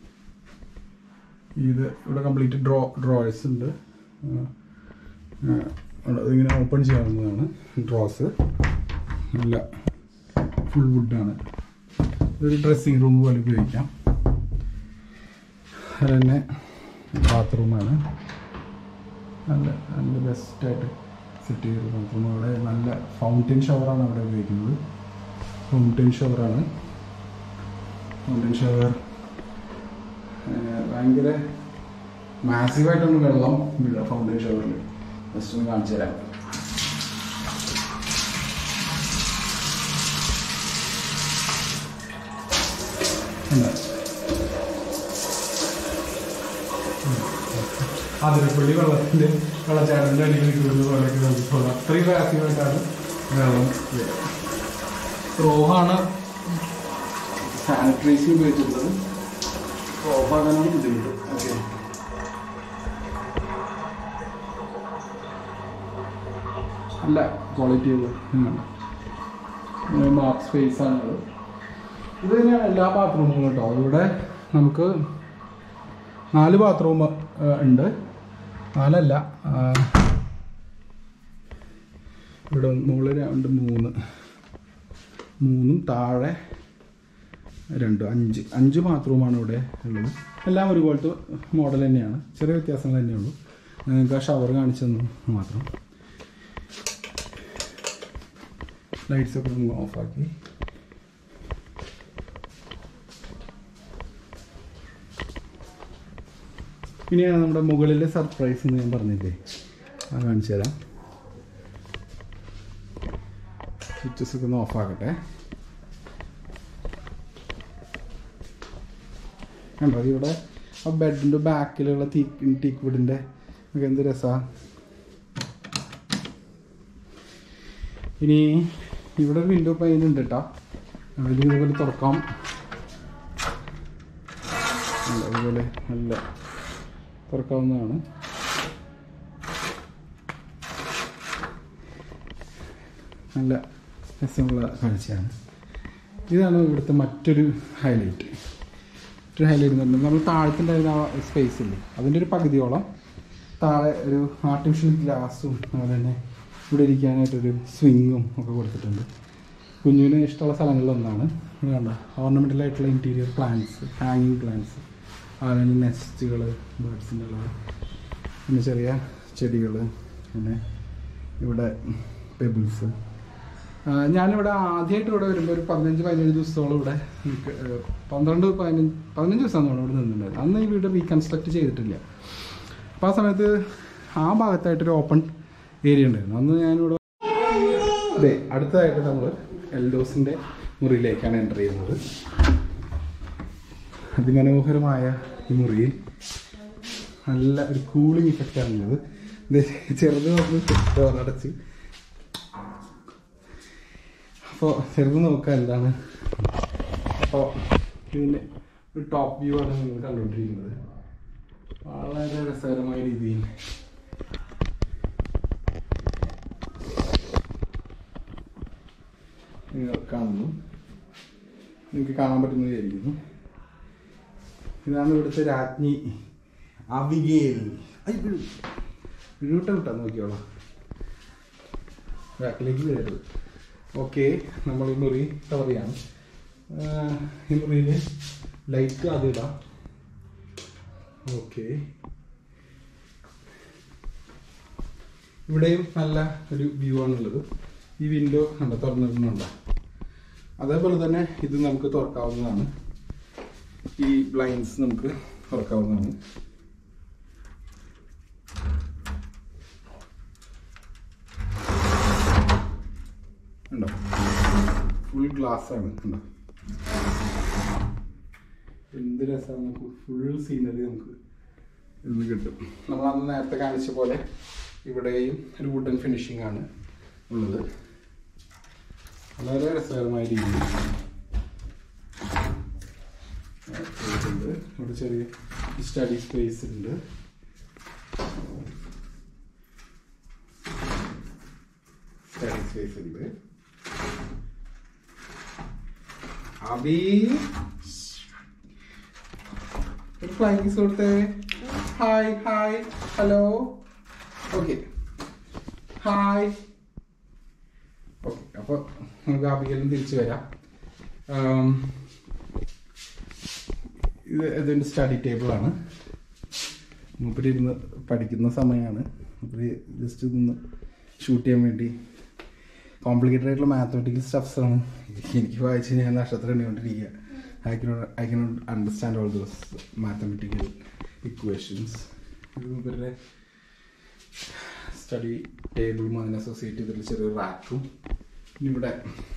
ഇത് ഇവിടെ കംപ്ലീറ്റ് ഡ്രോ ഡ്രോയേഴ്സ് ഉണ്ട് ആ, ആ, അവിടെ ഇതിങ്ങനെ ഓപ്പൺ ചെയ്യാവുന്നതാണ് ഡ്രോസ് നല്ല ഫുൾ വുഡാണ് ഇതൊരു ഡ്രസ്സിങ് റൂം പോലെ ഉപയോഗിക്കാം അത് തന്നെ ബാത്റൂമാണ് നല്ല നല്ല ബെസ്റ്റായിട്ട് സെറ്റ് ചെയ്ത ബാത്റൂം അവിടെ നല്ല ഫൗണ്ടൈൻ ഷവറാണ് അവിടെ ഉപയോഗിക്കുന്നത് ഫൗണ്ടൈൻ ഷവറാണ് ഫൗണ്ടൈൻ ഷവർ ഭയങ്കര മാസീവായിട്ടൊന്ന് വെള്ളം വീഴും ഫൗണ്ടൈൻ ഷവറിൽ ജസ്റ്റ് ഒന്ന് കാണിച്ചു തരാം ഉണ്ട്. അതിരപ്പള്ളി വെള്ളത്തിന്റെ വെള്ളച്ചാട്ടത്തിന്റെ അടിയിൽ നിൽക്കുന്നത് പോലെയൊക്കെ നമുക്ക് തോന്നാം അത്രയും പാസീവായിട്ടാണ് വെള്ളം വരിക. റോഹാണ് സാനിറ്റൈസ് ഉപയോഗിച്ചിട്ടുള്ളത് റോഹാകാനാണ് ബുദ്ധിമുട്ട് ഓക്കെ അല്ല ക്വാളിറ്റി മാർക്ക് സ്പേസ് ആണത് ഇത് തന്നെയാണ് എല്ലാ ബാത്റൂമുകളും കേട്ടോ ഇവിടെ നമുക്ക് നാല് ബാത്റൂം ഉണ്ട് നാലല്ല ആ, ഇവിടെ മുകളിൽ രണ്ട് മൂന്ന് മൂന്നും താഴെ രണ്ട് അഞ്ച് അഞ്ച് ബാത്റൂമാണ് ഇവിടെ ഉള്ളത് എല്ലാം ഒരുപോലത്തെ മോഡൽ തന്നെയാണ് ചെറിയ വ്യത്യാസങ്ങൾ തന്നെയുള്ളൂ നിങ്ങൾക്ക് ആ ഷവർ കാണിച്ചു തന്നു മാത്രം ലൈറ്റ്സ് ഒക്കെ നമ്മൾ ഓഫാക്കി ഇനിയാണ് നമ്മുടെ മുകളിലെ സർപ്രൈസ് എന്ന് ഞാൻ പറഞ്ഞില്ലേ അത് കാണിച്ചു തരാം സ്വിച്ചസ് ഒക്കെ ഒന്ന് ഓഫാക്കട്ടെ കണ്ടോ അത് ഇവിടെ ആ ബെഡിൻ്റെ ബാക്കിലുള്ള തീ ടീക്ക് വുഡിൻ്റെ ഒക്കെ എന്ത് രസമാണ് ഇനി ഇവിടെ ഒരു വിൻഡോ പൈൻ ഉണ്ട് കേട്ടോ ഇത് ഇതുപോലെ തുറക്കാം ഉണ്ട്, അതുപോലെ നല്ല തുറക്കാവുന്നതാണ് നല്ല രസമുള്ള കാഴ്ചയാണ് ഇതാണ് ഇവിടുത്തെ മറ്റൊരു ഹൈലൈറ്റ് മറ്റൊരു ഹൈലൈറ്റ് എന്ന് പറഞ്ഞാൽ നമ്മൾ താഴത്തുണ്ടായിരുന്ന ആ സ്പേസ് ഇല്ലേ അതിൻ്റെ ഒരു പകുതിയോളം താഴെ ഒരു ആർട്ടിഫിഷ്യൽ ഗ്ലാസും അതുപോലെ തന്നെ ഇവിടെ ഇരിക്കാനായിട്ടൊരു സ്വിങ്ങും ഒക്കെ കൊടുത്തിട്ടുണ്ട് കുഞ്ഞിന് ഇഷ്ടമുള്ള സ്ഥലങ്ങളിലൊന്നാണ് ഇത് കണ്ടോ ഓർണമെൻ്റൽ ആയിട്ടുള്ള ഇൻറ്റീരിയർ പ്ലാന്റ്സ് ഹാങ്ങിങ് പ്ലാന്റ്സ് അതുപോലെ തന്നെ നെസ്റ്റുകൾ ബേർഡ്സിൻ്റെ ഉള്ളത് പിന്നെ ചെറിയ ചെടികൾ പിന്നെ ഇവിടെ പെബിൾസ് ഞാനിവിടെ ആദ്യമായിട്ട് ഇവിടെ വരുമ്പോൾ ഒരു പതിനഞ്ച് പതിനേഴ് ദിവസത്തോളം ഇവിടെ നിൽക്ക- ഏഹ് പന്ത്രണ്ട് പതിനഞ്ച് പതിനഞ്ച് ദിവസമാണ് ഇവിടെ നിന്നിട്ടുണ്ടായത് അന്ന് ഈ വീട് റീകൺസ്ട്രക്ട് ചെയ്തിട്ടില്ല അപ്പോൾ ആ സമയത്ത് ആ ഭാഗത്തായിട്ടൊരു ഓപ്പൺ ഏരിയ ഉണ്ടായിരുന്നു അന്ന് ഞാനിവിടെ അതെ അടുത്തതായിട്ട് നമ്മൾ എൽഡോസിൻ്റെ മുറിയിലേക്കാണ് എൻ്റർ ചെയ്യുന്നത് അതിമനോഹരമായ ഈ മുറിയിൽ നല്ല ഒരു കൂളിംഗ് ഇഫക്റ്റാണ് ഉള്ളത് ഇത് ചെറുത് നോക്കി അടച്ച് അപ്പോൾ ചെറുത് നോക്കാം എന്താണ് അപ്പോൾ ഇതിൻ്റെ ഒരു ടോപ്പ് വ്യൂ ആണ് നിങ്ങൾ കണ്ടുകൊണ്ടിരിക്കുന്നത് വളരെ രസകരമായ രീതിയിൽ നിങ്ങൾ കാണുന്നു നിങ്ങൾക്ക് കാണാൻ പറ്റുന്ന വിചാരിക്കുന്നു ഇതാണ് ഇവിടുത്തെ രാജ്ഞി അബിഗേൽ വിട്ട വിട്ടാ നോക്കിയോളാം ബാക്കിലേക്ക് വരരുത് ഓക്കെ നമ്മൾ ഈ മുറി കവർ ചെയ്യാണ് ആഹ് ഈ മുറിയിൽ ലൈറ്റ് ആദ്യം ഇടാം ഓക്കെ ഇവിടെയും നല്ല ഒരു വ്യൂ ആണുള്ളത് ഈ വിൻഡോ കണ്ടോ തുറന്നിടുന്നുണ്ടോ അതേപോലെ തന്നെ ഇത് നമുക്ക് തുറക്കാവുന്നതാണ് ഈ ബ്ലൈൻഡ്സ് നമുക്ക് തുറക്കാവുന്നതാണ് ഉണ്ടോ ഫുൾ ഗ്ലാസ് ആണ് ഉണ്ടോ എന്ത് രസമാണ് നമുക്ക് ഫുൾ സീനറി നമുക്ക് ഇന്ന് കിട്ടും നമ്മൾ അന്ന് നേരത്തെ കാണിച്ച പോലെ ഇവിടെയും ഒരു വുഡൻ ഫിനിഷിംഗ് ആണ് ഉള്ളത് വളരെ രസകരമായ രീതിയിൽ ചെയ്തിട്ടുണ്ട് ഇവിടെ ചെറിയ സ്റ്റഡി സ്പേസ് ഉണ്ട് സ്റ്റഡി സ്പേസ് ഉണ്ട് അബി ഒരു ഫ്ലൈങ് കിസ് കൊടുത്തേ hi hi hello okay hi okay അപ്പോൾ നമുക്ക് അബികളിൽ തിരിച്ചു വരാം ആം, ഇത് ഇതിൻ്റെ സ്റ്റഡി ടേബിളാണ് മൂപ്പര് ഇരുന്ന് പഠിക്കുന്ന സമയമാണ് മൂപ്പര് ജസ്റ്റ് ഇതൊന്ന് ഷൂട്ട് ചെയ്യാൻ വേണ്ടി കോംപ്ലിക്കേറ്റഡ് ആയിട്ടുള്ള മാത്തമെറ്റിക്കൽ സ്റ്റഫ്സ് ആണ് എനിക്ക് വായിച്ച് ഞാൻ നക്ഷത്രം എണ്ണിക്കൊണ്ടിരിക്കുക I know I know understand all those mathematical equations ഇത് മൂപ്പരുടെ സ്റ്റഡി ടേബിളും അതിനെ അസോസിയേറ്റ് ചെയ്തിട്ടുള്ള ചെറിയൊരു റാക്കും ഇവിടെ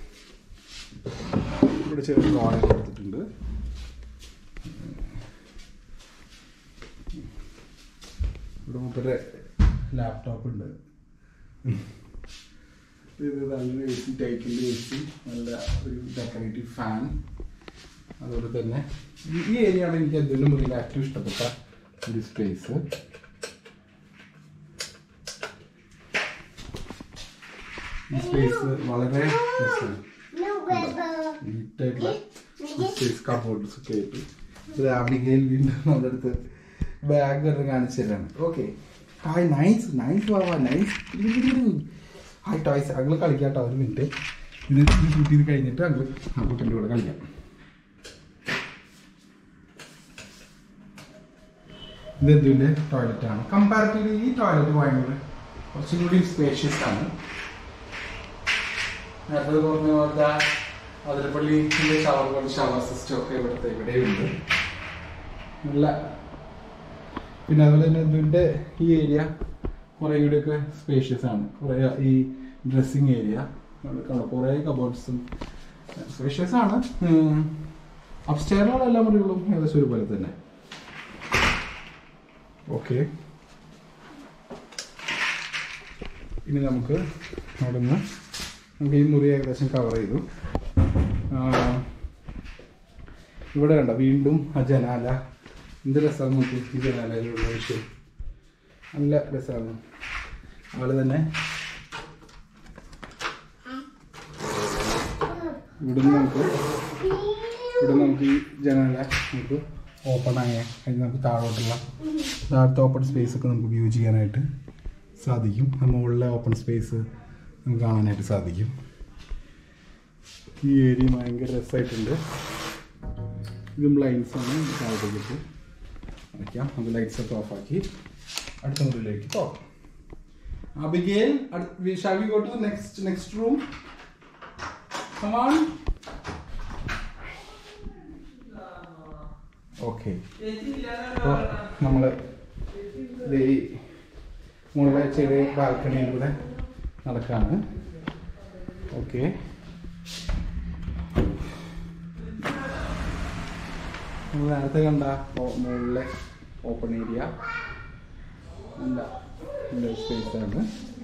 ഇവിടെ ചെറിയ ഡ്രോയർ എടുത്തിട്ടുണ്ട് ഇവിടെ മൂപ്പരുടെ ലാപ്ടോപ്പ് ഉണ്ട് ഇത് നല്ലൊരു എ സി ടൈപ്പിൻ്റെ എ സി നല്ല ഒരു ഡെക്കറേറ്റീവ് ഫാൻ അതുപോലെ തന്നെ ഈ- ഈ ഏരിയ ആണ് എനിക്ക് എന്തെങ്കിലും മുറിയിൽ ഏറ്റവും ഇഷ്ടപ്പെട്ട ഒരു സ്പേസ് ഈ സ്പേസ് വളരെ രസമാണ് നീറ്റായിട്ടുള്ള സ്പേസ് കബോർഡ്സ് ഒക്കെ ആയിട്ട് ഇത് ആഫ്രിക്കയിൽ വീണ്ടും നമ്മുടെ അടുത്ത് ബാഗ് ഒക്കെ കാണിച്ചു തരാണ് ഓക്കെ ഹായ് നൈസ് നൈസ് വാവാ നൈസ് ഹായ് ടോയ്സ് അങ്ങള് കളിക്കാട്ടോ ഒരു മിനിറ്റ് ഇത് ഷൂട്ട് ചെയ്ത് കഴിഞ്ഞിട്ട് അങ്ങള് ആ കുട്ടിൻ്റെ കൂടെ കളിക്കാം ഇത് എന്തിൻ്റെ ടോയ്ലറ്റ് ആണ് കമ്പാരിറ്റീവ്ലി ഈ ടോയ്ലറ്റ് ഭയങ്കര കുറച്ചും കൂടി സ്പേഷ്യസ് ആണ് നേരത്തെ പറഞ്ഞ പോലത്തെ അതിരപ്പള്ളിൻ്റെ ഷവർ പോലെ ഷവർ സിസ്റ്റം ഒക്കെ ഇവിടുത്തെ ഇവിടെയുണ്ട് നല്ല പിന്നെ അതുപോലെ തന്നെ ഇതിൻ്റെ ഈ ഏരിയ കുറേ കൂടിയൊക്കെ സ്പേഷ്യസ് ആണ് കുറേ ഈ ഡ്രസ്സിങ് ഏരിയ കാണാം കുറേ കബോർഡ്സും സ്പേഷ്യസ് ആണ് അപ്സ്റ്റെയറിലുള്ള എല്ലാ മുറികളും ഏകദേശം ഒരുപോലെ തന്നെ ഓക്കെ ഇനി നമുക്ക് അവിടെ നിന്ന് നമുക്ക് ഈ മുറി ഏകദേശം കവർ ചെയ്തു ആ, ഇവിടെ കണ്ട വീണ്ടും ആ ജനാല എന്ത് രസമാണ് നോക്കി ഈ ജനാലയിലുള്ള വിഷയം നല്ല രസമാണ് അതുപോലെ തന്നെ ഇവിടുന്ന് നമുക്ക് ഇവിടെ നമുക്ക് ഈ ജനാല നമുക്ക് ഓപ്പൺ ആയ കഴിഞ്ഞ് നമുക്ക് താഴോട്ടുള്ള താഴത്തെ ഓപ്പൺ സ്പേസ് ഒക്കെ നമുക്ക് വ്യൂ ചെയ്യാനായിട്ട് സാധിക്കും ആ മുകളിലെ ഓപ്പൺ സ്പേസ് നമുക്ക് കാണാനായിട്ട് സാധിക്കും ഈ ഏരിയ ഭയങ്കര രസമായിട്ടുണ്ട് ഇതും ലൈൻസ് ആണ് താഴത്തേക്ക് വയ്ക്കാം നമുക്ക് ലൈറ്റ്സ് ഒക്കെ ഓഫാക്കി അടുത്ത മുറിയിലേക്ക് പോകാം Abigail shall we go to next next room come on okay അപ്പോൾ നമ്മൾ ഈ മുകളിലെ ചെറിയ ബാൽക്കണിയിലൂടെ നടക്കാണ് ഓക്കെ നമ്മൾ നേരത്തെ കണ്ട ഓ- മുകളിലെ ഓപ്പൺ ഏരിയ നല്ല നല്ല സ്പേസ് ആണ്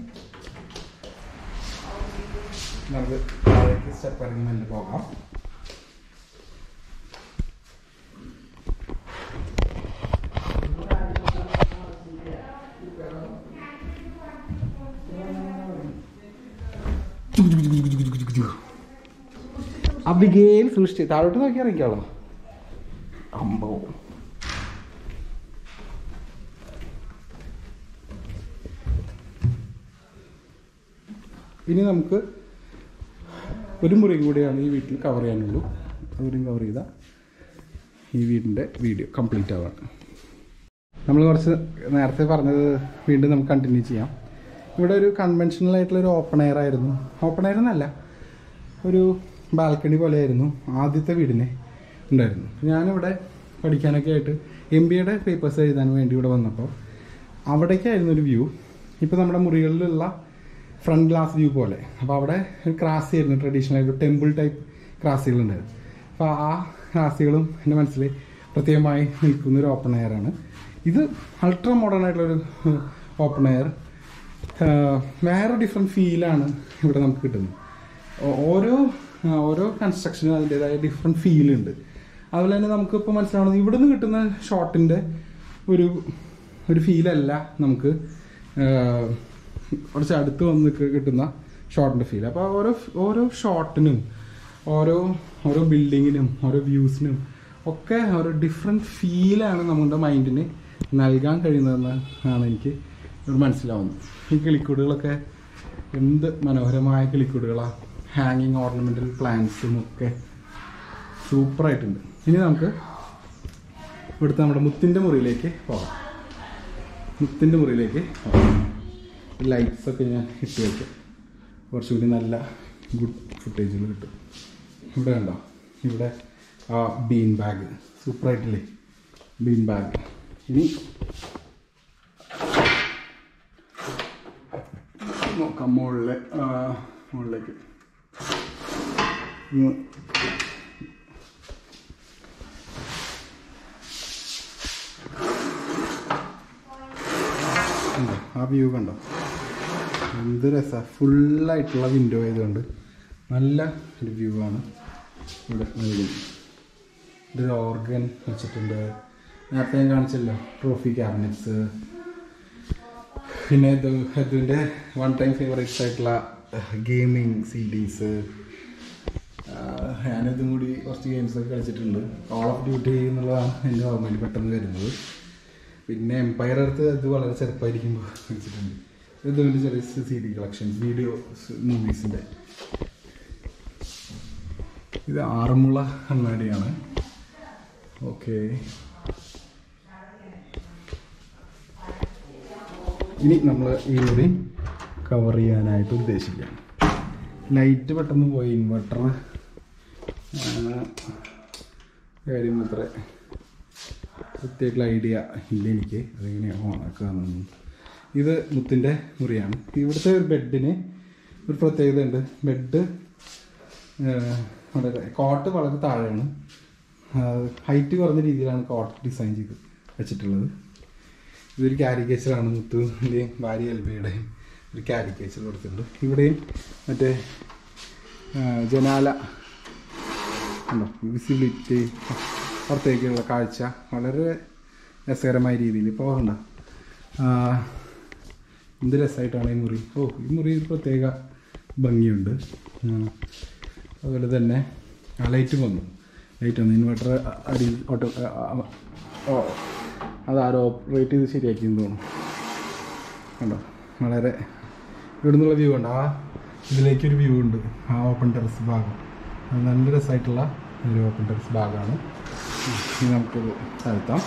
നമുക്ക് താഴേക്ക് സ്റ്റെപ്പ് ഇറങ്ങി മെല്ലെ പോകാം അബിഗേൽ സൂക്ഷിച്ച് താഴോട്ട് നോക്കി ഇറങ്ങിക്കോളാം അമ്പോ ഇനി നമുക്ക് ഒരു മുറിയും കൂടിയാണ് ഈ വീട്ടിൽ കവർ ചെയ്യാനുള്ളൂ അതുകൂടിയും കവർ ചെയ്താൽ ഈ വീടിൻ്റെ വീഡിയോ കംപ്ലീറ്റ് ആവാണ് നമ്മൾ കുറച്ച് നേരത്തെ പറഞ്ഞത് വീണ്ടും നമുക്ക് കണ്ടിന്യൂ ചെയ്യാം ഇവിടെ ഒരു കൺവെൻഷനൽ ആയിട്ടുള്ള ഒരു ഓപ്പൺ എയർ ആയിരുന്നു ഓപ്പൺ എയർ എന്നല്ല ഒരു ബാൽക്കണി പോലെയായിരുന്നു ആദ്യത്തെ വീടിന് ഉണ്ടായിരുന്നു ഞാനിവിടെ പഠിക്കാനൊക്കെ ആയിട്ട് എം ബി എയുടെ പേപ്പേഴ്സ് എഴുതാൻ വേണ്ടി ഇവിടെ വന്നപ്പോൾ അവിടേക്കായിരുന്നു ഒരു വ്യൂ ഇപ്പോൾ നമ്മുടെ മുറികളിലുള്ള ഫ്രണ്ട് ഗ്ലാസ് വ്യൂ പോലെ അപ്പോൾ അവിടെ ഒരു ക്രാസി ആയിരുന്നു ട്രഡീഷണൽ ആയിട്ട് ടെമ്പിൾ ടൈപ്പ് ക്രാസികളുണ്ടായിരുന്നു അപ്പോൾ ആ ക്രാസികളും എൻ്റെ മനസ്സിൽ പ്രത്യേകമായി നിൽക്കുന്ന ഒരു ഓപ്പൺ എയർ ആണ് ഇത് അൾട്രാ മോഡേൺ ആയിട്ടുള്ളൊരു ഓപ്പൺ എയർ വേറെ ഡിഫറെൻറ്റ് ഫീലാണ് ഇവിടെ നമുക്ക് കിട്ടുന്നത് ഓ- ഓരോ ആ, ഓരോ കൺസ്ട്രക്ഷനും അതിൻ്റെതായ ഡിഫറെൻറ്റ് ഫീലുണ്ട് അതുപോലെ തന്നെ നമുക്കിപ്പോൾ മനസ്സിലാവുന്നത് ഇവിടെ നിന്ന് കിട്ടുന്ന ഷോട്ടിൻ്റെ ഒരു ഒരു ഫീലല്ല നമുക്ക് ആ, കുറച്ച് അടുത്ത് വന്ന് കി- കിട്ടുന്ന ഷോട്ടിൻ്റെ ഫീൽ അപ്പോൾ ഓരോ ഓരോ ഷോട്ടിനും ഓരോ ഓരോ ബിൽഡിങ്ങിനും ഓരോ വ്യൂസിനും ഒക്കെ ഓരോ ഡിഫറെൻറ്റ് ഫീലാണ് നമ്മുടെ മൈൻഡിന് നൽകാൻ കഴിയുന്നതെന്ന് ആണ് എനിക്ക് ഇവിടെ മനസ്സിലാവുന്നത് ഈ കിളിക്കൂടുകളൊക്കെ എന്ത് മനോഹരമായ കിളിക്കൂടുകളാണ് ഹാങ്ങിങ് ഓർണമെൻ്റൽ പ്ലാന്റ്സും ഒക്കെ സൂപ്പറായിട്ടുണ്ട് ഇനി നമുക്ക് ഇവിടുത്തെ നമ്മുടെ മുത്തിൻ്റെ മുറിയിലേക്ക് പോകാം മുത്തിൻ്റെ മുറിയിലേക്ക് പോകാം ലൈറ്റ്സ് ഒക്കെ ഞാൻ ഇട്ട് വയ്ക്കാം കുറച്ചുകൂടി നല്ല ഗുഡ് ഫുട്ടേജുകൾ കിട്ടും ഇവിടെ കണ്ടോ ഇവിടെ ആ ബീൻ ബാഗ് സൂപ്പറായിട്ടില്ലേ ബീൻ ബാഗ് ഇനി നോക്കാം മുകളിലെ ആ, മുകളിലേക്ക് ഇന്ന് കണ്ടോ ആ വ്യൂ കണ്ടോ എന്ത് രസമാണ് ഫുള്ളായിട്ടുള്ള വിൻഡോ ആയതുകൊണ്ട് നല്ല ഒരു വ്യൂ ആണ് ഇവിടെ നൽകുന്നത് ഇതൊരു ഓർഗൻ വെച്ചിട്ടുണ്ട് നേരത്തെ ഞാൻ കാണിച്ചല്ലോ ട്രോഫി ക്യാബിനറ്റ്സ് പിന്നെ ഇത് ഇതിൻ്റെ വൺ ടൈം ഫേവറേറ്റ്സ് ആയിട്ടുള്ള ഗെയിമിങ് സി ഡീസ് ഞാനിതും കൂടി കുറച്ച് ഗെയിംസ് ഒക്കെ കളിച്ചിട്ടുണ്ട് കോൾ ഓഫ് ഡ്യൂട്ടി എന്നുള്ളതാണ് എൻ്റെ ഓർമ്മയിൽ പെട്ടെന്ന് വരുന്നത് പിന്നെ എംപയർ അടുത്ത് അത് വളരെ ചെറുപ്പമായിരിക്കുമ്പോൾ കളിച്ചിട്ടുണ്ട് ഇതിൻ്റെ ചെറിയ സി ഡി കളക്ഷൻസ് വീഡിയോ മൂവീസിൻ്റെ ഇത് ആറന്മുള കണ്ണാടിയാണ് ഓക്കെ ഇനി നമ്മൾ ഈ മുറി കവർ ചെയ്യാനായിട്ട് ഉദ്ദേശിക്കുകയാണ് ലൈറ്റ് പെട്ടെന്ന് പോയി ഇൻവെർട്ടർ കാര്യം അത്ര പ്രത്യേക ഐഡിയ ഇല്ല എനിക്ക് അതെങ്ങനെ ഓണാക്കാമെന്നൊന്നും ഇത് മുത്തിൻ്റെ മുറിയാണ് ഇവിടുത്തെ ഒരു ബെഡിന് ഒരു പ്രത്യേകത ഉണ്ട് ബെഡ് വളരെ കോട്ട് വളരെ താഴെയാണ് ഹൈറ്റ് കുറഞ്ഞ രീതിയിലാണ് കോട്ട് ഡിസൈൻ ചെയ്ത് വെച്ചിട്ടുള്ളത് ഇതൊരു കാരിക്കേച്ചറാണ് മുത്തുവിൻ്റെയും ഭാര്യ എൽബയുടെയും ഒരു കാരിക്കേച്ചർ കൊടുത്തിട്ടുണ്ട് ഇവിടെയും മറ്റേ ആ, ജനാല ഉണ്ടോ വിസിബിലിറ്റി പുറത്തേക്കുള്ള കാഴ്ച വളരെ രസകരമായ രീതിയിൽ ഇപ്പോൾ ഉണ്ടോ എന്ത് രസമായിട്ടാണ് ഈ മുറി ഓ ഈ മുറി ഒരു പ്രത്യേക ഭംഗിയുണ്ട് ആ, അതുപോലെ തന്നെ ആ ലൈറ്റും വന്നു ലൈറ്റ് വന്നു ഇൻവെർട്ടർ അടി ഓട്ടോ ഓ അതാരോ ഓപ്പറേറ്റ് ചെയ്ത് ശരിയാക്കിയെന്ന് തോന്നുന്നു കണ്ടോ വളരെ ഇവിടെ നിന്നുള്ള വ്യൂ ഉണ്ട് ആ ഇതിലേക്കൊരു വ്യൂ ഉണ്ട് ആ ഓപ്പൺ ടെറസ് ഭാഗം അത് നല്ല രസമായിട്ടുള്ള ഒരു ഓപ്പൺ ടെറസ് ഭാഗമാണ് ഇനി നമുക്കിത് താഴ്ത്താം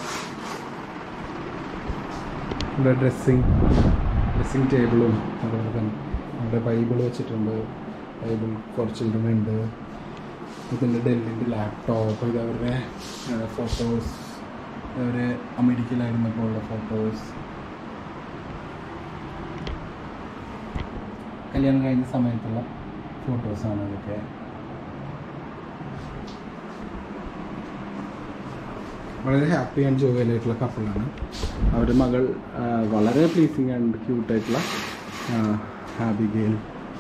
ഇവിടെ ഡ്രസ്സിങ് ഡ്രസ്സിങ് ടേബിളും അതുപോലെ തന്നെ അവിടെ ബൈബിൾ വെച്ചിട്ടുണ്ട് ബൈബിൾ ഫോർ ചിൽഡ്രൻ ഉണ്ട് ഇതിൻ്റെ ഡെല്ലിൻ്റെ ലാപ്ടോപ്പ് ഇത് അവരുടെ ഫോട്ടോസ് അവർ അമേരിക്കയിലായിരുന്നപ്പോൾ ഉള്ള ഫോട്ടോസ് കല്യാണം കഴിഞ്ഞ സമയത്തുള്ള ഫോട്ടോസാണ് ഇതൊക്കെ വളരെ ഹാപ്പി ആൻഡ് ജോയൽ ആയിട്ടുള്ള കപ്പിളാണ് അവരുടെ മകൾ ആ, വളരെ പ്ലീസിങ് ആൻഡ് ക്യൂട്ടായിട്ടുള്ള ഹാബിഗേൽ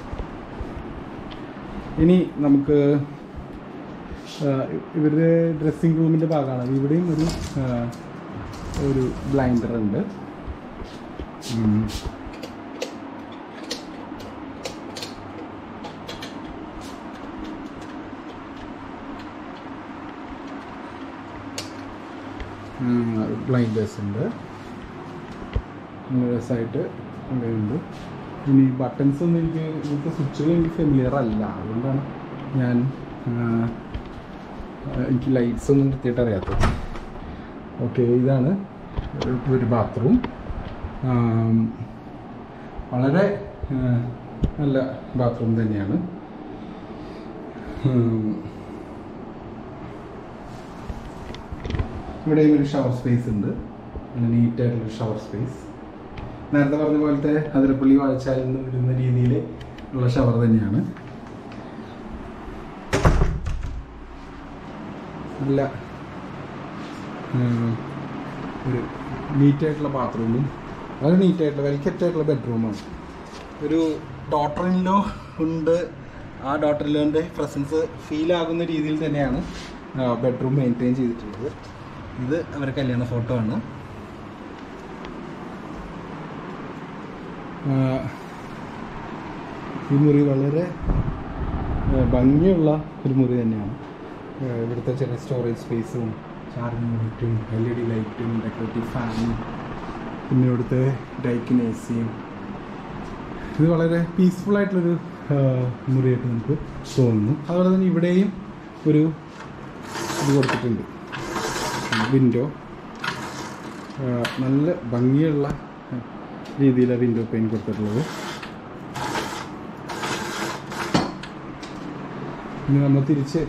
ഇനി നമുക്ക് ആ, ഇവരുടെ ഡ്രസ്സിങ് റൂമിൻ്റെ ഭാഗമാണ് ഇവിടെയും ഒരു ആ, ഒരു ബ്ലൈൻഡർ ഉണ്ട് ഉം. ബ്ലൈൻഡേഴ്സ് ഉണ്ട് നല്ല രസമായിട്ട് ഇവിടെ ഉണ്ട് ഇനി ബട്ടൺസ് ഒന്നും എനിക്ക് ഇവിടുത്തെ സ്വിച്ചുകൾ എനിക്ക് ഫെമിലിയർ അല്ല അതുകൊണ്ടാണ് ഞാൻ ആ, ആ, എനിക്ക് ലൈറ്റ്സ് ഒന്നും കൃത്യമായിട്ട് അറിയാത്തത് ഓക്കെ ഇതാണ് ഒരു- ഒരു ബാത്റൂം വളരെ ആ, നല്ല ബാത്റൂം തന്നെയാണ് ഉം. ഇവിടെയും ഒരു ഷവർ സ്പേസ് ഉണ്ട് നല്ല നീറ്റായിട്ടുള്ള ഷവർ സ്പേസ് നേരത്തെ പറഞ്ഞ പോലത്തെ അതിരപ്പള്ളി വാഴച്ചാലിൽ നിന്ന് വരുന്ന രീതിയിൽ ഉള്ള ഷവർ തന്നെയാണ് നല്ല ഉം, ഒരു നീറ്റായിട്ടുള്ള ബാത്റൂമും വളരെ നീറ്റായിട്ടുള്ള വെൽക്കറ്റായിട്ടുള്ള ബെഡ്റൂമാണ് ഒരു ഡോട്ടർ ഇൻലോ ഉണ്ട് ആ ഡോട്ടർ ഇൻലോൻ്റെ പ്രസൻസ് ഫീൽ ആകുന്ന രീതിയിൽ തന്നെയാണ് ബെഡ്റൂം മെയിൻറ്റെയിൻ ചെയ്തിട്ടുള്ളത് ഇത് അവരുടെ കല്യാണ ഫോട്ടോ ആണ് ആ, ഈ മുറി വളരെ ആ, ഭംഗിയുള്ള ഒരു മുറി തന്നെയാണ് ആ, ഇവിടുത്തെ ചെറിയ സ്റ്റോറേജ് സ്പേസും ചാർജിങ് യൂണിറ്റും എൽ ഇ ഡി ലൈറ്റും ഡെക്കറേറ്റീവ് ഫാനും പിന്നെ ഇവിടുത്തെ ഡൈക്കിൻ എ സിയും ഇത് വളരെ പീസ്ഫുൾ ആയിട്ടുള്ളൊരു ആ, മുറിയായിട്ട് നമുക്ക് തോന്നുന്നു അതുപോലെ തന്നെ ഇവിടെയും ഒരു ഇത് കൊടുത്തിട്ടുണ്ട് വിൻഡോ നല്ല ഭംഗിയുള്ള രീതിയിലാണ് വിൻഡോ പെയിൻ കൊടുത്തിട്ടുള്ളത് ഇനി നമ്മൾ തിരിച്ച്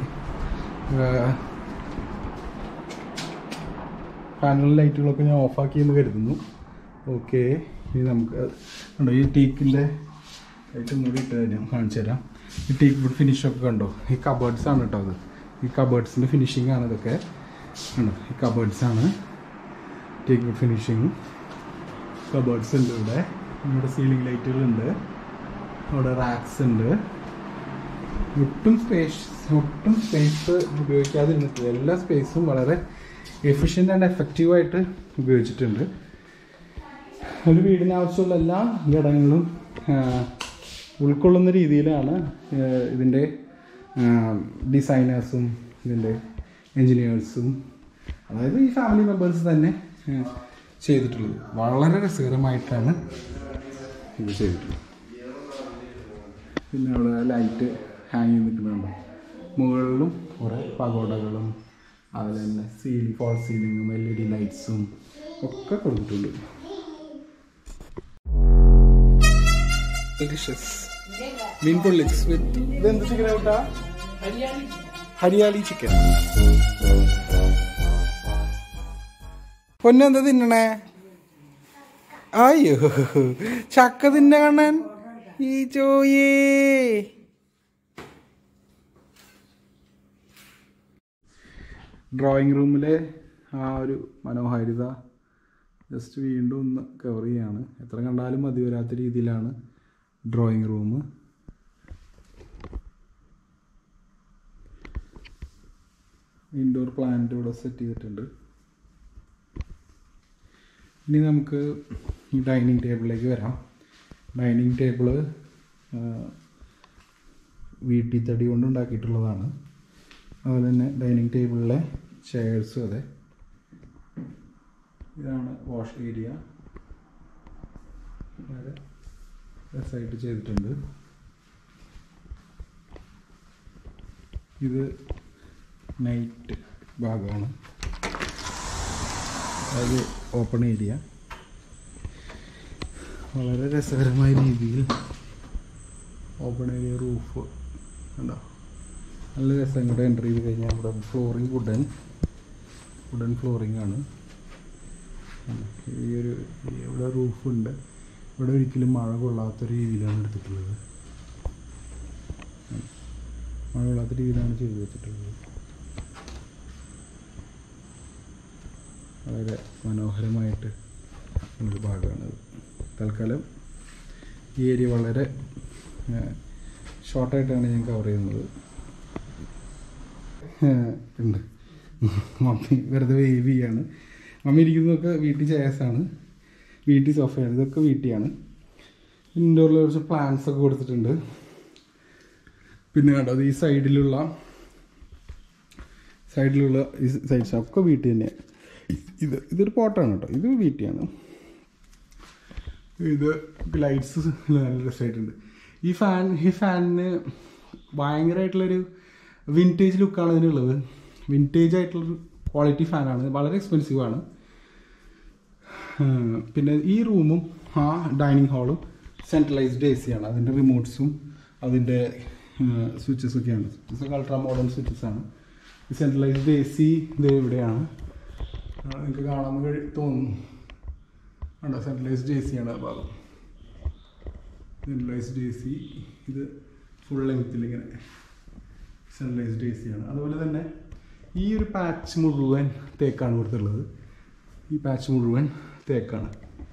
പാനൽ ലൈറ്റുകളൊക്കെ ഞാൻ ഓഫാക്കി എന്ന് കരുതുന്നു ഓക്കെ ഇനി നമുക്ക് കണ്ടോ ഈ ടീക്കിൻ്റെ ലൈറ്റ് മൂടി ഇട്ട് ഞാൻ കാണിച്ചു തരാം ഈ ടീക്ക് വുഡ് ഫിനിഷൊക്കെ കണ്ടോ ഈ കബേർഡ്സ് ആണ് കേട്ടോ അത് ഈ കബേർഡ്സിൻ്റെ ഫിനിഷിംഗ് ആണ് ഇതൊക്കെ കണ്ടോ ഈ കബേർഡ്സ് ആണ് ടീക്ക് വുഡ് ഫിനിഷിങ് കബേർഡ്സ് ഉണ്ട് ഇവിടെ നമ്മുടെ സീലിംഗ് ലൈറ്റുകളുണ്ട് അവിടെ റാക്സ് ഉണ്ട് ഒട്ടും സ്പേസ് ഒട്ടും സ്പേസ് ഉപയോഗിക്കാതിരുന്നിട്ടില്ല എല്ലാ സ്പേസും വളരെ എഫിഷ്യൻ്റ് ആൻഡ് എഫക്റ്റീവായിട്ട് ഉപയോഗിച്ചിട്ടുണ്ട് ഒരു വീടിന് ആവശ്യമുള്ള എല്ലാ ഘടകങ്ങളും ആ, ഉൾക്കൊള്ളുന്ന രീതിയിലാണ് ആ, ഇതിൻ്റെ ഡിസൈനേഴ്സും ഇതിൻ്റെ എൻജിനീയേഴ്സും അതായത് ഈ ഫാമിലി മെമ്പേഴ്സ് തന്നെ ആ, ചെയ്തിട്ടുള്ളത് വളരെ രസകരമായിട്ടാണ് ഇത് ചെയ്തിട്ടുള്ളത് പിന്നെ അവിടെ ലൈറ്റ് ഹാങ് ചെയ്ത് നിൽക്കുന്നുണ്ട് മുകളിലും കുറേ പകോടകളും അതുപോലെ തന്നെ സീലിംഗ് ഫോൾ സീലിങ്ങും എൽ ഇ ഡി ലൈറ്റ്സും ഒക്കെ കൊടുത്തിട്ടുണ്ട് ഡിഷസ് മീൻ പൊള്ളിക്സ് വിത്ത് ഇതെന്ത് ചിക്കൻ ഔട്ടാ ഹരിയാലി ചിക്കൻ പൊന്നെന്താ തിന്നണേ അയ്യോ ചക്ക തിന്ന കാണാൻ ഈ ചോയേ ഡ്രോയിങ് റൂമിലെ ആ ഒരു മനോഹാരിത ജസ്റ്റ് വീണ്ടും ഒന്ന് കവർ ചെയ്യാണ് എത്ര കണ്ടാലും മതി വരാത്ത രീതിയിലാണ് ഡ്രോയിങ് റൂം ഇൻഡോർ പ്ലാന്റ് ഇവിടെ സെറ്റ് ചെയ്തിട്ടുണ്ട് ഇനി നമുക്ക് ഈ ഡൈനിങ് ടേബിളിലേക്ക് വരാം ഡൈനിങ് ടേബിള് വീട്ടിൽ തടി കൊണ്ട് ഉണ്ടാക്കിയിട്ടുള്ളതാണ് അതുപോലെ തന്നെ ഡൈനിങ് ടേബിളിലെ ചെയർസും അതെ ഇതാണ് വാഷ് ഏരിയ വളരെ രസമായിട്ട് ചെയ്തിട്ടുണ്ട് ഇത് നൈറ്റ് ഭാഗമാണ് അത് ഓപ്പൺ ഏരിയ വളരെ രസകരമായ രീതിയിൽ ഓപ്പൺ ഏരിയ റൂഫ് ഉണ്ടോ നല്ല രസം ഇങ്ങോട്ട് എൻ്റർ ചെയ്ത് കഴിഞ്ഞാൽ ഇവിടെ ഫ്ലോറിങ് വുഡൻ വുഡൻ ഫ്ലോറിംഗ് ആണ് ഉം. ഈ ഒരു ഈ ഇവിടെ റൂഫുണ്ട് ഇവിടെ ഒരിക്കലും മഴ കൊള്ളാത്ത രീതിയിലാണ് എടുത്തിട്ടുള്ളത് ഉം. മഴ കൊള്ളാത്ത രീതിയിലാണ് ചെയ്തു വെച്ചിട്ടുള്ളത് വളരെ മനോഹരമായിട്ട് ഒരു ഭാഗമാണത് തൽക്കാലം ഈ ഏരിയ വളരെ ഷോർട്ടായിട്ടാണ് ഞാൻ കവർ ചെയ്യുന്നത് ഏഹ് ഉണ്ട് മമ്മി വെറുതെ വേവ് ചെയ്യാണ് മമ്മി ഇരിക്കുന്നതൊക്കെ വീട്ടിൽ ചെയർസാണ് വീട്ടിൽ സോഫയാണ് ഇതൊക്കെ വീട്ടിലാണ് ഇൻഡോറിൽ കുറച്ച് പ്ലാന്റ്സ് ഒക്കെ കൊടുത്തിട്ടുണ്ട് പിന്നെ കണ്ടോ അത് ഈ സൈഡിലുള്ള സൈഡിലുള്ള ഈ സൈഡ്സ് ഒക്കെ വീട്ടിൽ തന്നെയാണ് ഇത് ഇതൊരു പോട്ടാണ് കേട്ടോ ഇത് വീട്ടിയാണ് ഇത് ലൈറ്റ്സ് നല്ല രസമായിട്ടുണ്ട് ഈ ഫാൻ ഈ ഫാനിന് ഭയങ്കരമായിട്ടുള്ളൊരു വിൻറ്റേജ് ലുക്കാണ് ഇതിനുള്ളത് വിൻറ്റേജ് ആയിട്ടുള്ളൊരു ക്വാളിറ്റി ഫാനാണ് വളരെ എക്സ്പെൻസീവ് ആണ് പിന്നെ ഈ റൂമും ആ ഡൈനിങ് ഹാളും സെൻട്രലൈസ്ഡ് എ സി ആണ് അതിൻ്റെ റിമോട്ട്സും അതിൻ്റെ സ്വിച്ചസൊക്കെയാണ് സ്വിച്ചസൊക്കെ അൾട്രാ മോഡേൺ സ്വിച്ചസ് ആണ് ഈ സെൻട്രലൈസ്ഡ് എ സി ഇത് ഇവിടെയാണ് ആ, നിങ്ങൾക്ക് കാണാൻ കഴി തോന്നുന്നു ഉണ്ടോ സെൻട്രലൈസ്ഡ് എ സി ആണ് ആ ഭാഗം സെൻട്രലൈസ്ഡ് എ സി ഇത് ഫുൾ ലെങ്ത്തിൽ ഇങ്ങനെ സെൻട്രലൈസ്ഡ് എ സി ആണ് അതുപോലെ തന്നെ ഈ ഒരു പാച്ച് മുഴുവൻ തേക്കാണ് കൊടുത്തുള്ളത് ഈ പാച്ച് മുഴുവൻ തേക്കാണ്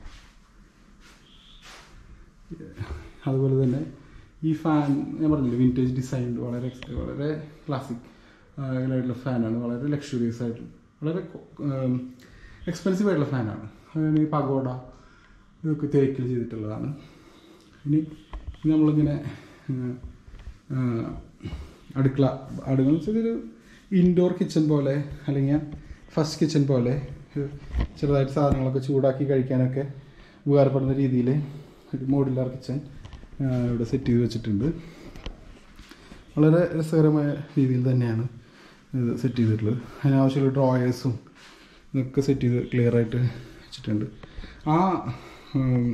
അതുപോലെ തന്നെ ഈ ഫാൻ ഞാൻ പറഞ്ഞില്ലേ വിൻറ്റേജ് ഡിസൈൻ വളരെ ex- വളരെ ക്ലാസിക് ആയിട്ടുള്ള ഫാനാണ് വളരെ ലക്ഷറിയസ് ആയിട്ട് വളരെ എക്സ്പെൻസീവ് ആയിട്ടുള്ള ഫാനാണ് അതായത് ഈ പഗോഡ ഇതൊക്കെ തേക്കിൽ ചെയ്തിട്ടുള്ളതാണ് ഇനി ഇനി നമ്മളിങ്ങനെ ഉം, ആ, അടുക്കള അടുക്കള എന്ന് വെച്ചാൽ ഒരു ഇൻഡോർ കിച്ചൺ പോലെ അല്ലെങ്കിൽ ഫസ്റ്റ് കിച്ചൺ പോലെ ഒരു ചെറുതായിട്ട് സാധനങ്ങളൊക്കെ ചൂടാക്കി കഴിക്കാനൊക്കെ ഉപകാരപ്പെടുന്ന രീതിയിൽ ഒരു മോഡുലാർ കിച്ചൺ ഇവിടെ സെറ്റ് ചെയ്ത് വെച്ചിട്ടുണ്ട് വളരെ രസകരമായ രീതിയിൽ തന്നെയാണ് ഇത് സെറ്റ് ചെയ്തിട്ടുള്ളത് അതിനാവശ്യമുള്ള ഡ്രോയേഴ്സും ഇതൊക്കെ സെറ്റ് ചെയ്ത് ക്ലിയർ ആയിട്ട് വെച്ചിട്ടുണ്ട് ആ ഉം,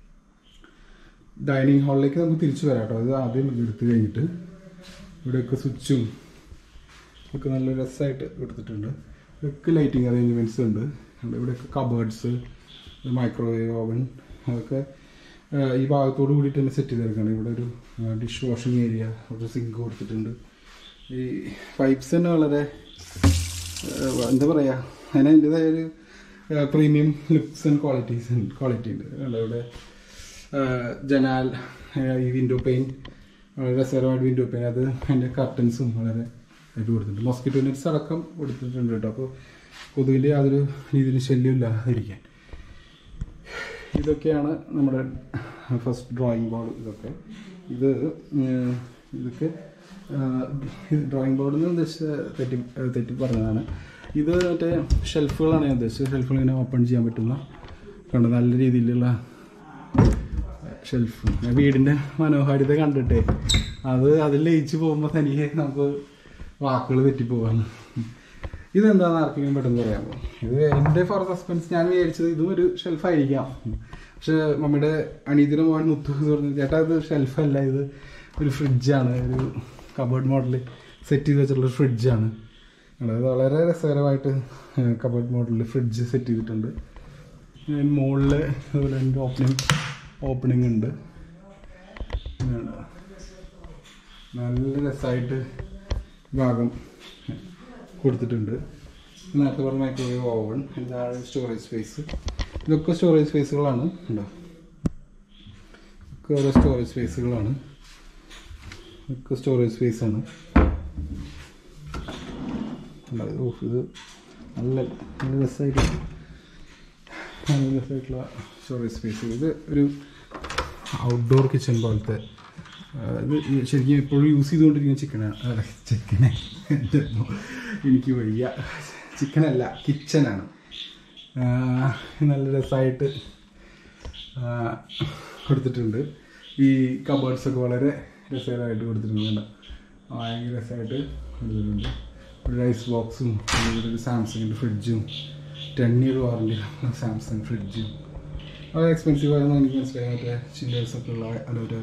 ഡൈനിങ് ഹാളിലേക്ക് നമുക്ക് തിരിച്ചു വരാം കേട്ടോ ഇത് ആദ്യം എടുത്തു കഴിഞ്ഞിട്ട് ഇവിടെയൊക്കെ സ്വിച്ചും ഒക്കെ നല്ല രസമായിട്ട് കൊടുത്തിട്ടുണ്ട് ഇതൊക്കെ ലൈറ്റിംഗ് അറേഞ്ച്മെൻറ്റ്സ് ഉണ്ട് ഉണ്ട് ഇവിടെയൊക്കെ കബേർഡ്സ് മൈക്രോവേവ് ഓവൻ അതൊക്കെ ആ, ഈ ഭാഗത്തോട് കൂടിയിട്ട് തന്നെ സെറ്റ് ചെയ്തെടുക്കണം ഇവിടെ ഒരു ഡിഷ് വാഷിംഗ് ഏരിയ ഒരു സിങ്ക് കൊടുത്തിട്ടുണ്ട് ഈ പൈപ്സ് തന്നെ വളരെ ആ, എന്താ പറയുക അതിന് അതിൻ്റെതായ ഒരു premium looks and qualities quality ഉണ്ട് കണ്ടോ ഇവിടെ ആ, ജനാൽ ആ, ഈ വിൻഡോ പെയിൻ വളരെ രസകരമായിട്ട് വിൻഡോ പെയിൻ അത് അതിൻ്റെ കർട്ടൻസും വളരെ ആയിട്ട് കൊടുത്തിട്ടുണ്ട് മോസ്കിറ്റോ നെറ്റ്സ് അടക്കം കൊടുത്തിട്ടുണ്ട് കേട്ടോ അപ്പോൾ കൊതുകിൻ്റെ യാതൊരു രീതിയിലും ശല്യം ഇല്ലാതിരിക്കാൻ ഇതൊക്കെയാണ് നമ്മുടെ ഫസ്റ്റ് ഡ്രോയിങ് ബോർഡ് ഇതൊക്കെ ഇത് ഉം, ഇതൊക്കെ ഡ്രോയിങ് ബോർഡിൽ നിന്ന് ഉദ്ദേശിച്ച തെറ്റി തെറ്റി പറഞ്ഞതാണ് ഇത് മറ്റേ ഷെൽഫുകളാണ് ഞാൻ ഉദ്ദേശിച്ചത് ഷെൽഫുകൾ ഇങ്ങനെ ഓപ്പൺ ചെയ്യാൻ പറ്റുന്ന കണ്ട് നല്ല രീതിയിലുള്ള ഷെൽഫ് വീടിൻ്റെ മനോഹാരിത കണ്ടിട്ടേ അത് അതിൽ ലയിച്ച് പോകുമ്പോൾ തനിയെ നമുക്ക് വാക്കുകൾ തെറ്റിപ്പോവാണ് ഇതെന്താണെന്ന് ആർക്കെങ്കിലും പെട്ടെന്ന് പറയാമോ ഇത് എൻ്റെ ഫോർ സസ്പെൻസ് ഞാൻ വിചാരിച്ചത് ഇതും ഒരു ഷെൽഫായിരിക്കാം പക്ഷെ മമ്മിയുടെ അനീതിയുടെ മോൻ മുത്തു എന്ന് പറഞ്ഞു ചേട്ടാ ഇത് ഷെൽഫല്ല ഇത് ഒരു ഫ്രിഡ്ജാണ് ഒരു കബേർഡ് മോഡൽ സെറ്റ് ചെയ്ത് വെച്ചിട്ടുള്ള ഫ്രിഡ്ജാണ് അതായത് വളരെ രസകരമായിട്ട് കബേർഡ് മോഡലിൽ ഫ്രിഡ്ജ് സെറ്റ് ചെയ്തിട്ടുണ്ട് മുകളിൽ അതുപോലെ എൻ്റെ ഓപ്പണിംഗ് ഓപ്പണിംഗ് ഉണ്ട് ഇതാണ്. നല്ല രസമായിട്ട് ഭാഗം കൊടുത്തിട്ടുണ്ട് നേരത്തെ പറഞ്ഞ മൈക്രോവേവ് ഓവൻ എന്താണ് സ്റ്റോറേജ് സ്പേസ് ഇതൊക്കെ സ്റ്റോറേജ് സ്പേസുകളാണ് ഉണ്ടോ ഒക്കെ ഓരോ സ്റ്റോറേജ് സ്പേസുകളാണ് ഒക്കെ സ്റ്റോറേജ് സ്പേസാണ് ഓഫ് ഇത് നല്ല നല്ല രസമായിട്ട് നല്ല രസമായിട്ടുള്ള സ്റ്റോറേജ് സ്പേസ് ഇത് ഒരു ഔട്ട്ഡോർ കിച്ചൺ പോലത്തെ ആ, ഇത് ഈ ശരിക്കും എപ്പോഴും യൂസ് ചെയ്തുകൊണ്ടിരിക്കുന്ന ചിക്കനാണ് അല്ല ചിക്കനെ എനിക്ക് വയ്യ ചിക്കനല്ല കിച്ചനാണ് നല്ല രസമായിട്ട് ആ, കൊടുത്തിട്ടുണ്ട് ഈ കബേർഡ്സ് ഒക്കെ വളരെ രസകരമായിട്ട് കൊടുത്തിട്ടുണ്ട് കണ്ടോ? ഭയങ്കര രസമായിട്ട് കൊടുത്തിട്ടുണ്ട് ഒരു റൈസ് ബോക്സും അതുപോലെ ഒരു സാംസങ്ങിൻ്റെ ഫ്രിഡ്ജും ടെൻ ഇയർ വാറണ്ടി സാംസങ് ഫ്രിഡ്ജും വളരെ എക്സ്പെൻസീവ് ആയെന്ന് എനിക്ക് മനസ്സിലായി മറ്റേ ചില്ലേഴ്സ് ഒക്കെ ഉള്ള അതൊരു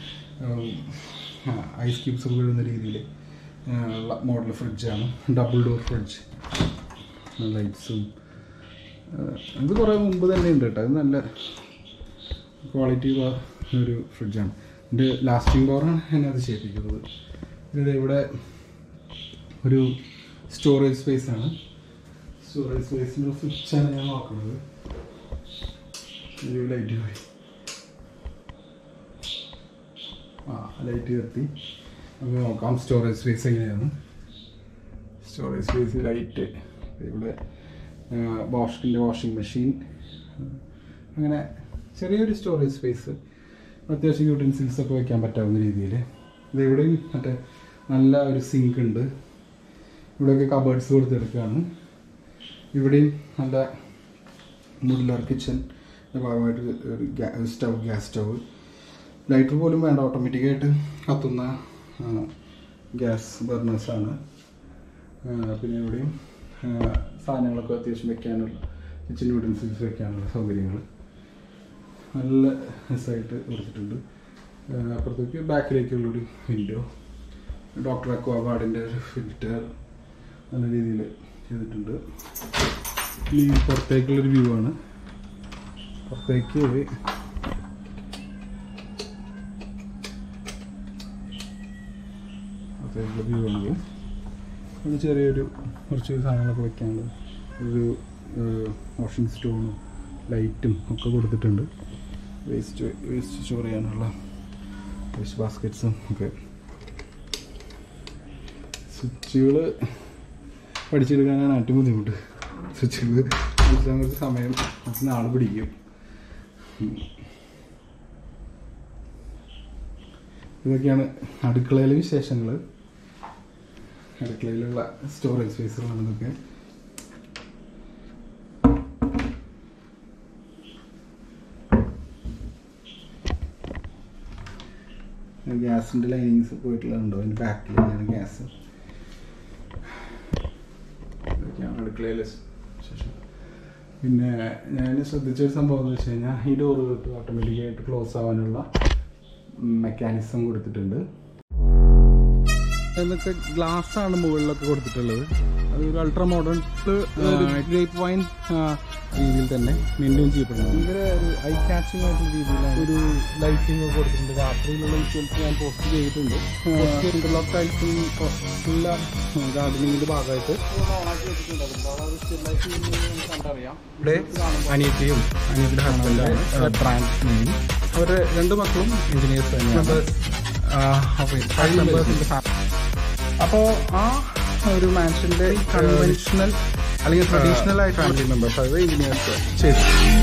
ഐസ് ക്യൂബ്സ് ഒക്കെ വീഴുന്ന രീതിയിൽ മോഡൽ ഫ്രിഡ്ജാണ് ഡബിൾ ഡോർ ഫ്രിഡ്ജ് ലൈറ്റ്സും ഇത് കുറേ മുമ്പ് തന്നെ ഉണ്ട് കേട്ടോ ഇത് നല്ല ക്വാളിറ്റി ഒരു ഫ്രിഡ്ജാണ് ഇതിൻ്റെ ലാസ്റ്റിംഗ് പവറാണ് എന്നെ അത് ചെയ്യിപ്പിക്കുന്നത് ഇത് ഇവിടെ ഒരു സ്റ്റോറേജ് സ്പേസ് ആണ് സ്റ്റോറേജ് സ്പേസിൻ്റെ സ്വിച്ചാണ് ഞാൻ നോക്കുന്നത് ഒരു ലൈറ്റ് പോയി ആ ലൈറ്റ് കത്തി നമുക്ക് നോക്കാം സ്റ്റോറേജ് സ്പേസ് എങ്ങനെയാണ് സ്റ്റോറേജ് സ്പേസ് ലൈറ്റ് ഇവിടെ വാഷിൻ്റെ വാഷിംഗ് മെഷീൻ അങ്ങനെ ചെറിയൊരു സ്റ്റോറേജ് സ്പേസ് അത്യാവശ്യം യൂട്ടൻസിൽസ് ഒക്കെ വെക്കാൻ പറ്റാവുന്ന രീതിയിൽ ഇത് ഇവിടെയും മറ്റേ നല്ല ഒരു സിങ്ക് ഉണ്ട് ഇവിടെയൊക്കെ കബേർഡ്സ് കൊടുത്തെടുക്കുകയാണ് ഇവിടെയും നല്ല മുഡുലാർ കിച്ചൺ ഭാഗമായിട്ട് ഒരു സ്റ്റവ് ഗ്യാസ് സ്റ്റവ് ലൈറ്റർ പോലും വേണ്ട ഓട്ടോമാറ്റിക്കായിട്ട് കത്തുന്ന ഗ്യാസ് ബർണേഴ്സാണ് പിന്നെ ഇവിടെയും ആ, സാധനങ്ങളൊക്കെ അത്യാവശ്യം വെക്കാനുള്ള കിച്ചൺ യൂട്ടൻസിൽസ് വെക്കാനുള്ള സൗകര്യങ്ങൾ നല്ല രസമായിട്ട് കൊടുത്തിട്ടുണ്ട് ആ, അപ്പുറത്തേക്ക് ബാക്കിലേക്കുള്ളൊരു വിൻഡോ ഡോക്ടർ അക്വാഗാർഡിൻ്റെ ഒരു ഫിൽറ്റർ നല്ല രീതിയിൽ ചെയ്തിട്ടുണ്ട് ഈ പുറത്തേക്കുള്ളൊരു വ്യൂ ആണ് പുറത്തേക്ക് പുറത്തേക്കുള്ള വ്യൂ ആണത് ഒരു ചെറിയൊരു കുറച്ച് സാധനങ്ങളൊക്കെ വെക്കാനുണ്ട് ഒരു വാഷിംഗ് സ്റ്റോണും ലൈറ്റും ഒക്കെ കൊടുത്തിട്ടുണ്ട് വേസ്റ്റ് വേസ്റ്റ് സ്റ്റോർ ചെയ്യാനുള്ള വേസ്റ്റ് ബാസ്ക്കറ്റ്സും ഒക്കെ സ്വിച്ചുകൾ പഠിച്ചെടുക്കാനാണ് ഏറ്റവും ബുദ്ധിമുട്ട് സ്വിച്ചുകൾ മനസ്സിലാൻ കുറച്ച് സമയം കുറച്ച് നാൾ പിടിക്കും ഉം. ഇതൊക്കെയാണ് അടുക്കളയിലെ വിശേഷങ്ങൾ അടുക്കളയിലുള്ള സ്റ്റോറേജ് സ്പേസുകളാണ് ഇതൊക്കെ ഗ്യാസിൻ്റെ ലൈനിങ്സ് പോയിട്ടുള്ളതുണ്ടോ അതിൻ്റെ ബാക്കിൽ തന്നെയാണ് ഗ്യാസ് ഇതൊക്കെയാണ് അടുക്കളയിലെ ശേഷം പിന്നെ ഞാൻ ശ്രദ്ധിച്ചൊരു സംഭവം എന്ന് വെച്ച് കഴിഞ്ഞാൽ ഈ ഡോറുകൾക്ക് ഓട്ടോമാറ്റിക്കായിട്ട് ക്ലോസ് ആവാനുള്ള മെക്കാനിസം കൊടുത്തിട്ടുണ്ട് എന്നൊക്കെ ഗ്ലാസ് ആണ് മുകളിലൊക്കെ കൊടുത്തിട്ടുള്ളത് അത് ഒരു അൾട്രാ മോഡേൺ ഗ്രേറ്റ് വൈൻ രീതിയിൽ തന്നെ മെയിൻറ്റെയിൻ ചെയ്യപ്പെടുന്നത് ഭയങ്കര ഒരു ഐ കാച്ചിങ് ആയിട്ടുള്ള രീതിയിലാണ് ഒരു ലൈറ്റിംഗ് ഒക്കെ കൊടുത്തിട്ടുണ്ട് രാത്രിയിലുള്ള വിഷ്വൽസ് ഞാൻ പോസ്റ്റ് ചെയ്തിട്ടുണ്ട് ഇന്റർലോക്ക് ടൈൽസും എല്ലാ ഗാർഡനിങ്ങിന്റെ ഭാഗമായിട്ട് ഇവിടെ അനിയത്തിയും അനിയത്തിയുടെ ഹസ്ബൻഡാണ് ബ്രാൻഡ് അവരുടെ രണ്ട് മക്കളും എഞ്ചിനീയേഴ്സ് തന്നെയാണ് ഫൈവ് മെമ്പേഴ്സിന്റെ അപ്പോൾ ആ ഒരു മാൻഷന്റെ കൺവെൻഷണൽ അല്ലെങ്കിൽ ട്രഡീഷണൽ ആയിട്ട് ഫാമിലി മെമ്പേഴ്സ് അതായത് എഞ്ചിനീയേഴ്സ് ചെയ്തു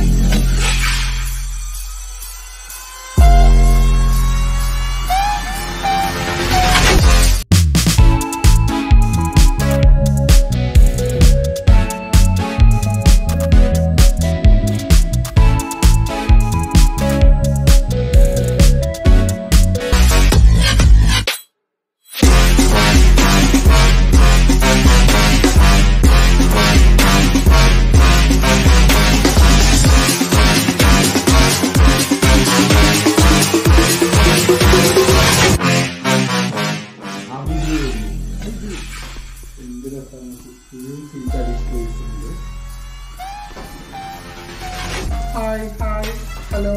ഹായ് ഹായ് ഹലോ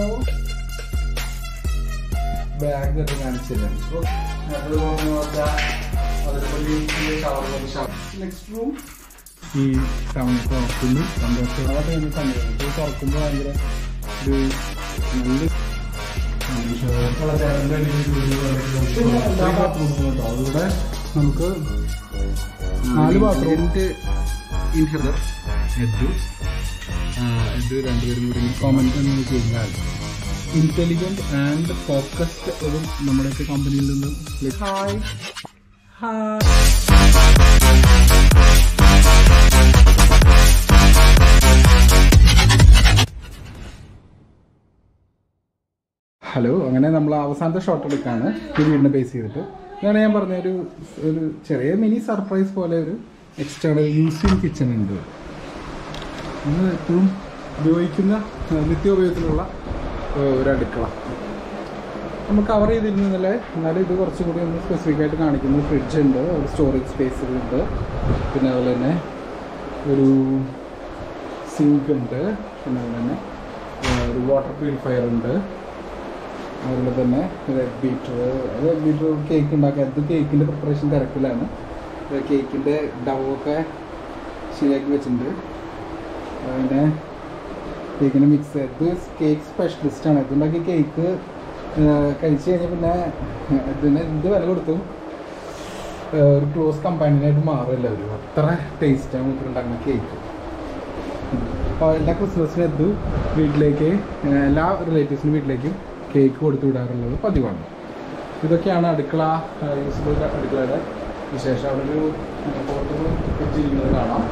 ബാഗ് ഒക്കെ കാണിച്ചില്ല നെക്സ്റ്റ് റൂം ഈ സൗണ്ട് തുറക്കുന്നു സന്തോഷം ആ ടൈമിൽ സന്തോഷം ഇത് തുറക്കുമ്പോൾ ഭയങ്കര ഒരു നല്ല അതിലൂടെ നമുക്ക് നാല് ബാത്റൂമിന്റെ ഇൻഹെർദർ എദ്ദു ഇത് രണ്ടുപേരും കൂടി കോമന്റ് എന്ന് വെച്ച് കഴിഞ്ഞാൽ ഇന്റലിജന്റ് ആൻഡ് ഫോക്കസ്ഡ് ഒരു നമ്മുടെയൊക്കെ കമ്പനിയിൽ നിന്ന് ഹായ് ഹായ് ഹലോ അങ്ങനെ നമ്മൾ അവസാനത്തെ ഷോട്ട് എടുക്കാണ് ഈ വീടിനെ ബേസ് ചെയ്തിട്ട് ഇതാണ് ഞാൻ പറഞ്ഞ ഒരു ഒരു ചെറിയ മിനി സർപ്രൈസ് പോലെ ഒരു എക്സ്റ്റേണൽ യൂസിങ് കിച്ചൺ ഉണ്ട് നമ്മൾ എപ്പോഴും ഉപയോഗിക്കുന്ന ആ, നിത്യോപയോഗത്തിലുള്ള ആ, ഒരു അടുക്കള നമ്മൾ കവർ ചെയ്തിരുന്നല്ലേ എന്നാലും ഇത് കുറച്ചും കൂടി ഒന്ന് സ്പെസിഫിക് ആയിട്ട് കാണിക്കുന്നു ഫ്രിഡ്ജ് ഉണ്ട് ഒരു സ്റ്റോറേജ് സ്പേസുകളുണ്ട് പിന്നെ അതുപോലെ തന്നെ ഒരു സിങ്ക് ഉണ്ട് പിന്നെ അതുപോലെ തന്നെ ആ, ഒരു വാട്ടർ പ്യൂരിഫയർ ഉണ്ട് അതുപോലെ തന്നെ red beater red beater cake ഉണ്ടാക്കുക അത് കേക്കിൻ്റെ പ്രിപ്പറേഷൻ തിരക്കിലാണ് കേക്കിൻ്റെ ഡവൊക്കെ ശരിയാക്കി വെച്ചിട്ടുണ്ട് പിന്നെ കേക്കിൻ്റെ മിക്സ് ഇത് കേക്ക് സ്പെഷ്യലിസ്റ്റ് ആണ് ഇതുണ്ടാക്കിയ കേക്ക് കഴിച്ച് കഴിഞ്ഞാൽ പിന്നെ ഇതിന് എന്ത് വില കൊടുത്തും ആ, ഒരു ക്ലോസ് കമ്പാനിയനായിട്ട് മാറില്ല ഒരു അത്ര ടേസ്റ്റാണ് മൂപ്പരുണ്ടാക്കുന്ന കേക്ക് അപ്പോൾ എല്ലാ ക്രിസ്മസിനും എത്തും വീട്ടിലേക്ക് ആ, എല്ലാ റിലേറ്റീവ്സിനും വീട്ടിലേക്കും കേക്ക് കൊടുത്തു വിടാറുള്ളത് പതിവാണ് ഇതൊക്കെയാണ് അടുക്കള യൂസ്ഫുൾ അടുക്കളയുടെ വിശേഷം അവിടെ ഒരു പുറത്തുനിന്ന് വെച്ചിരിക്കുന്നത് കാണാം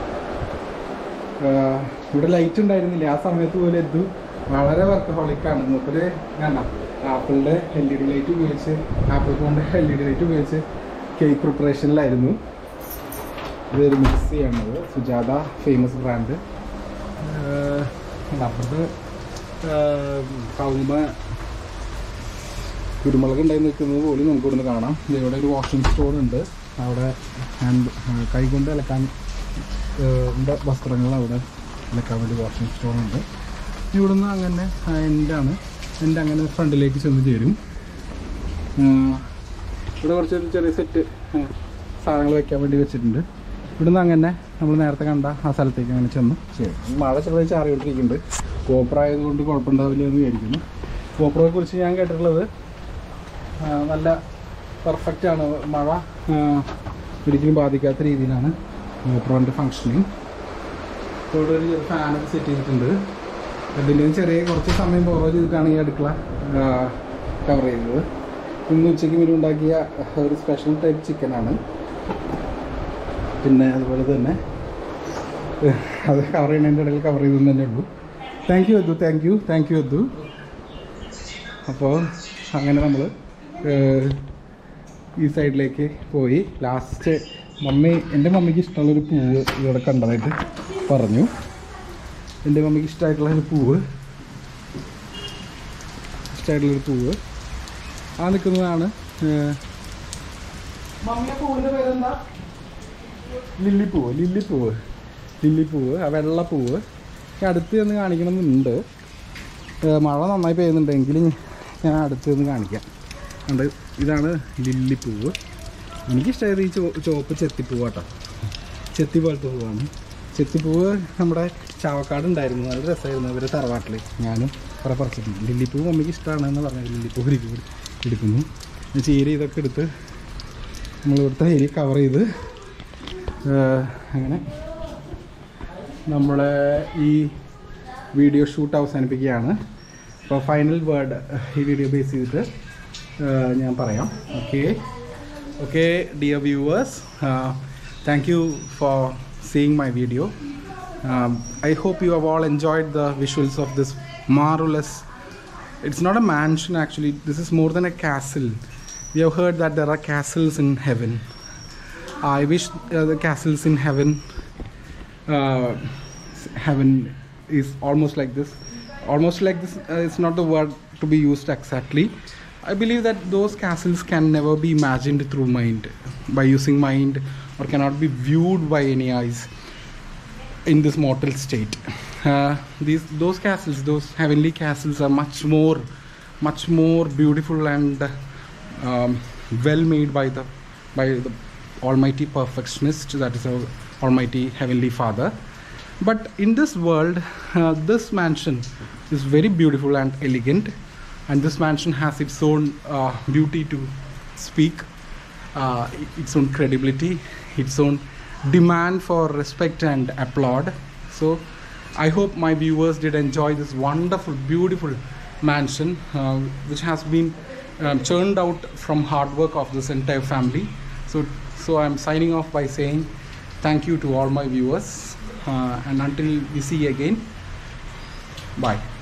ആഹ് ഇവിടെ ലൈറ്റ് ഉണ്ടായിരുന്നില്ല ആ സമയത്ത് പോലും എത്തു വളരെ വർക്കഹോളിക്കാണ് മൂപ്പര് കണ്ട ആപ്പിളിന്റെ എൽ ഇ ഡി ലൈറ്റ് ഉപയോഗിച്ച് ആപ്പിൾ ഫോണിന്റെ എൽ ഇ ഡി ലൈറ്റ് ഉപയോഗിച്ച് കേക്ക് പ്രിപ്പറേഷനിലായിരുന്നു ഇതൊരു മിക്സ് ചെയ്യണത് സുജാത ഫേമസ് ബ്രാൻഡ് അപ്പുറത്ത് കവുമ കുരുമുളക് ഉണ്ടായി നിൽക്കുന്നത് പോലും നമുക്ക് ഇവിടുന്ന് കാണാം ദേ ഇവിടെ ഒരു വാഷിംഗ് സ്റ്റോൺ ഉണ്ട് അവിടെ ഹാൻഡ് കൈകൊണ്ട് അലക്കാൻ ഏഹ്, ഉണ്ട് വസ്ത്രങ്ങൾ അവിടെ അലക്കാൻ വേണ്ടി വാഷിംഗ് സ്റ്റോൺ ഉണ്ട് ഇവിടുന്ന് അങ്ങനെ എൻ്റാണ് എൻ്റെ അങ്ങനെ ഫ്രണ്ടിലേക്ക് ചെന്ന് ചേരും ഏഹ്, ഇവിടെ കുറച്ചൊരു ചെറിയ സെറ്റ് സാധനങ്ങൾ വെക്കാൻ വേണ്ടി വെച്ചിട്ടുണ്ട് ഇവിടുന്ന് അങ്ങനെ നമ്മൾ നേരത്തെ കണ്ട ആ സ്ഥലത്തേക്ക് അങ്ങനെ ചെന്ന് ചേരും മഴ ചെറുതായി ചാറിക്കൊണ്ടിരിക്കുന്നുണ്ട് ഗോപ്ര ആയതുകൊണ്ട് കുഴപ്പമുണ്ടാവില്ല എന്ന് വിചാരിക്കുന്നു ഗോപ്രയെ കുറിച്ച് ഞാൻ കേട്ടിട്ടുള്ളത് ആ, നല്ല പെർഫെക്റ്റ് ആണ് മഴ ആ, ഒരിക്കലും ബാധിക്കാത്ത രീതിയിലാണ് ഗോപ്രോൻ്റെ ഫങ്ഷനിങ് ഇപ്പോൾ ഇവിടെ ഒരു ഫാനൊക്കെ സെറ്റ് ചെയ്തിട്ടുണ്ട് അതിൻ്റെ ചെറിയ കുറച്ച് സമയം ബോറോ ചെയ്തിട്ടാണ് ഈ അടുക്കള കവർ ചെയ്തത് ഇന്ന് ഉച്ചയ്ക്ക് മുന്നേ ഉണ്ടാക്കിയ ഒരു സ്പെഷ്യൽ ടൈപ്പ് ചിക്കനാണ് പിന്നെ അതുപോലെ തന്നെ ഏഹ്, അത് കവർ ചെയ്യുന്നതിൻ്റെ ഇടയിൽ കവർ ചെയ്തെന്ന് തന്നെ ഉള്ളൂ thank you Addu thank you thank you Addu അപ്പോൾ അങ്ങനെ നമ്മൾ ഈ സൈഡിലേക്ക് പോയി ലാസ്റ്റ് മമ്മി എൻ്റെ മമ്മിക്ക് ഇഷ്ടമുള്ളൊരു പൂവ് ഇവിടെ കണ്ടതായിട്ട് പറഞ്ഞു എൻ്റെ മമ്മിക്ക് ഇഷ്ടമായിട്ടുള്ള ഒരു പൂവ് ഇഷ്ടമായിട്ടുള്ളൊരു പൂവ് ആ നിൽക്കുന്നതാണ് മമ്മിയ പൂവിൻ്റെ പേരെന്താ ലില്ലിപ്പൂവ് ലില്ലിപ്പൂവ് ലില്ലിപ്പൂവ് ആ വെള്ളപ്പൂവ് എനിക്ക് അടുത്ത് ചെന്ന് കാണിക്കണമെന്നുണ്ട് ഏ, മഴ നന്നായി പെയ്യുന്നുണ്ടെങ്കിൽ ഞാൻ അടുത്ത് നിന്ന് കാണിക്കാം ഉണ്ട് ഇതാണ് ലില്ലിപ്പൂവ് എനിക്കിഷ്ടമായത് ഈ ചോ ചുവപ്പ് ചെത്തിപ്പൂവ് കേട്ടോ ചെത്തി പോലത്തെ പൂവാണ് ചെത്തിപ്പൂവ് നമ്മുടെ ചാവക്കാട് ഉണ്ടായിരുന്നു നല്ല രസമായിരുന്നു ഇവർ തറവാട്ടിൽ ഞാനും കുറേ പറിച്ചിട്ടുണ്ട് ലില്ലിപ്പൂവ് മമ്മിക്ക് ഇഷ്ടമാണ് എന്ന് പറഞ്ഞത് ലില്ലിപ്പൂവ് എടുക്കും എടുക്കുന്നു ചീര ഇതൊക്കെ എടുത്ത് നമ്മൾ ഇവിടുത്തെ ഏരിയ കവർ ചെയ്ത് ഏഹ്, അങ്ങനെ നമ്മളെ ഈ വീഡിയോ ഷൂട്ട് അവസാനിപ്പിക്കുകയാണ് അപ്പോൾ ഫൈനൽ വേർഡ് ഈ വീഡിയോ ബേസ് ചെയ്തിട്ട് ഏഹ്, ഞാൻ പറയാം okay okay dear viewers thank you for seeing my video I hope you have all enjoyed the visuals of this മാറുലെസ് it's not a mansion actually this is more than a castle we have heard that there are castles in heaven i wish uh, the castles in heaven uh, heaven is almost like this almost like this uh, it's not the word to be used exactly i believe that those castles can never be imagined through mind by using mind or cannot be viewed by any eyes in this mortal state. Uh, these those castles, those heavenly castles, are much more, much more beautiful and um, well made by the by the Almighty Perfectionist, that is our Almighty Heavenly Father. But in this world, uh, this mansion is very beautiful and elegant, and this mansion has its own uh, beauty to speak uh, its own credibility, its own demand for respect and applaud. So, I hope my viewers did enjoy this wonderful, beautiful mansion, uh, which has been um, churned out from hard work of this entire family. So, so I'm signing off by saying thank you to all my viewers, uh, and until we see again, bye.